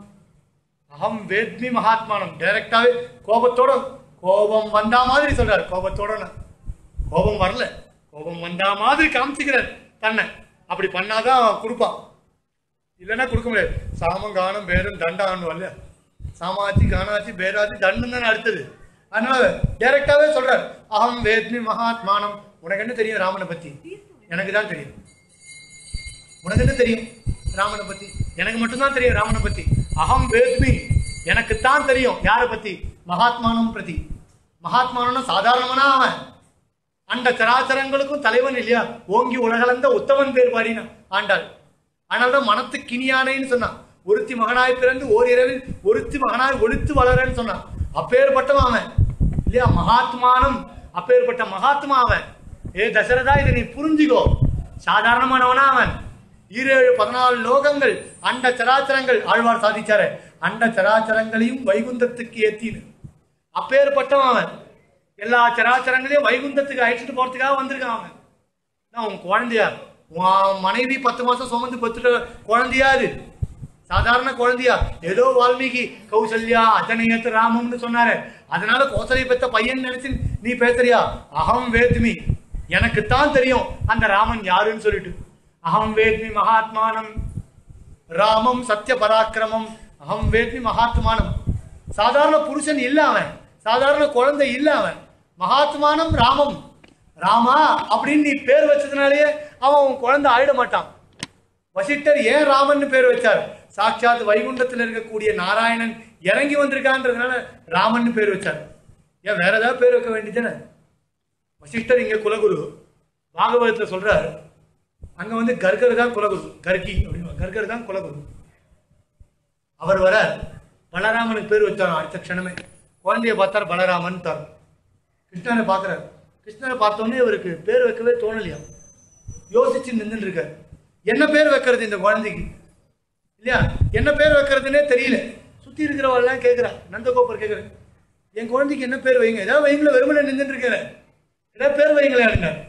அகம் வேத்மி மகாத்மானம் டைரக்டாவே கோபத்தோட கோபம் வந்தா மாதிரி சொல்றாரு கோபத்தோட நான். கோபம் வரல கோபம் வந்தா மாதிரி காமிச்சுக்கிறார் தன்னை அப்படி பண்ணாதான் அவன் கொடுப்பான் இல்லைன்னா கொடுக்க முடியாது சாமம் கானம் பேரும் தண்டான்னு வரல சாமாச்சி கானாச்சி பேராச்சி தண்டு தான் அடுத்தது அதனால டைரக்டாவே சொல்றார் அகம் வேத்மி மகாத்மானம் உனக்கு என்ன தெரியும் ராமனை பத்தி எனக்கு தான் தெரியும் உனக்கு என்ன தெரியும் ராமனை பத்தி எனக்கு மட்டும்தான் தெரியும் ராமனை பத்தி அகம் வேத்மி எனக்கு தான் தெரியும் யாரை பத்தி மகாத்மானம் பிரதி மகாத்மானம்னா சாதாரணமான அவன் அண்ட சராச்சரங்களுக்கும் தலைவன் இல்லையா ஓங்கி உலகளந்த உத்தமன் பேர் பாடினா ஆண்டாள் ஆனால்தான் மனத்து கிணியானேன்னு சொன்னான் ஒருத்தி மகனாய் பிறந்து ஓரிரவில் ஒருத்தி மகனாய் ஒழித்து வளரன்னு சொன்னான் அப்பேற்பட்டவன் அவன் இல்லையா மகாத்மானம் அப்பேற்பட்ட மகாத்மா அவன் ஏ தசரதா இதை நீ புரிஞ்சுக்கோ சாதாரணமானவனா அவன் ஈரேழு பதினாலு லோகங்கள் அண்ட சராச்சரங்கள் ஆழ்வார் சாதிச்சாரு அண்ட சராச்சரங்களையும் வைகுந்தத்துக்கு ஏத்தின்னு அப்பேற்பட்டவன் அவன் எல்லா சராச்சரங்களையும் வைகுந்தத்துக்கு அழைச்சிட்டு போறதுக்காக வந்திருக்கான் அவன் நான் உன் குழந்தையா உன் மனைவி பத்து மாசம் சுமந்து பத்துட்ட குழந்தையா அது சாதாரண குழந்தையா ஏதோ வால்மீகி கௌசல்யா அத்தனையத்து ராமம்னு சொன்னாரு அதனால கோசலை பெத்த பையன் நினைச்சு நீ பேசுறியா அகம் வேத்மி எனக்கு தான் தெரியும் அந்த ராமன் யாருன்னு சொல்லிட்டு அகம் வேத்மி மகாத்மானம் ராமம் சத்ய பராக்கிரமம் அகம் வேத்மி மகாத்மானம் சாதாரண புருஷன் இல்ல அவன் சாதாரண குழந்தை இல்ல அவன் மகாத்மானம் ராமம் ராமா அப்படின்னு நீ பேர் வச்சதுனாலேயே அவன் உன் குழந்தை ஆயிட மாட்டான் வசிட்டர் ஏன் ராமன் பேர் வச்சார் சாட்சாத் வைகுண்டத்தில் இருக்கக்கூடிய நாராயணன் இறங்கி வந்திருக்கான்றதுனால ராமன் பேர் வச்சார் ஏன் வேற ஏதாவது பேர் வைக்க வேண்டியதானே வசிஷ்டர் இங்க குலகுரு பாகவதத்துல சொல்றாரு அங்க வந்து கர்கர் தான் குலகுரு கர்கி அப்படின்னு கர்கர் தான் குலகுரு அவர் வர பலராமனுக்கு பேர் வச்சாராம் அடுத்த க்ஷணமே குழந்தைய பார்த்தார் பலராமன் தார் கிருஷ்ணனை பார்க்குறாரு கிருஷ்ணனை பார்த்தோன்னே இவருக்கு பேர் வைக்கவே தோணலையா யோசிச்சு நின்றுட்டு இருக்காரு என்ன பேர் வைக்கிறது இந்த குழந்தைக்கு இல்லையா என்ன பேர் வைக்கிறதுனே தெரியல சுத்தி இருக்கிறவெல்லாம் கேட்குறா நந்தகோபர் கேட்குறேன் என் குழந்தைக்கு என்ன பேர் வைங்க ஏதாவது வைங்கள வெறுமனை நின்றுட்டு இருக்கிறேன் ஏதாவது பேர் வைங்களேன் அப்படின்னார்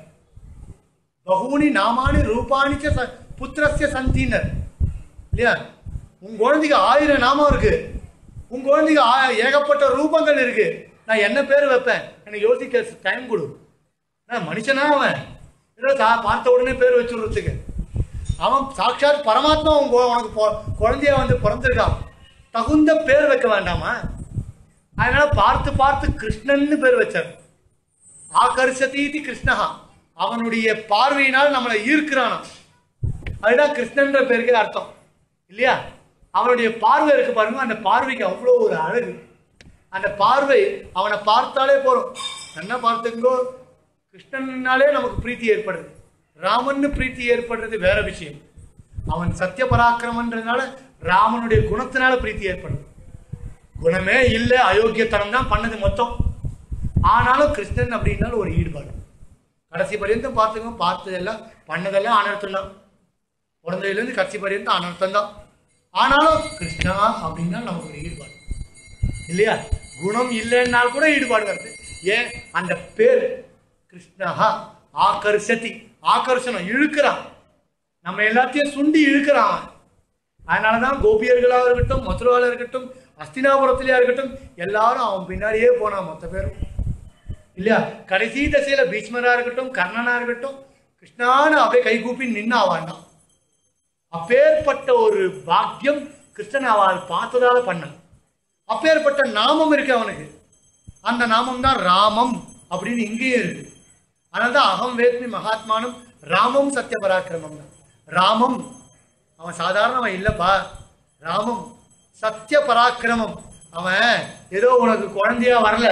பகூனி நாமானி ரூபானி ச ச- புத்திரஸ்ய சந்தினர் இல்லையா உன் குழந்தைக்கு ஆயிரம் நாமம் இருக்கு உன் குழந்தைக்கு ஆ- ஏகப்பட்ட ரூபங்கள் இருக்கு நான் என்ன பேர் வைப்பேன் எனக்கு யோசிக்க டைம் கொடு நான் மனுஷனா அவன் ஏதோ சா- பார்த்த உடனே பேர் வச்சுடுறதுக்கு அவன் சாட்சாத் பரமாத்மா உன் கு- உனக்கு பொ- குழந்தையா வந்து பிறந்திருக்கான் தகுந்த பேர் வைக்க வேண்டாமா அதனால பார்த்து பார்த்து கிருஷ்ணன்னு பேர் வச்சார் ஆகர்ஷதீதி கிருஷ்ணஹா அவனுடைய பார்வையினால் நம்மளை ஈர்க்கிறானாம் அதுதான் கிருஷ்ணன்ற பேருக்கே அர்த்தம் இல்லையா அவனுடைய பார்வை இருக்கு பாருங்க அந்த பார்வைக்கு அவ்வளோ ஒரு அழகு அந்த பார்வை அவனை பார்த்தாலே போறோம் என்ன பார்த்துங்கோ கிருஷ்ணனாலே நமக்கு பிரீத்தி ஏற்படுது ராமன்னு பிரீத்தி ஏற்படுறது வேற விஷயம் அவன் சத்திய பராக்கிரமன்றதுனால ராமனுடைய குணத்தினால பிரீத்தி ஏற்படுது குணமே இல்லை அயோக்கியத்தனம் தான் பண்ணது மொத்தம் ஆனாலும் கிருஷ்ணன் அப்படின்னாலும் ஒரு ஈடுபாடு கடைசி பரியந்தம் பார்த்துங்க பார்த்ததெல்லாம் பண்ணதெல்லாம் அனர்த்தம் தான் பிறந்ததுலேருந்து கடைசி பரியந்தம் அனர்த்தம் தான் ஆனாலும் கிருஷ்ணா அப்படின்னா நமக்கு ஒரு ஈடுபாடு இல்லையா குணம் இல்லைன்னால் கூட ஈடுபாடு வருது ஏன் அந்த பேர் கிருஷ்ணஹா ஆகர்ஷதி ஆகர்ஷணம் இழுக்கிறான் நம்ம எல்லாத்தையும் சுண்டி இழுக்கிறான் அவன் அதனாலதான் கோபியர்களாக இருக்கட்டும் மதுராவில் இருக்கட்டும் அஸ்தினாபுரத்திலேயா இருக்கட்டும் எல்லாரும் அவன் பின்னாடியே போனான் மொத்த பேரும் இல்லையா கடைசி தசையில பீஷ்மரா இருக்கட்டும் கர்ணனா இருக்கட்டும் கிருஷ்ணான்னு அப்படியே கைகூப்பி நின்று ஆவாண்டான் அப்பேற்பட்ட ஒரு பாக்கியம் கிருஷ்ணன் அவள் பார்த்ததால பண்ணான் அப்பேற்பட்ட நாமம் இருக்கு அவனுக்கு அந்த நாமம் தான் ராமம் அப்படின்னு இங்கேயும் இருக்கு அதனால தான் அகம் வேத்மி மகாத்மானம் ராமம் சத்திய பராக்கிரமம் தான் ராமம் அவன் சாதாரணவன் இல்லப்பா ராமம் சத்திய பராக்கிரமம் அவன் ஏதோ உனக்கு குழந்தையா வரல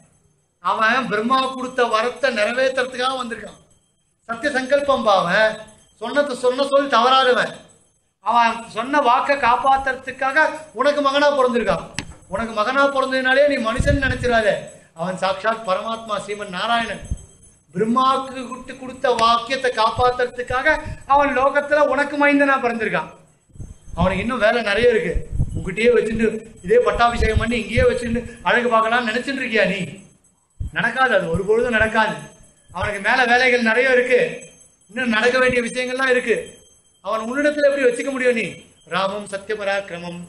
அவன் பிரம்மா கொடுத்த வரத்தை நிறைவேற்றுறதுக்காக வந்திருக்கான் சத்திய சங்கல்பம் பா அவன் சொன்னது சொன்ன சொல் தவறாதவன் அவன் சொன்ன வாக்கை காப்பாத்துறதுக்காக உனக்கு மகனா பிறந்திருக்கான் உனக்கு மகனா பிறந்ததுனாலே நீ மனுஷன் நினைச்சிடாத அவன் சாட்சாத் பரமாத்மா ஸ்ரீமன் நாராயணன் பிரம்மாவுக்கு விட்டு கொடுத்த வாக்கியத்தை காப்பாத்துறதுக்காக அவன் லோகத்துல உனக்கு மைந்தனா பிறந்திருக்கான் அவனுக்கு இன்னும் வேலை நிறைய இருக்கு உங்ககிட்டயே வச்சுட்டு இதே பட்டாபிஷேகம் பண்ணி இங்கேயே வச்சுட்டு அழகு பார்க்கலாம்னு நினைச்சிட்டு இருக்கியா நீ நடக்காது அது ஒரு பொழுதும் நடக்காது அவனுக்கு மேல வேலைகள் நிறைய இருக்கு இன்னும் நடக்க வேண்டிய விஷயங்கள்லாம் இருக்கு அவன் உன்னிடத்துல எப்படி வச்சுக்க முடியும் நீ ராமம் சத்தியபராக்கிரமம்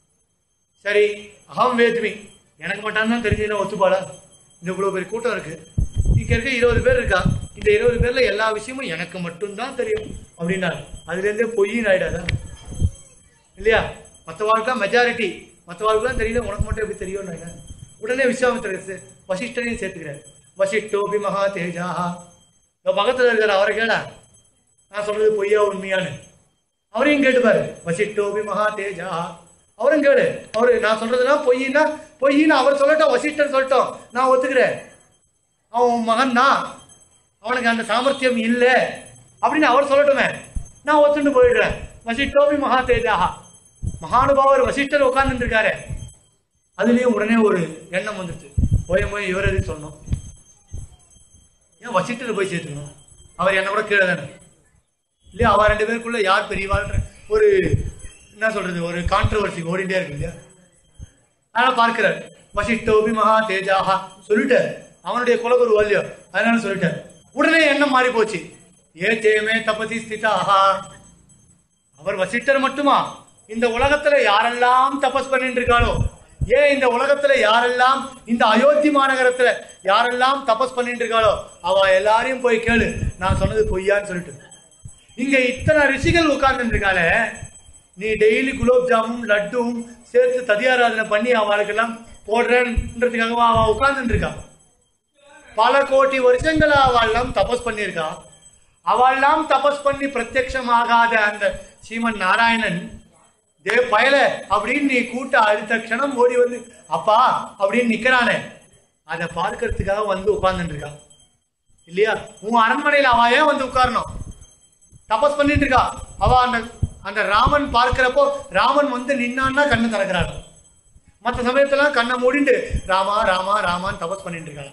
சரி அகம் வேத்மி எனக்கு மட்டும்தான் தெரிஞ்சதுன்னா ஒத்துப்பாளா இந்த இவ்வளவு பெரிய கூட்டம் இருக்கு இங்க இருக்க இருபது பேர் இருக்கா இந்த இருபது பேர்ல எல்லா விஷயமும் எனக்கு மட்டும்தான் தெரியும் அப்படின்னா அதுல இருந்தே பொய்யின் ஆயிடாதா இல்லையா மற்றவாளுக்குலாம் மெஜாரிட்டி மற்றவாளுக்குலாம் தெரியல உனக்கு மட்டும் எப்படி தெரியும் உடனே விஸ்வாமித்திரர் சே- வசிஷ்டரையும் சேர்த்துக்கிறார் வசிஷ்டோபி மகா தேஜாஹா இந்த பக்கத்துல இருக்கிற அவரை கேளா நான் சொல்றது பொய்யா உண்மையான்னு அவரையும் கேட்டுப்பாரு வசிஷ்டோபி மகா தேஜாஹா அவரும் கேளு அவரு நான் சொல்றதுலாம் பொய்யின்னா பொய்யின்னு அவர் சொல்லட்டும் வசிஷ்டர் சொல்லட்டும் நான் ஒத்துக்கிறேன் அவன் உன் மகன் தான் அவனுக்கு அந்த சாமர்த்தியம் இல்லை அப்படின்னு அவர் சொல்லட்டுமே நான் ஒத்துண்டு போயிடுறேன் வசிஷ்டோபி மகா தேஜாஹா மகானுபாவர் வசிஷ்டர் உட்கார்ந்துட்டு இருக்காரு அதுலயும் உடனே ஒரு எண்ணம் வந்துச்சு போய் போய் இவர் எதுக்கு சொல்லணும் ஏன் வசிஷ்டர் போய் சேர்த்துக்கணும் அவர் என்ன கூட கீழே தானே இல்லையா அவ ரெண்டு பேருக்குள்ள யார் பெரியவாள்ன்ற ஒரு என்ன சொல்றது ஒரு கான்ட்ரவர்சி ஓடிட்டே இருக்கு இல்லையா அதனால பார்க்கிறார் வசிஷ்டோபி மகா தேஜாஹா சொல்லிட்டார் அவனுடைய குலகுரு இல்லையோ அதனால சொல்லிட்டார் உடனே எண்ணம் மாறி போச்சு ஏ ஜெயமே தபதி ஸ்திதாஹா அவர் வசிஷ்டர் மட்டுமா இந்த உலகத்துல யாரெல்லாம் தபஸ் பண்ணிட்டு இருக்காளோ ஏன் இந்த உலகத்துல யாரெல்லாம் இந்த அயோத்தி மாநகரத்துல யாரெல்லாம் தபஸ் பண்ணிட்டு இருக்காளோ அவ எல்லாரையும் போய் கேளு நான் சொன்னது பொய்யான்னு சொல்லிட்டு இங்க இத்தனை ரிஷிகள் உட்கார்ந்துட்டு இருக்காளே நீ டெய்லி குலோப் ஜாமுன் லட்டும் சேர்த்து ததியாராதனை பண்ணி அவளுக்கெல்லாம் போடுறேன்றதுக்காக அவ உட்கார்ந்துட்டு இருக்கா பல கோடி வருஷங்களா அவள்லாம் தபஸ் பண்ணியிருக்கா அவள்லாம் தபஸ் பண்ணி பிரத்யட்சமாகாத அந்த ஸ்ரீமன் நாராயணன் டே பயல அப்படின்னு நீ கூட்ட அடுத்த க்ஷணம் ஓடி வந்து அப்பா அப்படின்னு நிக்கிறானே அதை பார்க்கறதுக்காக வந்து உட்கார்ந்துட்டு இருக்கான் இல்லையா உன் அரண்மனையில அவ ஏன் வந்து உட்காரணும் தபஸ் பண்ணிட்டு இருக்கா அவ அந்த அந்த ராமன் பார்க்கிறப்போ ராமன் வந்து நின்னான்னா கண்ணு திறக்கிறாள் மற்ற சமயத்தெல்லாம் கண்ணை மூடிட்டு ராமா ராமா ராமான்னு தபஸ் பண்ணிட்டு இருக்காள்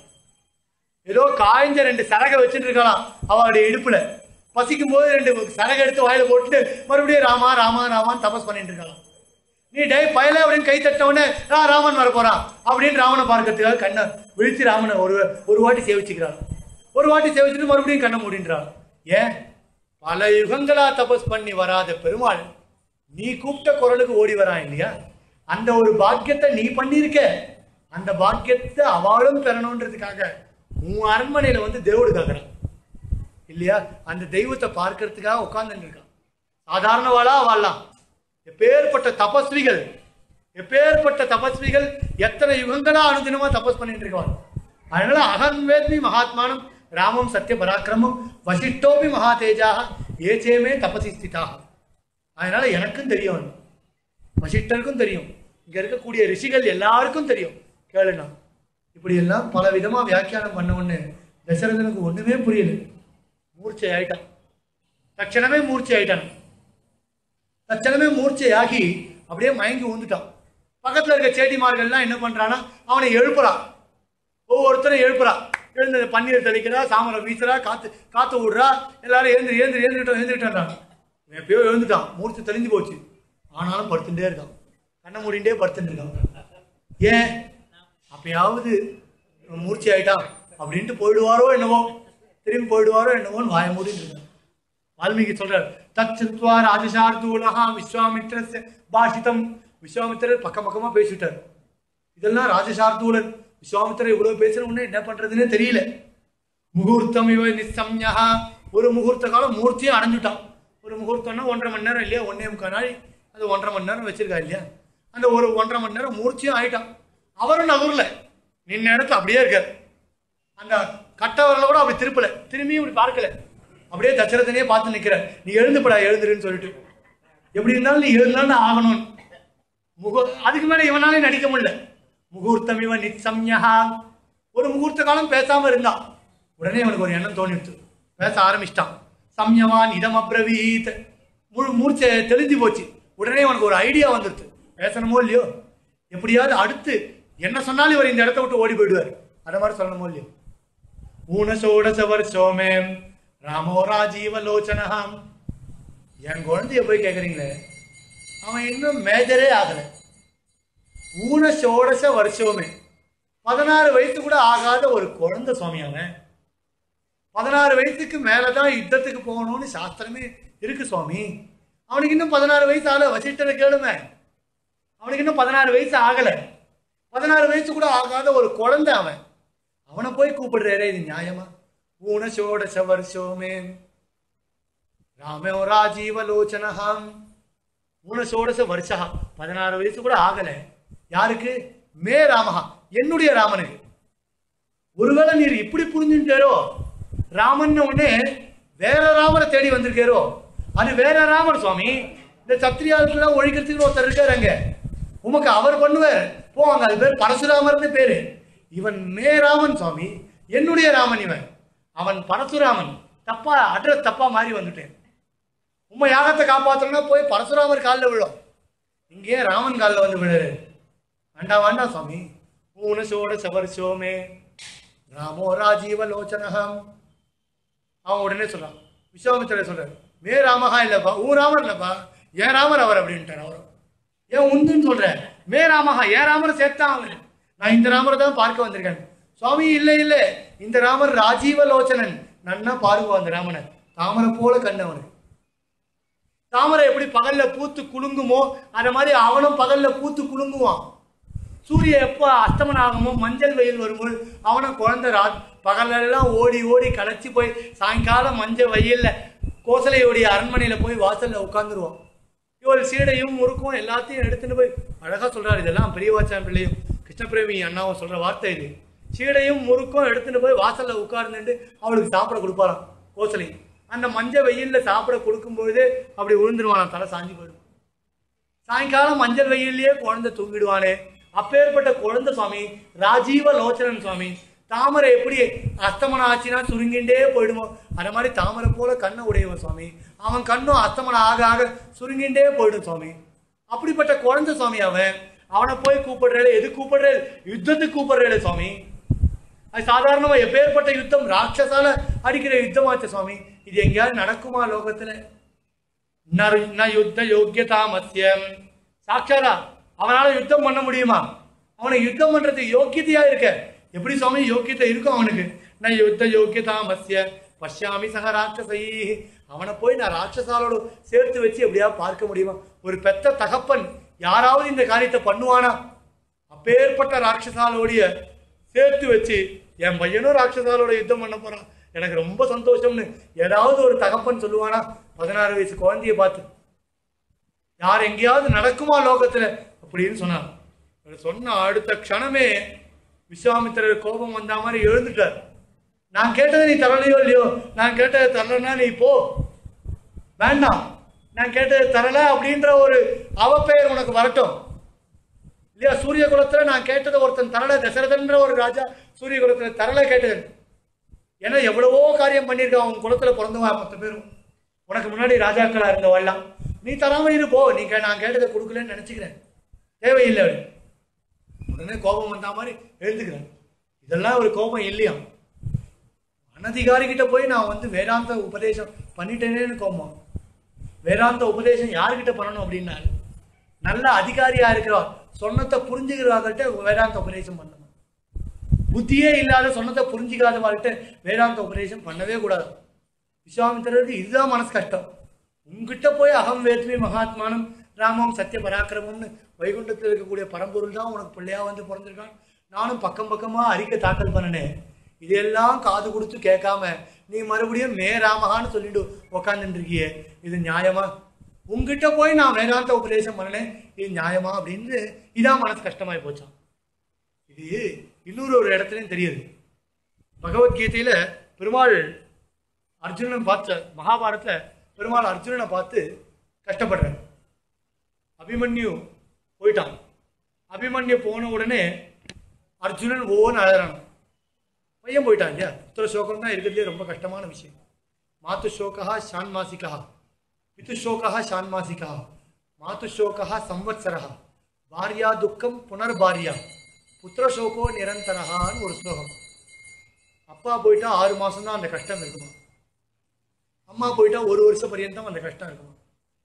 ஏதோ காய்ஞ்ச ரெண்டு சரகை வச்சுட்டு இருக்கலாம் அவளுடைய இடுப்புல பசிக்கும் போது ரெண்டு சரகை எடுத்து வாயில போட்டுட்டு மறுபடியும் ராமா ராமா ராமான்னு தபஸ் பண்ணிட்டு இருக்கலாம் நீ டே பயல அப்படின்னு கை தட்ட உடனே ஆ ராமன் வர போறான் அப்படின்னு ராமனை பார்க்கறதுக்காக கண்ணை விழிச்சு ராமனை ஒரு ஒரு வாட்டி சேவிச்சுக்கிறாள் ஒரு வாட்டி சேவிச்சுட்டு மறுபடியும் கண்ணை மூடின்றாள் ஏன் பல யுகங்களா தபஸ் பண்ணி வராத பெருமாள் நீ கூப்பிட்ட குரலுக்கு ஓடி வரான் இல்லையா அந்த ஒரு பாக்கியத்தை நீ பண்ணியிருக்க அந்த பாக்கியத்தை அவளும் பெறணுன்றதுக்காக உன் அரண்மனையில வந்து தேவடு காக்குறான் இல்லையா அந்த தெய்வத்தை பார்க்கறதுக்காக உட்கார்ந்துட்டு இருக்கான் சாதாரணவாளா வாழலாம் எப்பேற்பட்ட தபஸ்விகள் எப்பேற்பட்ட தபஸ்விகள் எத்தனை யுகங்களா அனுதினமா தபஸ் பண்ணிட்டு இருக்காங்க அதனால அகம் வேத்மி மகாத்மானம் ராமம் சத்திய பராக்கிரமம் வசிஷ்டோபி மகாதேஜாக ஏச்சேமே தபசி ஸ்திதாக அதனால எனக்கும் தெரியும் வசிஷ்டருக்கும் தெரியும் இங்க இருக்கக்கூடிய ரிஷிகள் எல்லாருக்கும் தெரியும் கேளுண்ணா இப்படி எல்லாம் பல விதமா வியாக்கியானம் பண்ண உடனே தசரதனுக்கு ஒண்ணுமே புரியல மூர்ச்சை ஆயிட்டான் தட்சணமே மூர்ச்சை ஆயிட்டான் தட்சணமே மூர்ச்சையாகி அப்படியே மயங்கி ஊந்துட்டான் பக்கத்துல இருக்க சேட்டிமார்கள்லாம் என்ன பண்றான்னா அவனை எழுப்புறான் ஒவ்வொருத்தரும் எழுப்புறா எழுந்து பன்னீர் தெளிக்கிறா சாமரை வீசுறா காத்து காத்து விடுறா எல்லாரும் எழுந்து எழுந்து எழுந்துட்டோம் எழுந்துட்டோம் இவன் எப்பயோ எழுந்துட்டான் மூர்த்தி தெளிஞ்சு போச்சு ஆனாலும் படுத்துட்டே இருக்கான் கண்ணை மூடிண்டே படுத்துட்டு இருக்கான் ஏன் அப்பயாவது இவன் மூர்ச்சி ஆயிட்டான் அப்படின்ட்டு போயிடுவாரோ என்னவோ திரும்பி போயிடுவாரோ என்னவோன்னு வாய மூடிட்டு இருக்கான் வால்மீகி சொல்றார் தச்சுத்வா ராஜசார்தூலகா விஸ்வாமித்திரஸ்ய பாஷிதம் விஸ்வாமித்திரர் பக்கம் பக்கமா பேசிட்டார் இதெல்லாம் ராஜசார்தூலன் விஸ்வாமித்திரர் இவ்வளவு பேசுற உடனே என்ன பண்றதுன்னே தெரியல முகூர்த்தம் இவ நிசம்யா ஒரு முகூர்த்த காலம் மூர்த்தியும் அடைஞ்சுட்டான் ஒரு முகூர்த்தம்னா ஒன்றரை மணி நேரம் இல்லையா ஒன்னே முக்கால் நாள் அது ஒன்றரை மணி நேரம் வச்சிருக்கா இல்லையா அந்த ஒரு ஒன்றரை மணி நேரம் மூர்த்தியும் ஆயிட்டான் அவரும் நகர்ல நின்ன இடத்துல அப்படியே இருக்கார் அந்த கட்டவரில் கூட அப்படி திருப்பல திரும்பியும் இப்படி பார்க்கல அப்படியே தச்சரத்தனையே பார்த்து நிக்கிற நீ எழுந்துப்படா எழுந்துருன்னு சொல்லிட்டு எப்படி இருந்தாலும் நீ எழுந்தாலும் ஆகணும் முக அதுக்கு மேல இவனாலே நடிக்க முடியல முகூர்த்தம் இவன் நிச்சம்யா ஒரு முகூர்த்த காலம் பேசாம இருந்தான் உடனே இவனுக்கு ஒரு எண்ணம் தோணிடுச்சு பேச ஆரம்பிச்சிட்டான் சம்யவான் இதம் அப்ரவீத் முழு மூர்ச்சை தெளிஞ்சு போச்சு உடனே இவனுக்கு ஒரு ஐடியா வந்துடுது பேசணுமோ இல்லையோ எப்படியாவது அடுத்து என்ன சொன்னாலும் இவர் இந்த இடத்த விட்டு ஓடி போயிடுவார் அத மாதிரி சொல்லணுமோ இல்லையோ ஊனசோடச வருஷோமே ராமோ ராஜீவ லோச்சனஹாம் என் குழந்தைய போய் கேக்குறீங்களே அவன் இன்னும் மேஜரே ஆகல ஊன சோடச வருஷமே பதினாறு வயசு கூட ஆகாத ஒரு குழந்தை சுவாமி அவன் பதினாறு வயசுக்கு மேலதான் யுத்தத்துக்கு போகணும்னு சாஸ்திரமே இருக்கு சுவாமி அவனுக்கு இன்னும் பதினாறு வயசு ஆகல வசிஷ்டரை கேளுமே அவனுக்கு இன்னும் பதினாறு வயசு ஆகல பதினாறு வயசு கூட ஆகாத ஒரு குழந்தை அவன் அவனை போய் கூப்பிடுறாரே இது நியாயமா ஊன சோடச வருஷோமே ராமோ ராஜீவலோச்சனஹாம் ஊனசோடச வருஷா பதினாறு வயசு கூட ஆகல யாருக்கு மே ராமஹா என்னுடைய ராமனுக்கு ஒருவேளை நீர் இப்படி புரிஞ்சுட்டாரோ ராமன் உடனே வேற ராமரை தேடி வந்திருக்காரோ அது வேற ராமர் சுவாமி இந்த சத்திரியாளுக்கெல்லாம் ஒழிக்கிறதுக்கு ஒருத்தர் இருக்காரு அங்க உமக்கு அவர் பண்ணுவார் போ அங்க அது பேர் பரசுராமர்னு பேரு இவன் மே ராமன் சுவாமி என்னுடைய ராமன் இவன் அவன் பரசுராமன் தப்பா அட்ரஸ் தப்பா மாறி வந்துட்டேன் உம்மை யாகத்தை காப்பாத்தணும்னா போய் பரசுராமர் காலில் விழும் இங்கேயே ராமன் காலில் வந்து விழுறு வேண்டாம் வேண்டாம் சுவாமி ஊனசோட சவர்ஷோமே ராமோ ராஜீவ லோச்சனகம் அவன் உடனே சொல்றான் விஸ்வாமித்திரர் சொல்றாரு மே ராமஹா இல்லப்பா ஊ ராமர் இல்லப்பா ஏன் ராமர் அவர் அப்படின்ட்டார் அவரும் ஏன் உந்துன்னு சொல்றேன் மே ராமஹா ஏன் ராமரை சேர்த்தான் அவரு நான் இந்த ராமரை தான் பார்க்க வந்திருக்கேன் சுவாமி இல்லை இல்லை இந்த ராமர் ராஜீவ லோச்சனன் நன்னா பாருங்க அந்த ராமனை தாமரை போல கண்டவனு தாமரை எப்படி பகல்ல பூத்து குலுங்குமோ அந்த மாதிரி அவனும் பகல்ல பூத்து குலுங்குவான் சூரிய எப்போ அஸ்தமனம் ஆகுமோ மஞ்சள் வெயில் வரும்போது அவனும் குழந்தை ரா பகலெல்லாம் ஓடி ஓடி களைச்சி போய் சாயங்காலம் மஞ்சள் வெயில்ல கோசலையுடைய அரண்மனையில போய் வாசல்ல உட்காந்துருவான் இவள் சீடையும் முறுக்கும் எல்லாத்தையும் எடுத்துட்டு போய் அழகா சொல்றாரு இதெல்லாம் பெரியவாச்சான் பிள்ளையும் கிருஷ்ணபிரேமி அண்ணாவும் சொல்ற வார்த்தை இது சீடையும் முறுக்கும் எடுத்துட்டு போய் வாசல்ல உட்கார்ந்துட்டு அவளுக்கு சாப்பிட கொடுப்பாராம் கோசலை அந்த மஞ்சள் வெயில்ல சாப்பிட கொடுக்கும் பொழுதே அப்படி விழுந்துருவான் தலை சாஞ்சு போயிடும் சாயங்காலம் மஞ்சள் வெயிலேயே குழந்தை தூங்கிடுவானே அப்பேற்பட்ட குழந்தை சுவாமி ராஜீவ லோச்சனன் சுவாமி தாமரை எப்படி அஸ்தமனம் ஆச்சுன்னா சுருங்கிண்டே போயிடுமோ அந்த மாதிரி தாமரை போல கண்ணை உடையவன் சுவாமி அவன் கண்ணும் அஸ்தமனம் ஆக ஆக சுருங்கிண்டே போயிடும் சுவாமி அப்படிப்பட்ட குழந்தை சுவாமி அவன் அவனை போய் கூப்பிடுறேன் எது கூப்பிடுறேன் யுத்தத்துக்கு கூப்பிடுறேன் சுவாமி அது சாதாரணமா எப்பேற்பட்ட யுத்தம் ராட்சசால அடிக்கிற யுத்தமாச்சு சுவாமி இது எங்கேயாவது நடக்குமா லோகத்துல ந- ந யுத்த யோக்கியதா மத்தியம் சாட்சாரா அவனால யுத்தம் பண்ண முடியுமா அவனுக்கு யுத்தம் பண்றதுக்கு யோக்கியதையா இருக்க எப்படி சுவாமி யோக்கியத்தை இருக்கும் அவனுக்கு நான் யுத்த யோக்கியதா மத்திய பஷ்யாமி சக ராட்சசை அவனை போய் நான் ராட்சசாலோட சேர்த்து வச்சு எப்படியா பார்க்க முடியுமா ஒரு பெத்த தகப்பன் யாராவது இந்த காரியத்தை பண்ணுவானா அப்பேற்பட்ட ராட்சசாலோடைய சேர்த்து வச்சு என் பையனும் ராட்சசாலோட யுத்தம் பண்ண போறான் எனக்கு ரொம்ப சந்தோஷம்னு ஏதாவது ஒரு தகப்பன் சொல்லுவானா பதினாறு வயசு குழந்தைய பார்த்து யார் எங்கேயாவது நடக்குமா லோகத்துல அப்படின்னு சொன்னான் இவர் சொன்ன அடுத்த க்ஷணமே விஸ்வாமித்திரர் கோபம் வந்த மாதிரி எழுந்துட்டார் நான் கேட்டதை நீ தரலையோ இல்லையோ நான் கேட்டதை தரலன்னா நீ போ வேண்டாம் நான் கேட்டதை தரல அப்படின்ற ஒரு அவப்பெயர் உனக்கு வரட்டும் இல்லையா சூரிய குலத்துல நான் கேட்டதை ஒருத்தன் தரல தசரதன்ற ஒரு ராஜா சூரிய குலத்துல தரல கேட்டது ஏன்னா எவ்வளவோ காரியம் பண்ணியிருக்கான் உன் குலத்துல பிறந்தவா மொத்த பேரும் உனக்கு முன்னாடி ராஜாக்களா இருந்தவெல்லாம் நீ தராம இரு போ நீ கே- நான் கேட்டதை கொடுக்கலன்னு நினைச்சுக்கிறேன் தேவையில்லை அப்படி. உடனே கோபம் வந்த மாதிரி எழுந்துக்கிறேன் இதெல்லாம் ஒரு கோபம் இல்லையா அனதிகாரி கிட்ட போய் நான் வந்து வேதாந்த உபதேசம் பண்ணிட்டேனேன்னு கோபம் வேதாந்த உபதேசம் யாருக்கிட்ட பண்ணணும் அப்படின்னா நல்ல அதிகாரியா இருக்கிறவர் சொன்னத்தை புரிஞ்சுக்கிறவர்கிட்ட வேதாந்த உபதேசம் பண்ணணும் புத்தியே இல்லாத சொன்னதை புரிஞ்சிக்காதவர்கிட்ட வேதாந்த உபதேசம் பண்ணவே கூடாது விஸ்வாமித்திரருக்கு இதுதான் மனசு கஷ்டம் உங்ககிட்ட போய் அகம் வேத்மி மகாத்மானம் ராமம் சத்திய பராக்கிரமம்னு வைகுண்டத்தில் இருக்கக்கூடிய பரம்பொருள் தான் உனக்கு பிள்ளையா வந்து பிறந்திருக்கான் நானும் பக்கம் பக்கமா அறிக்கை தாக்கல் பண்ணினேன் இதெல்லாம் காது கொடுத்து கேட்காம நீ மறுபடியும் மே ராமகான்னு சொல்லிட்டு உக்காந்துட்டு இருக்கியே இது நியாயமா உங்ககிட்ட போய் நான் வேதாந்த உபதேசம் பண்ணினேன் இது நியாயமா அப்படின்னு இதான் மனசு கஷ்டமாயி போச்சான் இது இன்னொரு ஒரு இடத்துலையும் தெரியுது பகவத்கீதையில பெருமாள் அர்ஜுனன் பார்த்த மகாபாரதத்துல பெருமாள் அர்ஜுனனை பார்த்து கஷ்டப்படுறார் அபிமன்யு போயிட்டான் அபிமன்யு போன உடனே அர்ஜுனன் ஓன்னு அழறான் பையன் போயிட்டான் இல்லையா புத்திர சோகம் தான் இருக்கிறதுலே ரொம்ப கஷ்டமான விஷயம் மாத்து சோகா ஷான்மாசிகா பிது சோகா ஷான்மாசிகா மாத்து சோகா சம்வத்சரா பாரியா துக்கம் புனர்பாரியா புத்திர சோகோ நிரந்தரஹான்னு ஒரு ஸ்லோகம் அப்பா போயிட்டா ஆறு மாசம் தான் அந்த கஷ்டம் இருக்குமா அம்மா போயிட்டா ஒரு வருஷம் பரியந்தம் அந்த கஷ்டம் இருக்குமா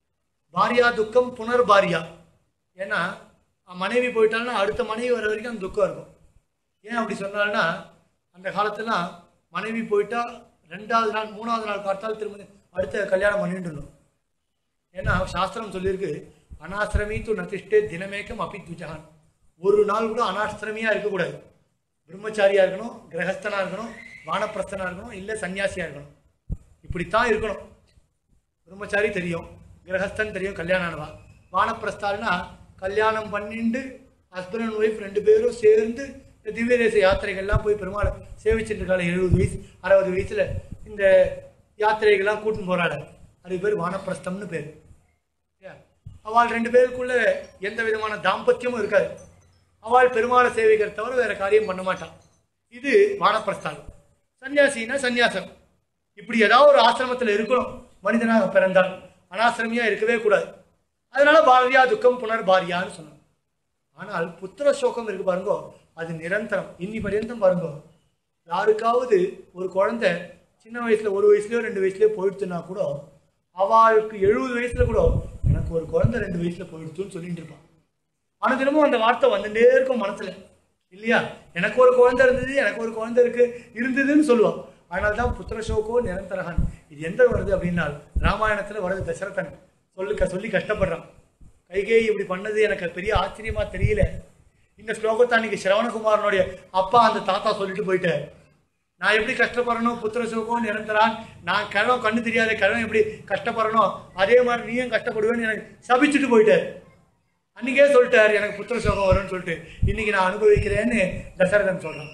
பாரியா துக்கம் புனர்பாரியா ஏன்னா அஹ் மனைவி போயிட்டாங்கன்னா அடுத்த மனைவி வர வரைக்கும் அந்த துக்கம் இருக்கும் ஏன் அப்படி சொன்னால்னா அந்த காலத்துலாம் மனைவி போயிட்டா ரெண்டாவது நாள் மூணாவது நாள் பார்த்தால் திரும்ப அடுத்த கல்யாணம் பண்ணிட்டுணும் ஏன்னா சாஸ்திரம் சொல்லியிருக்கு அனாசிரமி து நதிஷ்டே தினமேக்கம் அப்பி துஜான் ஒரு நாள் கூட அனாசிரமியா இருக்கக்கூடாது பிரம்மச்சாரியா இருக்கணும் கிரகஸ்தனா இருக்கணும் வானப்பிரஸ்தனா இருக்கணும் இல்லை சன்னியாசியா இருக்கணும் இப்படித்தான் இருக்கணும் பிரம்மச்சாரி தெரியும் கிரகஸ்தன் தெரியும் கல்யாணம் ஆனவா வானப்பிரஸ்தால்னா கல்யாணம் பண்ணிண்டு ஹஸ்பண்ட் அண்ட் ஒய்ஃப் ரெண்டு பேரும் சேர்ந்து இந்த திவ்ய தேச யாத்திரைகள்லாம் போய் பெருமாளை சேவிச்சுட்டு இருக்காங்க எழுபது வயசு அறுபது வயசுல இந்த யாத்திரைகள்லாம் கூட்டின்னு போறாள் அது பேர் வானப்பிரஸ்தம்னு பேர் Yeah. அவள் ரெண்டு பேருக்குள்ள எந்த விதமான தாம்பத்தியமும் இருக்காது அவள் பெருமாளை சேவிக்கிற தவிர வேற காரியம் பண்ண மாட்டான் இது வானப்பிரஸ்தானம் சன்னியாசின்னா சன்னியாசம் இப்படி ஏதாவது ஒரு ஆசிரமத்தில் இருக்கணும் மனிதனாக பிறந்தால் அனாசிரமியா இருக்கவே கூடாது அதனால பாரதியா துக்கம் புனர் பாரியான்னு சொன்னான் ஆனால் புத்திர சோகம் இருக்கு பாருங்க அது நிரந்தரம் இன்னி பர்யந்தம் பாருங்க யாருக்காவது ஒரு குழந்தை சின்ன வயசுல ஒரு வயசுலயோ ரெண்டு வயசுலயோ போயிடுச்சுன்னா கூட அவளுக்கு எழுபது வயசுல கூட எனக்கு ஒரு குழந்தை ரெண்டு வயசுல போயிடுச்சுன்னு சொல்லிட்டு இருப்பான் ஆனா தினமும் அந்த வார்த்தை வந்துட்டே இருக்கும் மனசுல இல்லையா எனக்கு ஒரு குழந்தை இருந்தது எனக்கு ஒரு குழந்தை இருக்கு இருந்ததுன்னு சொல்லுவான் அதனால தான் புத்திர சோகோ நிரந்தரகன் இது எந்த வருது அப்படின்னா ராமாயணத்துல வருது தசரதன் சொல்லு சொல்லி கஷ்டப்படுறான் கைகேயி இப்படி பண்ணது எனக்கு பெரிய ஆச்சரியமா தெரியல இந்த ஸ்லோகத்தை அன்னைக்கு சிரவணகுமாரனுடைய அப்பா அந்த தாத்தா சொல்லிட்டு போயிட்டார் நான் எப்படி கஷ்டப்படணும் புத்திர சோகம் நிரந்தரான் நான் கிழவன் கண்ணு தெரியாத கிழவன் எப்படி கஷ்டப்படணும் அதே மாதிரி நீயும் கஷ்டப்படுவேன்னு எனக்கு சபிச்சுட்டு போயிட்டார் அன்னைக்கே சொல்லிட்டார் எனக்கு புத்திர சோகம் வரும்னு சொல்லிட்டு இன்னைக்கு நான் அனுபவிக்கிறேன்னு தசரதன் சொல்றான்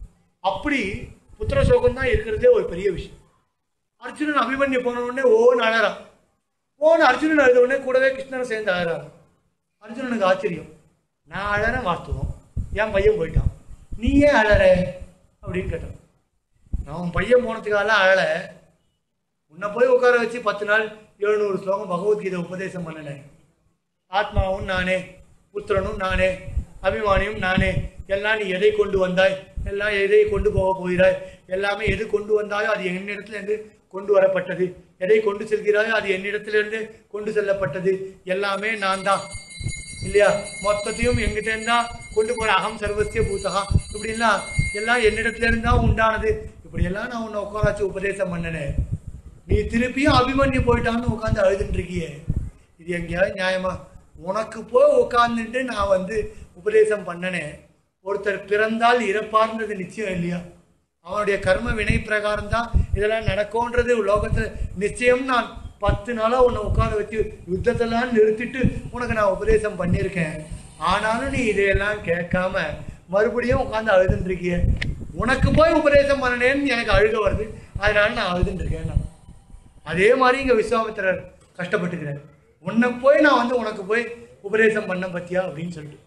அப்படி புத்திர சோகம் தான் இருக்கிறதே ஒரு பெரிய விஷயம் அர்ஜுனன் அபிமன்யு போன உடனே ஓன்னு அழறான் ஓன்னு அர்ஜுனன் அழுத உடனே கூடவே கிருஷ்ணன் சேர்ந்து அழறான் அர்ஜுனனுக்கு ஆச்சரியம் நான் அழறேன் வாஸ்தவம் என் பையன் போயிட்டான் நீ ஏன் அழற அப்படின்னு கேட்டான் நான் உன் பையன் போனதுக்காக அழல உன்னை போய் உட்கார வச்சு பத்து நாள் எழுநூறு ஸ்லோகம் பகவத்கீதை உபதேசம் பண்ணினேன் ஆத்மாவும் நானே புத்திரனும் நானே அபிமானியும் நானே எல்லாம் நீ எதை கொண்டு வந்தாய் எல்லாம் எதை கொண்டு போக போகிறாய் எல்லாமே எது கொண்டு வந்தாயோ அது என்னிடத்திலிருந்து கொண்டு வரப்பட்டது எதை கொண்டு செல்கிறாயோ அது என்னிடத்திலிருந்து கொண்டு செல்லப்பட்டது எல்லாமே நான் தான் இல்லையா மொத்தத்தையும் எங்கிட்ட இருந்தா கொண்டு போற அகம் சர்வசிய பூதகா இப்படிலாம் எல்லாம் என்னிடத்துல இருந்தா உண்டானது இப்படி எல்லாம் நான் உன்னை உட்கார வச்சு உபதேசம் பண்ணினேன் நீ திருப்பியும் அபிமன்யு போயிட்டான்னு உட்காந்து அழுதுட்டு இருக்கியே இது எங்கேயாவது நியாயமா உனக்கு போய் உட்காந்துட்டு நான் வந்து உபதேசம் பண்ணனேன் ஒருத்தர் பிறந்தால் இறப்பார்ன்றது நிச்சயம் இல்லையா அவனுடைய கர்ம வினை பிரகாரம் தான் இதெல்லாம் நடக்கும்ன்றது லோகத்துல நிச்சயம் நான் பத்து நாளா உன்னை உட்கார வச்சு யுத்தத்தெல்லாம் நிறுத்திட்டு உனக்கு நான் உபதேசம் பண்ணியிருக்கேன் ஆனாலும் நீ இதையெல்லாம் கேட்காம மறுபடியும் உட்காந்து அழுதுட்டு இருக்கிய உனக்கு போய் உபதேசம் பண்ணனேன்னு எனக்கு அழுக வருது அதனால நான் அழுதுட்டு இருக்கேன் நான். அதே மாதிரி இங்க விஸ்வாமித்திரர் கஷ்டப்பட்டுக்கிறார் உன்னை போய் நான் வந்து உனக்கு போய் உபதேசம் பண்ண பத்தியா அப்படின்னு சொல்லிட்டு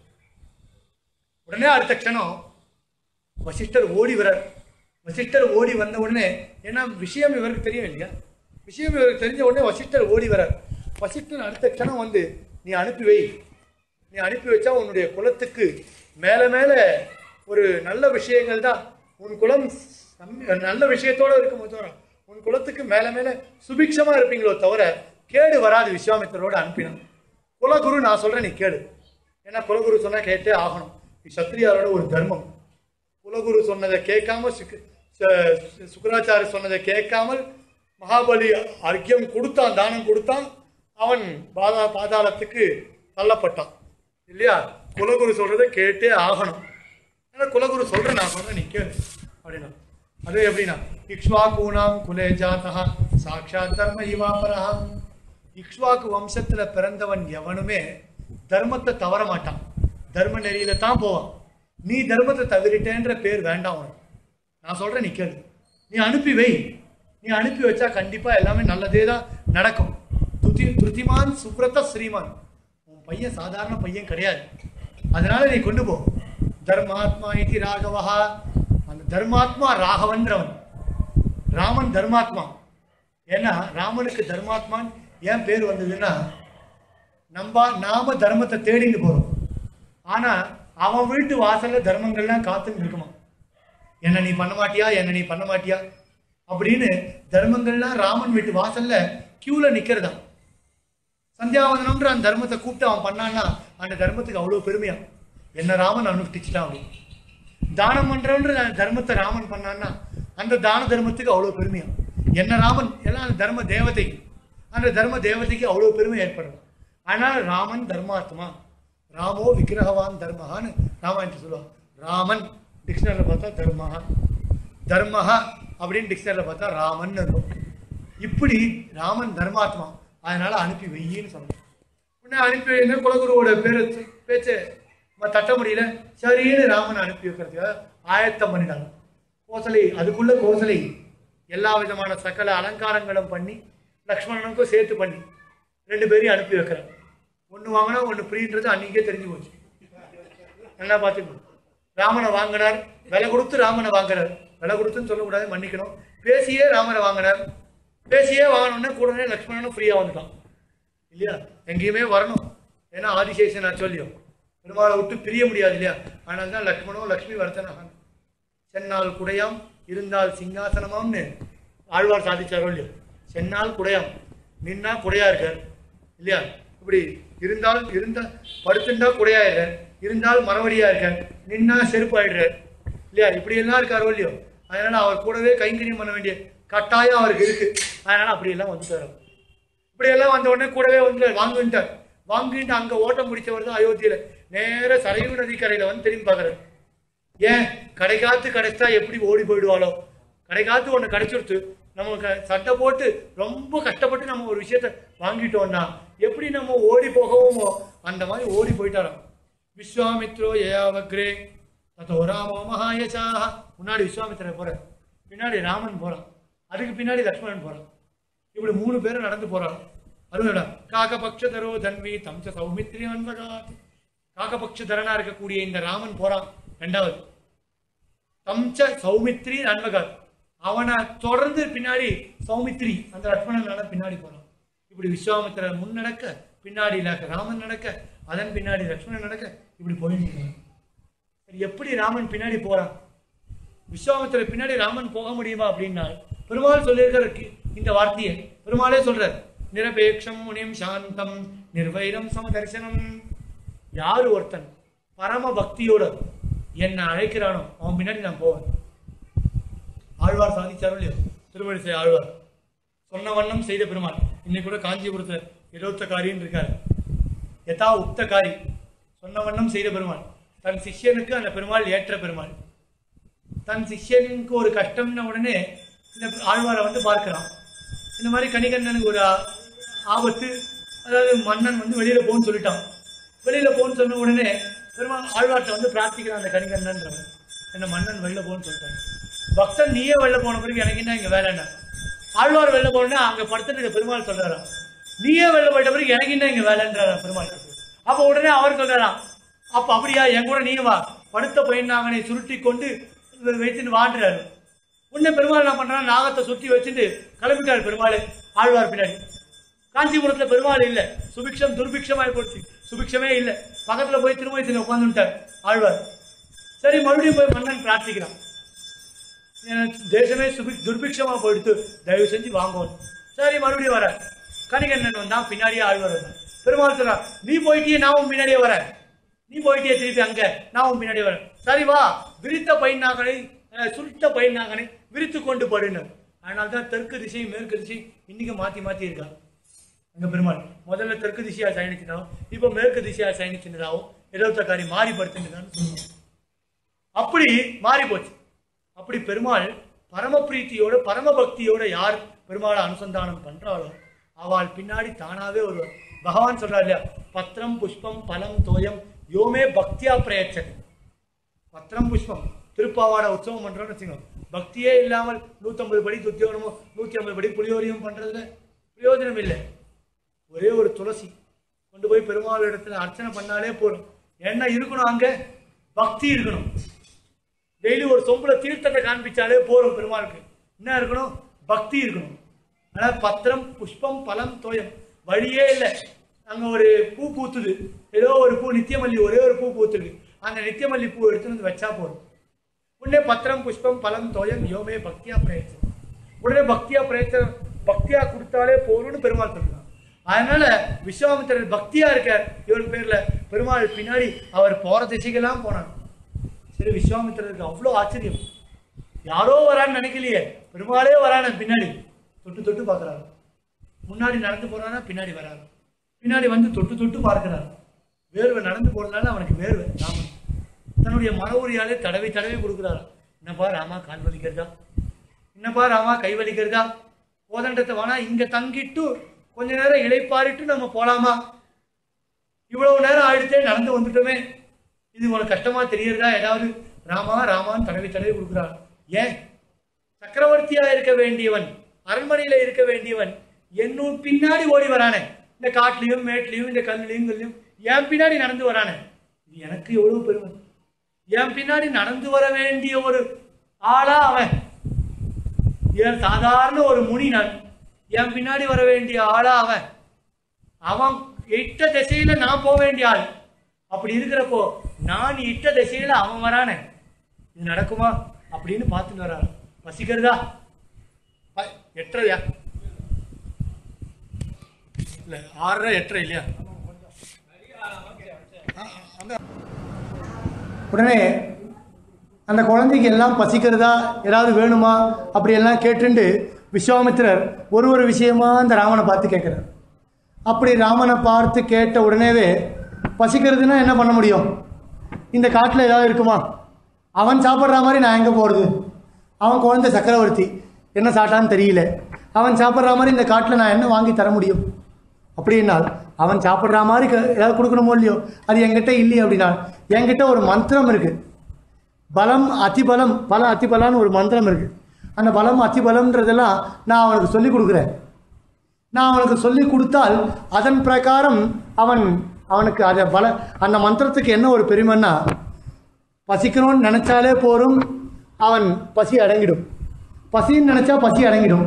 உடனே அடுத்த க்ஷணம் வசிஷ்டர் ஓடி வரார் வசிஷ்டர் ஓடி வந்த உடனே ஏன்னா விஷயம் இவருக்கு தெரியும் இல்லையா விஷயம் இவருக்கு தெரிஞ்ச உடனே வசிஷ்டர் ஓடி வரார் வசிஷ்டர் அடுத்த க்ஷணம் வந்து நீ அனுப்பி வை நீ அனுப்பி வச்சா உன்னுடைய குலத்துக்கு மேலே மேலே ஒரு நல்ல விஷயங்கள் தான் உன் குலம் சம்- நல்ல விஷயத்தோட இருக்கும் தவிர உன் குலத்துக்கு மேலே மேலே சுபிக்ஷமா இருப்பீங்களோ தவிர கேடு வராது விஸ்வாமித்திரோட அனுப்பினான் குலகுரு நான் சொல்றேன் நீ கேடு ஏன்னா குலகுரு சொன்னா கேட்டே ஆகணும் இது சத்திரியாரோட ஒரு தர்மம் குலகுரு சொன்னதை கேட்காம சுக்கு- ச- சு- சுக்கராச்சாரி சொன்னதை கேட்காமல் மகாபலி அர்க்கியம் கொடுத்தான் தானம் கொடுத்தான் அவன் பாதா பாதாளத்துக்கு தள்ளப்பட்டான் இல்லையா குலகுரு சொல்றதை கேட்டே ஆகணும் ஏன்னா குலகுரு சொல்றேன் நான் சொல்றேன் நீ கேளு அப்படின்னா அது எப்படின்னா இக்ஷ்வாகூனாம் குலே ஜாதா சாட்சாத் தர்ம இவாபரா இக்ஷ்வாக்கு வம்சத்துல பிறந்தவன் எவனுமே தர்மத்தை தவற மாட்டான் தர்ம நெறியில தான் போவான் நீ தர்மத்தை தவிரிட்டேன்ற பேர் வேண்டாம் உனக்கு நான் சொல்றேன் நீ கேளு நீ அனுப்பி வை நீ அனுப்பி வச்சா கண்டிப்பா எல்லாமே நல்லதே தான் நடக்கும் துதி துருதிமான் சுப்ரத ஸ்ரீமான் உன் பையன் சாதாரண பையன் கிடையாது அதனால நீ கொண்டு போ தர்மாத்மா இதி ராகவஹா அந்த தர்மாத்மா ராகவன்றவன் ராமன் தர்மாத்மா ஏன்னா ராமனுக்கு தர்மாத்மான் ஏன் பேர் வந்ததுன்னா நம்ம நாம தர்மத்தை தேடிட்டு போறோம் ஆனா அவன் வீட்டு வாசல்ல தர்மங்கள்லாம் காத்துன்னு இருக்குமா என்ன நீ பண்ண மாட்டியா என்ன நீ பண்ண மாட்டியா அப்படின்னு தர்மங்கள்லாம் ராமன் வீட்டு வாசல்ல கியூல நிக்கிறதா சந்தியாவந்தனம்ன்ற அந்த தர்மத்தை கூப்பிட்டு அவன் பண்ணான்னா அந்த தர்மத்துக்கு அவ்வளவு பெருமையா என்ன ராமன் அனுஷ்டிச்சிட்டான் அப்படின்னு தானம் பண்றவன்ற அந்த தர்மத்தை ராமன் பண்ணான்னா அந்த தான தர்மத்துக்கு அவ்வளவு பெருமையா என்ன ராமன் எல்லாம் அந்த தர்ம தேவதை அந்த தர்ம தேவதைக்கு அவ்வளவு பெருமை ஏற்படும் ஆனால் ராமன் தர்மாத்மா ராமோ விக்கிரகவான் தர்மஹான்னு ராமாயணத்தை சொல்லுவான் ராமன் டிக்ஷனரியில் பார்த்தா தர்மஹா தர்மஹா அப்படின்னு டிக்ஷனரியில் பார்த்தா ராமன் இருக்கும் இப்படி ராமன் தர்மாத்மா அதனால அனுப்பி வையின்னு சொன்னான் உடனே அனுப்பி வைங்க குலகுருவோட பேரு பேச்சு ம- தட்ட முடியல சரின்னு ராமன் அனுப்பி வைக்கிறதுக்காக ஆயத்தம் பண்ணிட்டாங்க கோசலை அதுக்குள்ள கோசலை எல்லா விதமான சகல அலங்காரங்களும் பண்ணி லக்ஷ்மணனுக்கும் சேர்த்து பண்ணி ரெண்டு பேரையும் அனுப்பி வைக்கிறாங்க ஒன்று வாங்கினா ஒன்று ஃப்ரீன்றது அன்னைக்கே தெரிஞ்சு போச்சு நல்லா பார்த்துக்கணும் ராமனை வாங்கினார் விலை கொடுத்து ராமனை வாங்கினார் விலை கொடுத்துன்னு சொல்லக்கூடாது மன்னிக்கணும் பேசியே ராமனை வாங்கினார் பேசியே வாங்கினோடனே கூடனே லக்ஷ்மணனும் ஃப்ரீயாக வந்துட்டான் இல்லையா எங்கேயுமே வரணும் ஏன்னா ஆதிசேஷன் நான் சொல்லியும் பெருமாளை விட்டு பிரிய முடியாது இல்லையா அதனால தான் லக்ஷ்மணோ லக்ஷ்மி வர்த்தனாக சென்னால் குடையாம் இருந்தால் சிங்காசனமாம்னு ஆழ்வார் சாதிச்சாரோ இல்லையோ சென்னால் குடையாம் நின்னா குடையா இருக்கார் இல்லையா இப்படி இருந்தால் இருந்த படுத்துண்டா குடையா இருக்கார் இருந்தால் மரவடியா இருக்கார் நின்னா செருப்பாயிடுறார் இல்லையா இப்படி எல்லாம் இருக்காரோ இல்லையோ அதனால அவர் கூடவே கைங்கரியம் பண்ண வேண்டிய கட்டாயம் அவருக்கு இருக்கு அதனால அப்படி எல்லாம் வந்துட்டார் அவர். இப்படி எல்லாம் வந்த உடனே கூடவே வந்து வாங்குன்ட்டார் வாங்கிட்டு அங்க ஓட்டம் முடிச்சவர் தான் அயோத்தியில நேர சரையூ நதி கரையில வந்து திரும்பி பார்க்கறாரு ஏன் கடைக்காத்து கிடைச்சா எப்படி ஓடி போயிடுவாளோ கடைக்காத்து ஒன்று கிடைச்சிருத்து நம்ம க- சட்டை போட்டு ரொம்ப கஷ்டப்பட்டு நம்ம ஒரு விஷயத்த வாங்கிட்டோம்னா எப்படி நம்ம ஓடி போகவுமோ அந்த மாதிரி ஓடி போயிட்டாராம் விஸ்வாமித்ரோ யயாவக்ரே தத்தோ ராமோ மகாயசாக முன்னாடி விஸ்வாமித்திரர் போறார் பின்னாடி ராமன் போறான் அதுக்கு பின்னாடி லக்ஷ்மணன் போறான் இப்படி மூணு பேரும் நடந்து போறாங்க அதுவும் காகபக்ஷதரோ தன்வி தம்ச சௌமித்ரி அன்பகாத் காகபக்ஷதரனா இருக்கக்கூடிய இந்த ராமன் போறான் ரெண்டாவது தம்ச சௌமித்ரி அன்பகாத் அவனை தொடர்ந்து பின்னாடி சௌமித்ரி அந்த லட்சுமணனால பின்னாடி போறான் இப்படி விஸ்வாமித்திரர் முன் நடக்க பின்னாடி ல- ராமன் நடக்க அதன் பின்னாடி லட்சுமணன் நடக்க இப்படி போயிட்டு இருக்காங்க. சரி எப்படி ராமன் பின்னாடி போறான் விஸ்வாமித்திரர் பின்னாடி ராமன் போக முடியுமா அப்படின்னா பெருமாள் சொல்லியிருக்கிற கி- இந்த வார்த்தையை பெருமாளே சொல்றார் நிரபேக்ஷம் முனிம் சாந்தம் நிர்வைரம் சமதர்சனம் யார் ஒருத்தன் பரம பக்தியோட என்னை அழைக்கிறானோ அவன் பின்னாடி நான் போவேன் ஆழ்வார் சாதிச்சாரோ இல்லையோ திருமணிசை ஆழ்வார் சொன்ன வண்ணம் செய்த பெருமாள் இன்னைக்கு கூட காஞ்சிபுரத்துல இருபத்தக்காரின்னு இருக்காரு யதா உக்தகாரி சொன்ன வண்ணம் செய்த பெருமாள் தன் சிஷ்யனுக்கு அந்த பெருமாள் ஏற்ற பெருமாள் தன் சிஷ்யனுக்கு ஒரு கஷ்டம்ன உடனே இந்த ஆழ்வாரை வந்து பார்க்கிறான் இந்த மாதிரி கணிகண்ணனுக்கு ஒரு ஆ- ஆபத்து அதாவது மன்னன் வந்து வெளியில போன்னு சொல்லிட்டான் வெளியில போன்னு சொன்ன உடனே பெருமாள் ஆழ்வார்ட்ட வந்து பிரார்த்திக்கிறான் அந்த கணிகண்ணன்றவன் என்ன மன்னன் வெளில போன்னு சொல்லிட்டான் பக்தன் நீயே வெளில போன பிறகு எனக்கு என்ன இங்க வேலைன்னா ஆழ்வார் வெளில போனா அங்க படுத்துட்டு இருக்க பெருமாள் சொல்றாராம் நீயே வெளில போயிட்ட பிறகு எனக்கு என்ன இங்க வேலைன்றாராம் பெருமாள் அப்ப உடனே அவர் சொல்றாராம் அப்ப அப்படியா என் கூட நீ வா படுத்த பையனாங்கனை சுருட்டி கொண்டு வைத்துட்டு வாண்டுறாரு உடனே பெருமாள் என்ன பண்றான் நாகத்தை சுத்தி வச்சுட்டு கிளம்பிட்டார் பெருமாள் ஆழ்வார் பின்னாடி காஞ்சிபுரத்துல பெருமாள் இல்ல சுபிக்ஷம் துர்பிக்ஷமாய் போச்சு சுபிக்ஷமே இல்ல பக்கத்துல போய் திருமயத்தில் உட்காந்துட்டார் ஆழ்வார் சரி மறுபடியும் போய் மன்னன் பிரார்த்திக்கிறான் எனக்கு தேசமே சுபி துர்பிக்ஷமா போயிடுத்து தயவு செஞ்சு வாங்குவோம் சரி மறுபடியும் வர கணிகண்ணன் வந்தான் பின்னாடியே ஆழ்வார் வந்தான் பெருமாள் சொல்றான் நீ போயிட்டியே நான் உன் பின்னாடியே வரேன் நீ போயிட்டியே திருப்பி அங்க நான் உன் பின்னாடியே வரேன் சரி வா விரித்த பையனாகனை அஹ், சுருட்ட பையனாகனை விரித்து கொண்டு படுனர் அதனால தான் தெற்கு திசை மேற்கு திசை இன்னைக்கு மாத்தி மாத்தி இருக்கா அங்க பெருமாள் முதல்ல தெற்கு திசையா சயனிச்சினாவும் இப்போ மேற்கு திசையா சயனிச்சினதாவும் இருபத்தக்காரி மாறி படுத்துனதான்னு சொல்லுவாங்க அப்படி மாறி போச்சு அப்படி பெருமாள் பரம பிரீத்தியோட பரம பக்தியோட யார் பெருமாளை அனுசந்தானம் பண்றாளோ அவள் பின்னாடி தானாவே வருவார் பகவான் சொல்றார் இல்லையா பத்திரம் புஷ்பம் பலம் தோயம் யோமே பக்தியா பிரயச்சது பத்திரம் புஷ்பம் திருப்பாவாடை உற்சவம் பண்றோம்னு வச்சுக்கோங்க பக்தியே இல்லாமல் நூத்தம்பது படி துத்தியோகமோ நூத்தி ஐம்பது படி புளியோரியம் பண்றதுல பிரயோஜனம் இல்லை ஒரே ஒரு துளசி கொண்டு போய் பெருமாள் இடத்துல அர்ச்சனை பண்ணாலே போதும் என்ன இருக்கணும் அங்க பக்தி இருக்கணும் டெய்லி ஒரு சொம்புல தீர்த்தத்தை காண்பிச்சாலே போதும் பெருமாளுக்கு என்ன இருக்கணும் பக்தி இருக்கணும் ஆனா பத்திரம் புஷ்பம் பழம் தோயம் வழியே இல்லை அங்க ஒரு பூ பூத்துது ஏதோ ஒரு பூ நித்தியமல்லி ஒரே ஒரு பூ பூத்துருக்கு அந்த நித்தியமல்லி பூ எடுத்துட்டு வந்து வச்சா போதும் உடனே பத்திரம் புஷ்பம் பழம் தோயம் யோமே பக்தியா பிரயத்தனம் உடனே பக்தியா பிரயத்தனம் பக்தியா கொடுத்தாலே போதும்னு பெருமாள் சொல்றான் அதனால விஸ்வாமித்திரர் பக்தியா இருக்கார் இவர் பேர்ல பெருமாள் பின்னாடி அவர் போற திசைக்கெல்லாம் போனார் சரி விஸ்வாமித்திரருக்கு அவ்வளோ ஆச்சரியம் யாரோ வரான்னு நினைக்கலையே பெருமாளே வரான பின்னாடி தொட்டு தொட்டு பார்க்கறாரு முன்னாடி நடந்து போறானா பின்னாடி வராரு பின்னாடி வந்து தொட்டு தொட்டு பார்க்கிறார் வேர்வை நடந்து போறதுனால அவனுக்கு வேர்வை ராமன் தன்னுடைய மர உரியாலே தடவி தடவி கொடுக்குறாரு என்னப்பா ராமா கால் வலிக்கிறதா என்னப்பா ராமா கை வலிக்கிறதா கோதண்டத்தை வேணா இங்க தங்கிட்டு கொஞ்ச நேரம் இளைப்பாரிட்டு நம்ம போலாமா இவ்வளவு நேரம் ஆயிடுச்சே நடந்து வந்துட்டோமே இது உனக்கு கஷ்டமா தெரியறதா ஏதாவது ராமா ராமான்னு தடவி தடவி கொடுக்குறான் ஏன் சக்கரவர்த்தியா இருக்க வேண்டியவன் அரண்மனையில இருக்க வேண்டியவன் என்னும் பின்னாடி ஓடி வரானே இந்த காட்டுலயும் மேட்லயும் இந்த கல்லுலயும் கல்லையும் என் பின்னாடி நடந்து வரானே இது எனக்கு எவ்வளவு பெருமை என் பின்னாடி நடந்து வர வேண்டிய ஒரு ஆளா அவன் ஏன் சாதாரண ஒரு முனி நான் என் பின்னாடி வர வேண்டிய ஆளா அவன் அவன் இட்ட திசையில நான் போக வேண்டிய ஆள் அப்படி இருக்கிறப்போ நான் இட்ட திசையில அவன் வரானே இது நடக்குமா அப்படின்னு பார்த்துட்டு வரான் வசிக்கிறதா ப- எட்டரையா இல்ல ஆறரை எட்டரை இல்லையா உடனே அந்த குழந்தைக்கு எல்லாம் பசிக்கிறதா ஏதாவது வேணுமா அப்படியெல்லாம் கேட்டுண்டு விஸ்வாமித்திரர் ஒரு ஒரு விஷயமா அந்த ராமனை பார்த்து கேட்குறார் அப்படி ராமனை பார்த்து கேட்ட உடனேவே பசிக்கிறதுனா என்ன பண்ண முடியும் இந்த காட்டில் ஏதாவது இருக்குமா அவன் சாப்பிட்ற மாதிரி நான் எங்கே போகிறது அவன் குழந்தை சக்கரவர்த்தி என்ன சாப்பிட்டான்னு தெரியல அவன் சாப்பிட்ற மாதிரி இந்த காட்டில் நான் என்ன வாங்கி தர முடியும் அப்படின்னால் அவன் சாப்பிட்ற மாதிரி க- ஏதாவது கொடுக்கணுமோ இல்லையோ அது என்கிட்ட இல்லையே அப்படின்னால் என்கிட்ட ஒரு மந்திரம் இருக்குது பலம் அதிபலம் பல அதிபலான்னு ஒரு மந்திரம் இருக்கு அந்த பலம் அதிபலம்ன்றதெல்லாம் நான் அவனுக்கு சொல்லி கொடுக்குறேன் நான் அவனுக்கு சொல்லி கொடுத்தால் அதன் பிரகாரம் அவன் அவனுக்கு அதை பல அந்த மந்திரத்துக்கு என்ன ஒரு பெருமைன்னா பசிக்கணும்னு நினைச்சாலே போரும் அவன் பசி அடங்கிடும் பசின்னு நினைச்சா பசி அடங்கிடும்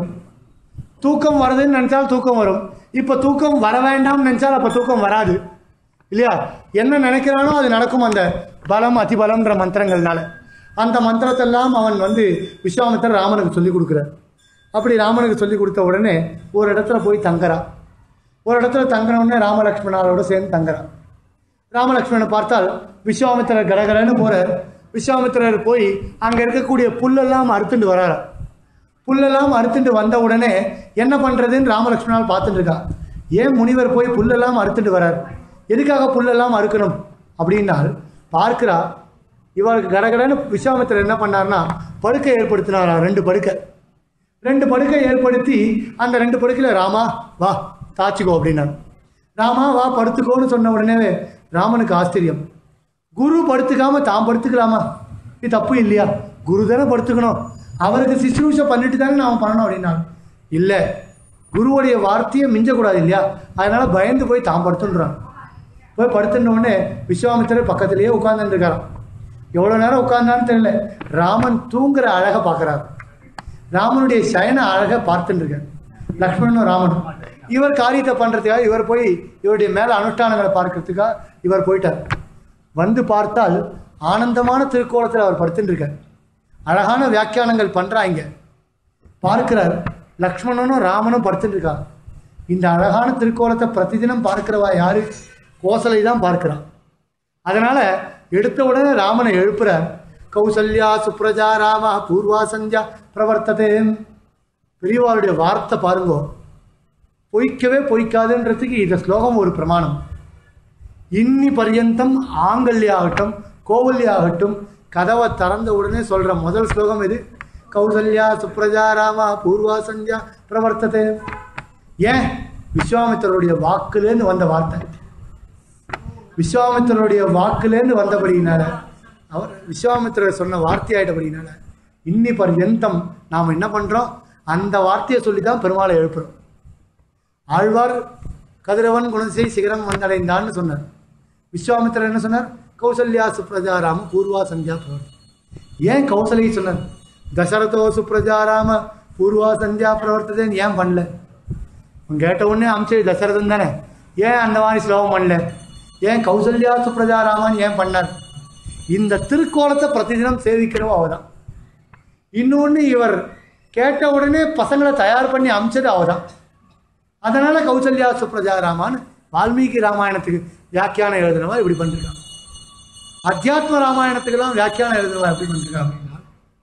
தூக்கம் வருதுன்னு நினைச்சால் தூக்கம் வரும் இப்போ தூக்கம் வர வேண்டாம்னு நினைச்சால் அப்போ தூக்கம் வராது இல்லையா என்ன நினைக்கிறானோ அது நடக்கும் அந்த பலம் அதிபலம்ன்ற மந்திரங்கள்னால அந்த மந்திரத்தெல்லாம் அவன் வந்து விஸ்வாமித்திரர் ராமனுக்கு சொல்லி கொடுக்குறார் அப்படி ராமனுக்கு சொல்லி கொடுத்த உடனே ஒரு இடத்துல போய் தங்குறான் ஒரு இடத்துல தங்கின உடனே ராமலக்ஷ்மணாரோட சேர்ந்து தங்குறான் ராமலக்ஷ்மணனை பார்த்தால் விஸ்வாமித்திரர் கடகடன்னு போறார் விஸ்வாமித்திரர் போய் அங்கே இருக்கக்கூடிய புல்லெல்லாம் அறுத்துட்டு வராராம் புல்லெல்லாம் அறுத்துட்டு வந்த உடனே என்ன பண்றதுன்னு ராமலக்ஷ்மணால் பார்த்துட்டு இருக்கா ஏன் முனிவர் போய் புல்லெல்லாம் அறுத்துட்டு வரார் எதுக்காக புல்லெல்லாம் அறுக்கணும் அப்படின்னால் பார்க்கிறா இவருக்கு கடகடன்னு விஸ்வாமித்திரர் என்ன பண்ணார்னா படுக்கை ஏற்படுத்தினாரா ரெண்டு படுக்கை ரெண்டு படுக்கை ஏற்படுத்தி அந்த ரெண்டு படுக்கையில் ராமா வா தாச்சிக்கோ அப்படின்னார் ராமா வா படுத்துக்கோன்னு சொன்ன உடனே ராமனுக்கு ஆச்சரியம் குரு படுத்துக்காம தான் படுத்துக்கலாமா இது தப்பு இல்லையா குரு தானே படுத்துக்கணும் அவருக்கு சிசுரூஷை பண்ணிட்டு தானே நாம பண்ணணும் அப்படின்னா இல்லை குருவுடைய வார்த்தையை மிஞ்சக்கூடாது இல்லையா அதனால பயந்து போய் தான் படுத்துன்றான் போய் படுத்துன உடனே விஸ்வாமித்திரர் பக்கத்திலேயே உட்கார்ந்துட்டு இருக்காராம் எவ்வளோ நேரம் உட்கார்ந்தான்னு தெரியல ராமன் தூங்குற அழகை பார்க்குறாரு ராமனுடைய சயன அழகை பார்த்துட்டு இருக்கார் லக்ஷ்மணனும் ராமனும் இவர் காரியத்தை பண்ணுறதுக்காக இவர் போய் இவருடைய மேலே அனுஷ்டானங்களை பார்க்கறதுக்காக இவர் போயிட்டார் வந்து பார்த்தால் ஆனந்தமான திருக்கோலத்தில் அவர் படுத்துட்டு இருக்கார் அழகான வியாக்கியானங்கள் பண்ணுறாங்க பார்க்கிறார் லக்ஷ்மணனும் ராமனும் படுத்துட்டு இருக்காங்க இந்த அழகான திருக்கோலத்தை பிரதிதினம் பார்க்கிறவா யாரு கோசலை தான் பார்க்கிறான் அதனால எடுத்த உடனே ராமனை எழுப்புறார் கௌசல்யா சுப்ரஜா ராமா பூர்வா சந்தியா பிரவர்த்ததே பெரியவாருடைய வார்த்தை பாருங்கோ பொய்க்கவே பொய்க்காதுன்றதுக்கு இந்த ஸ்லோகம் ஒரு பிரமாணம் இன்னி பர்யந்தம் ஆங்கல்யாகட்டும் கோவல்யாகட்டும் கதவை திறந்த உடனே சொல்ற முதல் ஸ்லோகம் இது கௌசல்யா சுப்ரஜா ராமா பூர்வா சந்தியா பிரவர்த்ததே ஏன் விஸ்வாமித்திரருடைய வாக்குலேருந்து வந்த வார்த்தை விஸ்வாமித்திரருடைய வாக்குலேருந்து வந்தபடியினால அவர் விஸ்வாமித்திரர் சொன்ன வார்த்தையாயிட்டபடினால இன்னி பர்யந்தம் நாம் என்ன பண்ணுறோம் அந்த வார்த்தையை சொல்லி தான் பெருமாளை எழுப்புறோம் ஆழ்வார் கதிரவன் குணசை சிகரம் வந்தடைந்தான்னு சொன்னார் விஸ்வாமித்திரர் என்ன சொன்னார் கௌசல்யா சுப்ரஜாராம பூர்வா சந்தியா பிரவர்த்தி ஏன் கௌசல்யை சொன்னார் தசரதோ சுப்ரஜாராம பூர்வா சந்தியா பிரவர்த்ததேன்னு ஏன் பண்ணல உன் கேட்ட உடனே அம்சை தசரதன் தானே ஏன் அந்த மாதிரி ஸ்லோகம் பண்ணல ஏன் கௌசல்யா சுப்ரஜாராமன் ஏன் பண்ணார் இந்த திருக்கோலத்தை பிரதிதினம் சேவிக்கிறவோ அவதான் இன்னொன்று இவர் கேட்ட உடனே பசங்களை தயார் பண்ணி அமிச்சது அவதான் அதனால கௌசல்யா சுப்ரஜா ராமான்னு வால்மீகி ராமாயணத்துக்கு வியாக்கியானம் எழுதுனவா இப்படி பண்ணிருக்காங்க அத்தியாத்ம ராமாயணத்துக்கெல்லாம் வியாக்கியானம் எழுதுனவா எப்படி பண்ணிருக்காங்க அப்படின்னா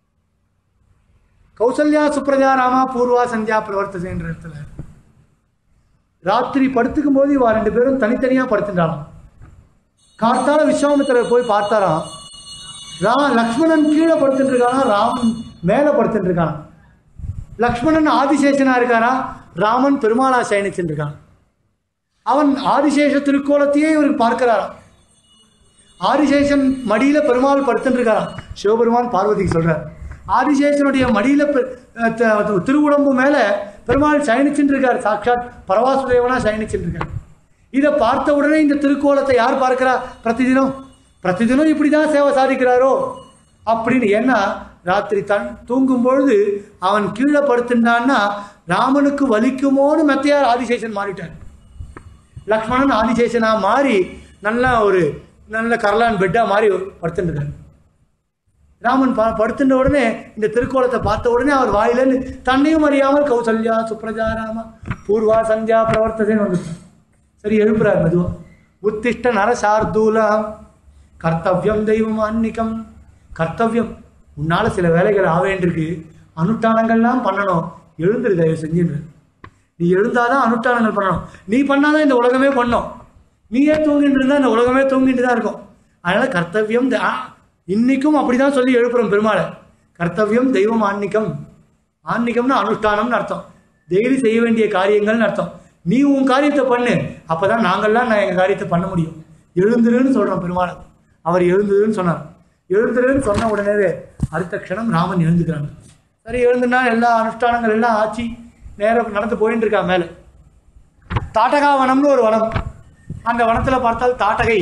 கௌசல்யா சுப்ரஜா ராமா பூர்வா சந்தியா பிரவர்த்ததைன்ற இடத்துல ராத்திரி படுத்துக்கும் போது இவா ரெண்டு பேரும் தனித்தனியா படுத்துட்டாலாம் கார்த்தால விஸ்வாமித்திரர் போய் பார்த்தாராம் ரா லக்ஷ்மணன் கீழே படுத்துட்டு இருக்கானா ராமன் மேலே படுத்துட்டு இருக்கானா லக்ஷ்மணன் ஆதிசேஷனா இருக்காரா ராமன் பெருமாளா சயனிச்சுட்டு இருக்கான் அவன் ஆதிசேஷ திருக்கோலத்தையே இவருக்கு பார்க்கிறாராம் ஆதிசேஷன் மடியில பெருமாள் படுத்துட்டு இருக்காராம் சிவபெருமான் பார்வதிக்கு சொல்றார் ஆதிசேஷனுடைய மடியில பெ- அஹ் த- திருவுடம்பு மேல பெருமாள் சயனிச்சுட்டு இருக்கார் சாட்சாத் பரவாசுதேவனா சயனிச்சுட்டு இருக்கார் இதை பார்த்த உடனே இந்த திருக்கோலத்தை யார் பார்க்கிறா பிரதிதினம் பிரதிதினம் இப்படிதான் சேவை சாதிக்கிறாரோ அப்படின்னு ஏன்னா ராத்திரி தன் தூங்கும் பொழுது அவன் கீழே படுத்துட்டான்னா ராமனுக்கு வலிக்குமோன்னு மெத்தையார் ஆதிசேஷன் மாறிட்டார் லக்ஷ்மணன் ஆதிசேஷனா மாறி நல்ல ஒரு நல்ல கரலான் பெட்டா மாறி படுத்துட்டார் ராமன் ப படுத்துட்ட உடனே இந்த திருக்கோலத்தை பார்த்த உடனே அவர் வாயிலேருந்து தன்னையும் அறியாமல் கௌசல்யா சுப்ரஜா ராமா பூர்வா சந்தியா பிரவர்த்ததேன்னு வந்துட்டார் சரி எழுப்புறார் மெதுவா உத்திஷ்ட நரசார்தூலா கர்த்தவியம் தெய்வம் அன்னிக்கம் கர்த்தவியம் உன்னால சில வேலைகள் ஆக வேண்டியிருக்கு அனுஷ்டானங்கள்லாம் பண்ணணும் எழுந்துரு தயவு செஞ்சுன்று நீ எழுந்தாதான் அனுஷ்டானங்கள் பண்ணணும் நீ பண்ணாதான் இந்த உலகமே பண்ணும் நீயே தூங்கிட்டு இருந்தா இந்த உலகமே தூங்கிட்டு தான் இருக்கும் அதனால கர்த்தவியம் த- ஆ, இன்னைக்கும் அப்படிதான் சொல்லி எழுப்புறோம் பெருமாளை கர்த்தவியம் தெய்வம் ஆன்மீகம் ஆன்மீகம்னா அனுஷ்டானம்னு அர்த்தம் டெய்லி செய்ய வேண்டிய காரியங்கள்னு அர்த்தம் நீ உன் காரியத்தை பண்ணு அப்பதான் நாங்கள்லாம் நான் எங்க காரியத்தை பண்ண முடியும் எழுந்துருன்னு சொல்றோம் பெருமாளை அவர் எழுந்துருன்னு சொன்னார் எழுந்துருன்னு சொன்ன உடனே அடுத்த க்ஷணம் ராமன் எழுந்துக்கிறாங்க சரி எழுந்துனா எல்லா அனுஷ்டானங்கள் எல்லாம் ஆச்சு நேரம் நடந்து போயிட்டு இருக்கா மேலே தாட்டகா வனம்னு ஒரு வனம் அந்த வனத்தில் பார்த்தால் தாட்டகை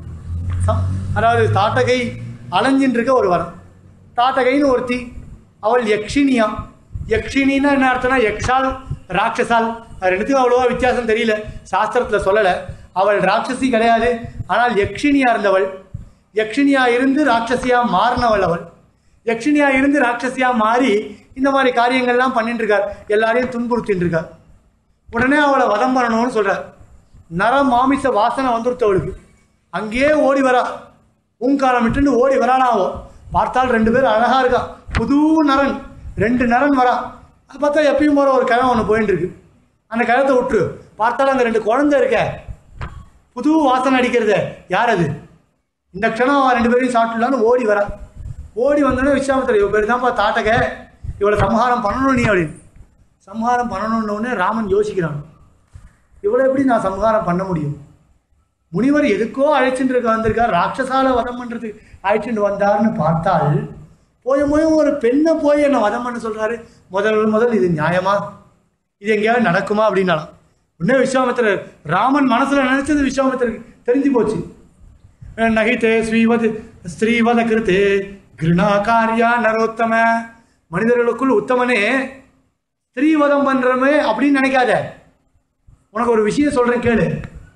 ச- அதாவது தாட்டகை அலைஞ்சின்னு இருக்க ஒரு வனம் தாட்டகைன்னு ஒருத்தி அவள் யக்ஷினியா யக்ஷினின்னா என்ன அர்த்தம்னா யக்ஷால் ராட்சசால் அது ரெண்டுத்துக்கும் அவ்வளோவா வித்தியாசம் தெரியல சாஸ்திரத்தில் சொல்லலை அவள் ராட்சசி கிடையாது ஆனால் யக்ஷினியா இருந்தவள் யக்ஷினியா இருந்து ராட்சசியா மாறினவள் அவள் யக்ஷினியா இருந்து ராட்சசியா மாறி இந்த மாதிரி காரியங்கள்லாம் பண்ணிட்டு இருக்கார் எல்லாரையும் துன்புறுத்தின்னு இருக்கார் உடனே அவளை வதம் பண்ணணும்னு சொல்றார் நர மாமிச வாசனை வந்துருத்து அவளுக்கு அங்கேயே ஓடி வரா ஊங்காரம் விட்டுன்னு ஓடி வரானா அவ பார்த்தால் ரெண்டு பேரும் அழகா இருக்கா புது நரன் ரெண்டு நரன் வரா அது பார்த்தா எப்பயும் போற ஒரு கிழமை ஒன்று போயிட்டு இருக்கு அந்த கிழத்தை விட்டுரு பார்த்தாலும் அங்கே ரெண்டு குழந்தை இருக்க புது வாசனை அடிக்கிறது யார் அது இந்த க்ஷணம் அவன் ரெண்டு பேரையும் சாப்பிடலான்னு ஓடி வரா ஓடி வந்தோடனே விஸ்வாமித்திர இவ பேர் தான்ப்பா தாட்டக இவளை சம்ஹாரம் பண்ணணும் நீ அப்படின்னு சம்ஹாரம் பண்ணணும்னு உடனே ராமன் யோசிக்கிறான் இவளை எப்படி நான் சம்ஹாரம் பண்ண முடியும் முனிவர் எதுக்கோ அழைச்சிட்டு இருக்க வந்திருக்கார் ராட்சசால வதம் பண்றதுக்கு அழைச்சிட்டு வந்தார்னு பார்த்தால் போய் போய் ஒரு பெண்ணை போய் என்னை வதம் பண்ண சொல்றாரு முதல் முதல் இது நியாயமா இது எங்கேயாவது நடக்குமா அப்படின்னாலாம் உடனே விஸ்வாமித்திரர் ராமன் மனசுல நினைச்சது விஸ்வாமித்திரருக்கு தெரிஞ்சு போச்சு நகித்தே ஸ்ரீவத் ஸ்ரீவத கிருத்தே கிருணா காரியா நரோத்தம மனிதர்களுக்குள் உத்தமனே ஸ்திரீவதம் பண்றமே அப்படின்னு நினைக்காத உனக்கு ஒரு விஷயம் சொல்றேன் கேளு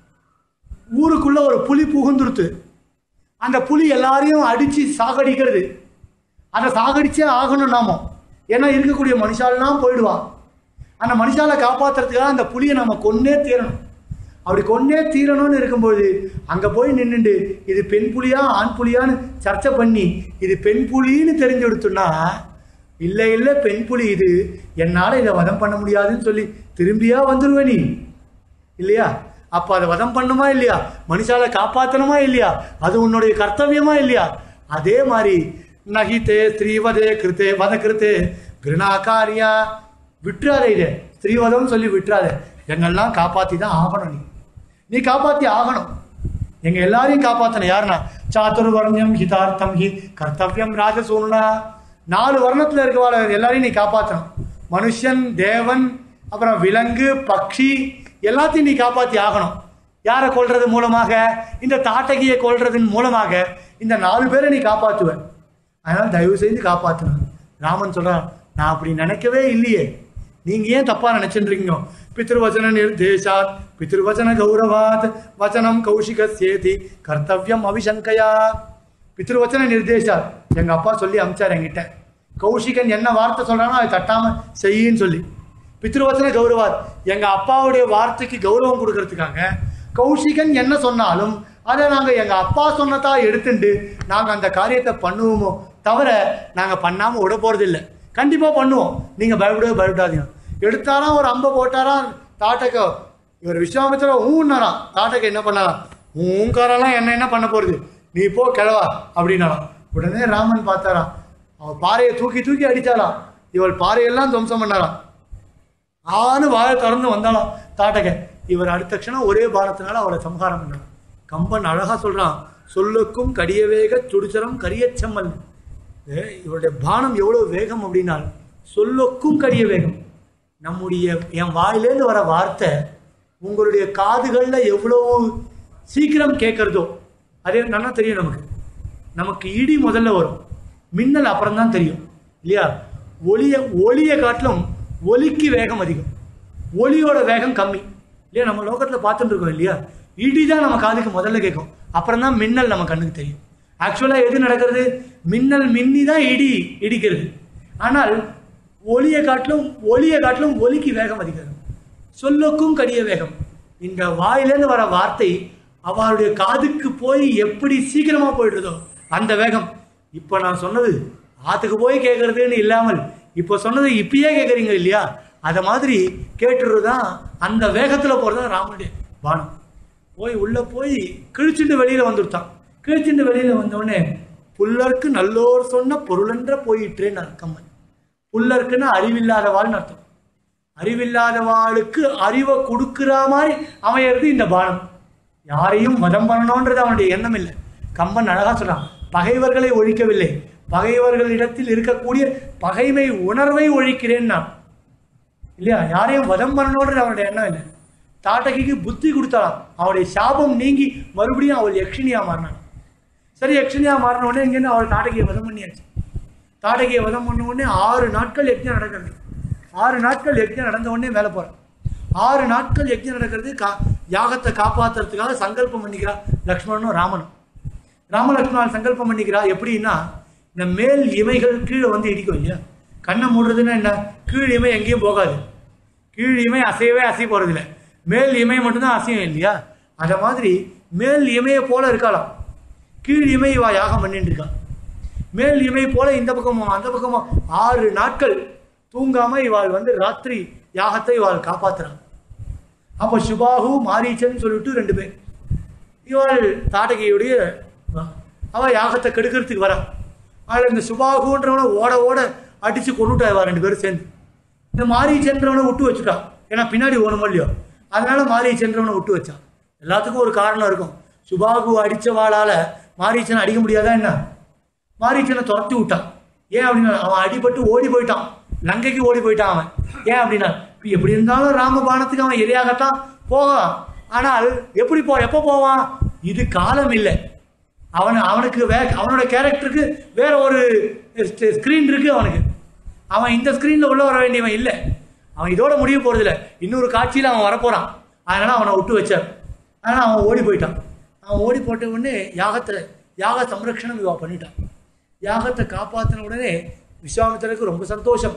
ஊருக்குள்ள ஒரு புலி புகுந்துருத்து அந்த புலி எல்லாரையும் அடிச்சு சாகடிக்கிறது அதை சாகடிச்சே ஆகணும் நாம ஏன்னா இருக்கக்கூடிய மனுஷாலாம் போயிடுவான் அந்த மனுஷாலை காப்பாத்துறதுக்காக அந்த புலியை நம்ம கொன்னே தீரணும் அப்படி கொன்னே தீரணும்னு இருக்கும்போது அங்க போய் நின்னுண்டு இது பெண் புலியா ஆண் புலியான்னு சர்ச்சை பண்ணி இது பெண் புலின்னு தெரிஞ்சு கொடுத்தோம்னா இல்லை இல்லை பெண் புலி இது என்னால் இதை வதம் பண்ண முடியாதுன்னு சொல்லி திரும்பியா வந்துருவ நீ இல்லையா அப்போ அதை வதம் பண்ணுமா இல்லையா மனுஷால காப்பாற்றணுமா இல்லையா அது உன்னுடைய கர்த்தவியமா இல்லையா அதே மாதிரி நகித்தே ஸ்ரீவதே கிருத்தே வத கிருத்தே கிருணாகாரியா விட்டுறாதே இதை ஸ்ரீவதம் சொல்லி விட்டுறாதே எங்கெல்லாம் காப்பாற்றி தான் ஆகணும் நீ நீ காப்பாற்றி ஆகணும் எங்க எல்லாரையும் காப்பாற்றணும் யாருன்னா சாத்துர்வர்ணியம் ஹிதார்த்தம் ஹி கர்த்தவியம் ராஜசூனா நாலு வர்ணத்தில் இருக்கவாள எல்லாரையும் நீ காப்பாற்றணும் மனுஷன் தேவன் அப்புறம் விலங்கு பக்ஷி எல்லாத்தையும் நீ காப்பாற்றி ஆகணும் யாரை கொல்றது மூலமாக இந்த தாட்டகியை கொல்றதன் மூலமாக இந்த நாலு பேரை நீ காப்பாற்றுவ அதனால தயவு செய்து காப்பாற்றணும் ராமன் சொல்றான் நான் அப்படி நினைக்கவே இல்லையே நீங்க ஏன் தப்பா நினைச்சுட்டு இருக்கீங்க பித்ருவச்சன நிர்தேசாத் பித்ருவச்சன கௌரவாத் வச்சனம் கௌஷிகசேதி கர்த்தவியம் அவிசங்கையா பித்ருவச்சன நிர்தேசாத் எங்க அப்பா சொல்லி அமிச்சார் என்கிட்ட கௌஷிகன் என்ன வார்த்தை சொல்றானோ அதை தட்டாம செய்யின்னு சொல்லி பித்ருவச்சன கௌரவாத் எங்க அப்பாவுடைய வார்த்தைக்கு கௌரவம் கொடுக்கறதுக்காக கௌஷிகன் என்ன சொன்னாலும் அதை நாங்க எங்க அப்பா சொன்னதா எடுத்துட்டு நாங்க அந்த காரியத்தை பண்ணுவோமோ தவிர நாங்க பண்ணாம விட போறது இல்லை கண்டிப்பா பண்ணுவோம் நீங்க பயப்படவே பயப்படாதீங்க எடுத்தாராம் ஒரு அம்பை போட்டாராம் தாட்டக்க இவர் விஸ்வாமித்திர ஊன்னாராம் தாட்டக்க என்ன பண்ணாராம் ஊங்காரெல்லாம் என்ன என்ன பண்ண போறது நீ போ கிழவா அப்படின்னாராம் உடனே ராமன் பார்த்தாராம் அவன் பாறையை தூக்கி தூக்கி அடிச்சாராம் இவள் பாறையெல்லாம் துவம்சம் பண்ணாராம் ஆன்னு வாயை திறந்து வந்தாலும் தாட்டக இவர் அடுத்த க்ஷணம் ஒரே பானத்தினால அவரை சம்ஹாரம் பண்ணார் கம்பன் அழகா சொல்றான் சொல்லுக்கும் கடிய வேக துடிச்சரம் கரியச்செம்மல் ஏ, இவருடைய பானம் எவ்வளவு வேகம் அப்படின்னால் சொல்லுக்கும் கடிய வேகம் நம்முடைய என் வாயிலேருந்து வர வார்த்தை உங்களுடைய காதுகள்ல எவ்வளவு சீக்கிரம் கேட்கறதோ அதே நல்லா தெரியும் நமக்கு நமக்கு இடி முதல்ல வரும் மின்னல் அப்புறம் தான் தெரியும் இல்லையா ஒளிய ஒளியை காட்டிலும் ஒலிக்கு வேகம் அதிகம் ஒளியோட வேகம் கம்மி இல்லையா நம்ம லோகத்தில் பார்த்துட்டு இருக்கோம் இல்லையா இடி தான் நம்ம காதுக்கு முதல்ல கேட்கும் அப்புறம் தான் மின்னல் நம்ம கண்ணுக்கு தெரியும் ஆக்சுவலாக எது நடக்கிறது மின்னல் மின்னி தான் இடி இடிக்கிறது ஆனால் ஒளியை காட்டிலும் ஒளியை காட்டிலும் ஒலிக்கு வேகம் அதிகம் சொல்லுக்கும் கடிய வேகம் இந்த வாயிலேருந்து வர வார்த்தை அவளுடைய காதுக்கு போய் எப்படி சீக்கிரமா போயிடுறதோ அந்த வேகம் இப்போ நான் சொன்னது ஆத்துக்கு போய் கேட்கறதுன்னு இல்லாமல் இப்போ சொன்னது இப்பயே கேட்குறீங்க இல்லையா அதை மாதிரி கேட்டுறது தான் அந்த வேகத்தில் போகிறது தான் ராமனுடைய பானம் போய் உள்ளே போய் கிழிச்சுட்டு வெளியில் வந்துருத்தான் கிழிச்சுட்டு வெளியில் வந்தோடனே புல்லருக்கு நல்லோர் சொன்ன பொருளென்ற போயிற்றேன்னு கம்மன் புல்லருக்குன்னா அறிவில்லாதவாள்னு அர்த்தம் அறிவில்லாதவாளுக்கு அறிவை கொடுக்கிற மாதிரி அமையிறது இந்த பானம் யாரையும் வதம் பண்ணணுன்றது அவனுடைய எண்ணம் இல்லை கம்பன் அழகா சொல்றான் பகைவர்களை ஒழிக்கவில்லை பகைவர்களிடத்தில் இருக்கக்கூடிய பகைமை உணர்வை ஒழிக்கிறேன் நான் இல்லையா யாரையும் வதம் பண்ணணுன்றது அவனுடைய எண்ணம் இல்லை தாட்டகிக்கு புத்தி கொடுத்தாளாம் அவளுடைய சாபம் நீங்கி மறுபடியும் அவள் யக்ஷினியா மாறினான் சரி யக்ஷினியா மாறின உடனே இங்கேருந்து அவள் தாட்டகியை வதம் பண்ணியாச்சு தாடகையை வதம் பண்ண உடனே ஆறு நாட்கள் யஜ்ஞம் நடக்கிறது ஆறு நாட்கள் யஜ்ஞம் நடந்த உடனே வேலை போகிறான் ஆறு நாட்கள் யஜ்ஞம் நடக்கிறது கா யாகத்தை காப்பாத்துறதுக்காக சங்கல்பம் பண்ணிக்கிறா லக்ஷ்மணனும் ராமனும் ராமலக்ஷ்மணன் சங்கல்பம் பண்ணிக்கிறா எப்படின்னா இந்த மேல் இமைகள் கீழே வந்து இடிக்கும் இல்லையா கண்ணை மூடுறதுன்னா என்ன கீழ் இமை எங்கேயும் போகாது கீழ் இமை அசையவே அசைய போகிறதில்ல மேல் இமை மட்டும்தான் அசையும் இல்லையா அதை மாதிரி மேல் இமையை போல இருக்கலாம் கீழ் இமை இவா யாகம் பண்ணிட்டு இருக்கா மேல் இமை போல இந்த பக்கமும் அந்த பக்கமும் ஆறு நாட்கள் தூங்காம இவாள் வந்து ராத்திரி யாகத்தை இவாள் காப்பாத்துறான் அப்போ சுபாகு மாரீச்சன் சொல்லிட்டு ரெண்டு பேர் இவள் தாடகையுடைய அவ யாகத்தை கெடுக்கிறதுக்கு வரா அதில் இந்த சுபாகுன்றவனை ஓட ஓட அடிச்சு கொண்டுட்டா இவா ரெண்டு பேரும் சேர்ந்து இந்த மாரீச்சன்றவனை விட்டு வச்சுட்டா ஏன்னா பின்னாடி ஓணும் இல்லையோ அதனால மாரீச்சன்றவனை விட்டு வச்சான் எல்லாத்துக்கும் ஒரு காரணம் இருக்கும் சுபாகு அடிச்சவாளால மாரீச்சனை அடிக்க முடியாதா என்ன மாரீச்சனை துரத்தி விட்டான் ஏன் அப்படின்னா அவன் அடிபட்டு ஓடி போயிட்டான் லங்கைக்கு ஓடி போயிட்டான் அவன் ஏன் அப்படின்னா இப்ப எப்படி இருந்தாலும் ராமபாணத்துக்கு அவன் எதிராகத்தான் போவான் ஆனால் எப்படி போ எப்போ போவான் இது காலம் இல்லை அவன் அவனுக்கு வே அவனோட கேரக்டருக்கு வேற ஒரு ஸ்க்ரீன் இருக்கு அவனுக்கு அவன் இந்த ஸ்க்ரீனில் உள்ள வர வேண்டியவன் இல்லை அவன் இதோட முடிய போறதில்ல இன்னொரு காட்சியில் அவன் வரப்போறான் அதனால அவனை விட்டு வச்சார் அதனால அவன் ஓடி போயிட்டான் அவன் ஓடி போட்ட உடனே யாகத்தை யாக சம்ரக்ஷணம் இவா பண்ணிட்டான் யாகத்தை காப்பாத்தின உடனே விஸ்வாமித்திரருக்கு ரொம்ப சந்தோஷம்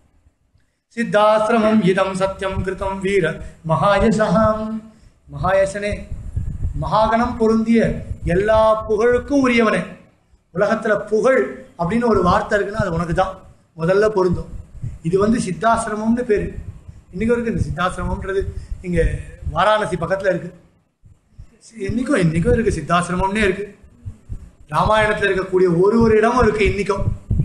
சித்தாசிரமம் இதம் சத்தியம் கிருதம் வீர மகாயசகாம் மகாயசனே மகாகணம் பொருந்திய எல்லா புகழுக்கும் உரியவனே உலகத்துல புகழ் அப்படின்னு ஒரு வார்த்தை இருக்குன்னா அது உனக்கு தான் முதல்ல பொருந்தும் இது வந்து சித்தாசிரமம்னு பேரு இன்னைக்கும் இருக்கு இந்த சித்தாசிரமம்ன்றது இங்க வாராணசி பக்கத்துல இருக்கு இன்னைக்கும் இன்னைக்கும் இருக்கு சித்தாசிரமம்னே இருக்கு ராமாயணத்துல இருக்கக்கூடிய ஒரு ஒரு இடமும் இருக்கு இன்னைக்கும்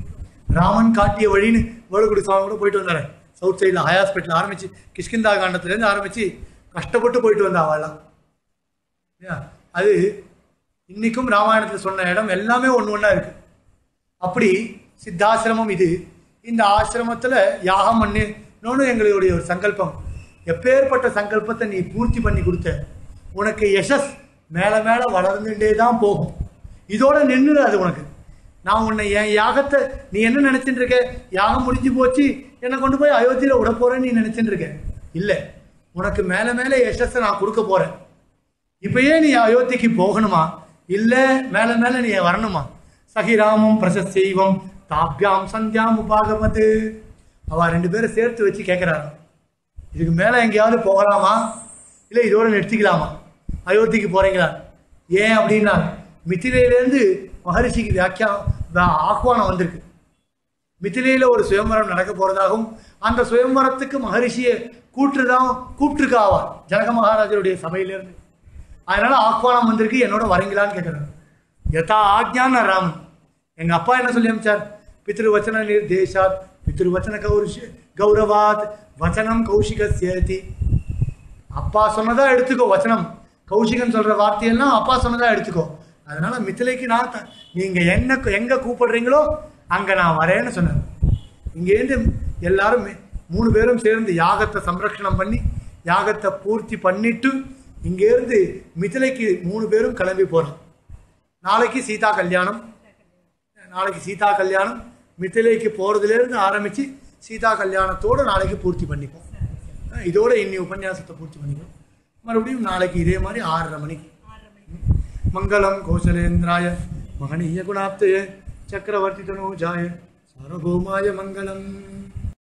ராமன் காட்டிய வழின்னு வேலுக்குடி சுவாமி கூட போயிட்டு வந்தாரு சவுத் சைடில் ஹாஸ்பிட்டல் ஆரம்பிச்சு கிஷ்கிந்தா காண்டத்துலேருந்து ஆரம்பிச்சு கஷ்டப்பட்டு போயிட்டு வந்தா அவள்லாம் இல்லையா? அது இன்னைக்கும் ராமாயணத்தில் சொன்ன இடம் எல்லாமே ஒன்று ஒன்றா இருக்கு அப்படி சித்தாசிரமம் இது இந்த ஆசிரமத்தில் யாகம் பண்ணணும்னு எங்களுடைய ஒரு சங்கல்பம் எப்பேற்பட்ட சங்கல்பத்தை நீ பூர்த்தி பண்ணி கொடுத்த உனக்கு யசஸ் மேலே மேலே வளர்ந்துட்டே தான் போகும் இதோட நின்றுடு அது உனக்கு நான் உன்னை என் யாகத்தை நீ என்ன நினைச்சிட்டு இருக்க யாகம் முடிஞ்சு போச்சு என்னை கொண்டு போய் அயோத்தியில விட போறேன்னு நீ நினைச்சிட்டு இருக்க இல்லை உனக்கு மேலே மேலே யசஸை நான் கொடுக்க போறேன் இப்பயே நீ அயோத்திக்கு போகணுமா இல்ல மேல மேல நீ வரணுமா சகிராமம் பிரசஸ்தெய்வம் தாப்யாம் சந்தியாம் உபாகமது அவ ரெண்டு பேரும் சேர்த்து வச்சு கேட்கிறாரு இதுக்கு மேல எங்கேயாவது போகலாமா இல்ல இதோட நிறுத்திக்கலாமா அயோத்திக்கு போறீங்களா ஏன் அப்படின்னா மித்திரையிலேருந்து மகரிஷிக்கு வியாக்கியா வா- ஆஹ்வானம் வந்திருக்கு மித்திலையில ஒரு சுயம்பரம் நடக்க போறதாகவும் அந்த சுயம்பரத்துக்கு மகரிஷியை கூட்டுதான் கூப்பிட்டுருக்கா அவ ஜனக மகாராஜருடைய சபையிலிருந்து அதனால ஆஹ்வானம் வந்திருக்கு என்னோட வரீங்களான்னு கேட்குறாரு யதா ஆக்ஞான ராமன் எங்க அப்பா என்ன சொல்லி அமிச்சார் பித்ருவச்சன நிர்தேசாத் பித்ருவச்சன கௌரிஷ கௌரவாத் வச்சனம் கௌஷிகஸ்யதி அப்பா சொன்னதா எடுத்துக்கோ வச்சனம் கௌஷிகன் சொல்ற வார்த்தையெல்லாம் அப்பா சொன்னதா எடுத்துக்கோ அதனால மித்திலைக்கு நான் த- நீங்க என்ன எங்க கூப்பிடுறீங்களோ அங்க நான் வரேன்னு சொன்னேன் இங்கேருந்து எல்லாரும் மே- மூணு பேரும் சேர்ந்து யாகத்தை சம்ரக்ஷணம் பண்ணி யாகத்தை பூர்த்தி பண்ணிட்டு இங்கேருந்து மிதிலைக்கு மூணு பேரும் கிளம்பி போறோம் நாளைக்கு சீதா கல்யாணம் நாளைக்கு சீதா கல்யாணம் மிதிலைக்கு போறதுலேருந்து ஆரம்பிச்சு சீதா கல்யாணத்தோட நாளைக்கு பூர்த்தி பண்ணிப்போம் அஹ் இதோட இன்னி உபன்யாசத்தை பூர்த்தி பண்ணிப்போம் மறுபடியும் நாளைக்கு இதே மாதிரி ஆறரை மணிக்கு மங்களம் கோசலேந்திராய மகனீய குணாப்தய சக்கரவர்த்தி தனோஜாய சார்வபௌமாய மங்களம்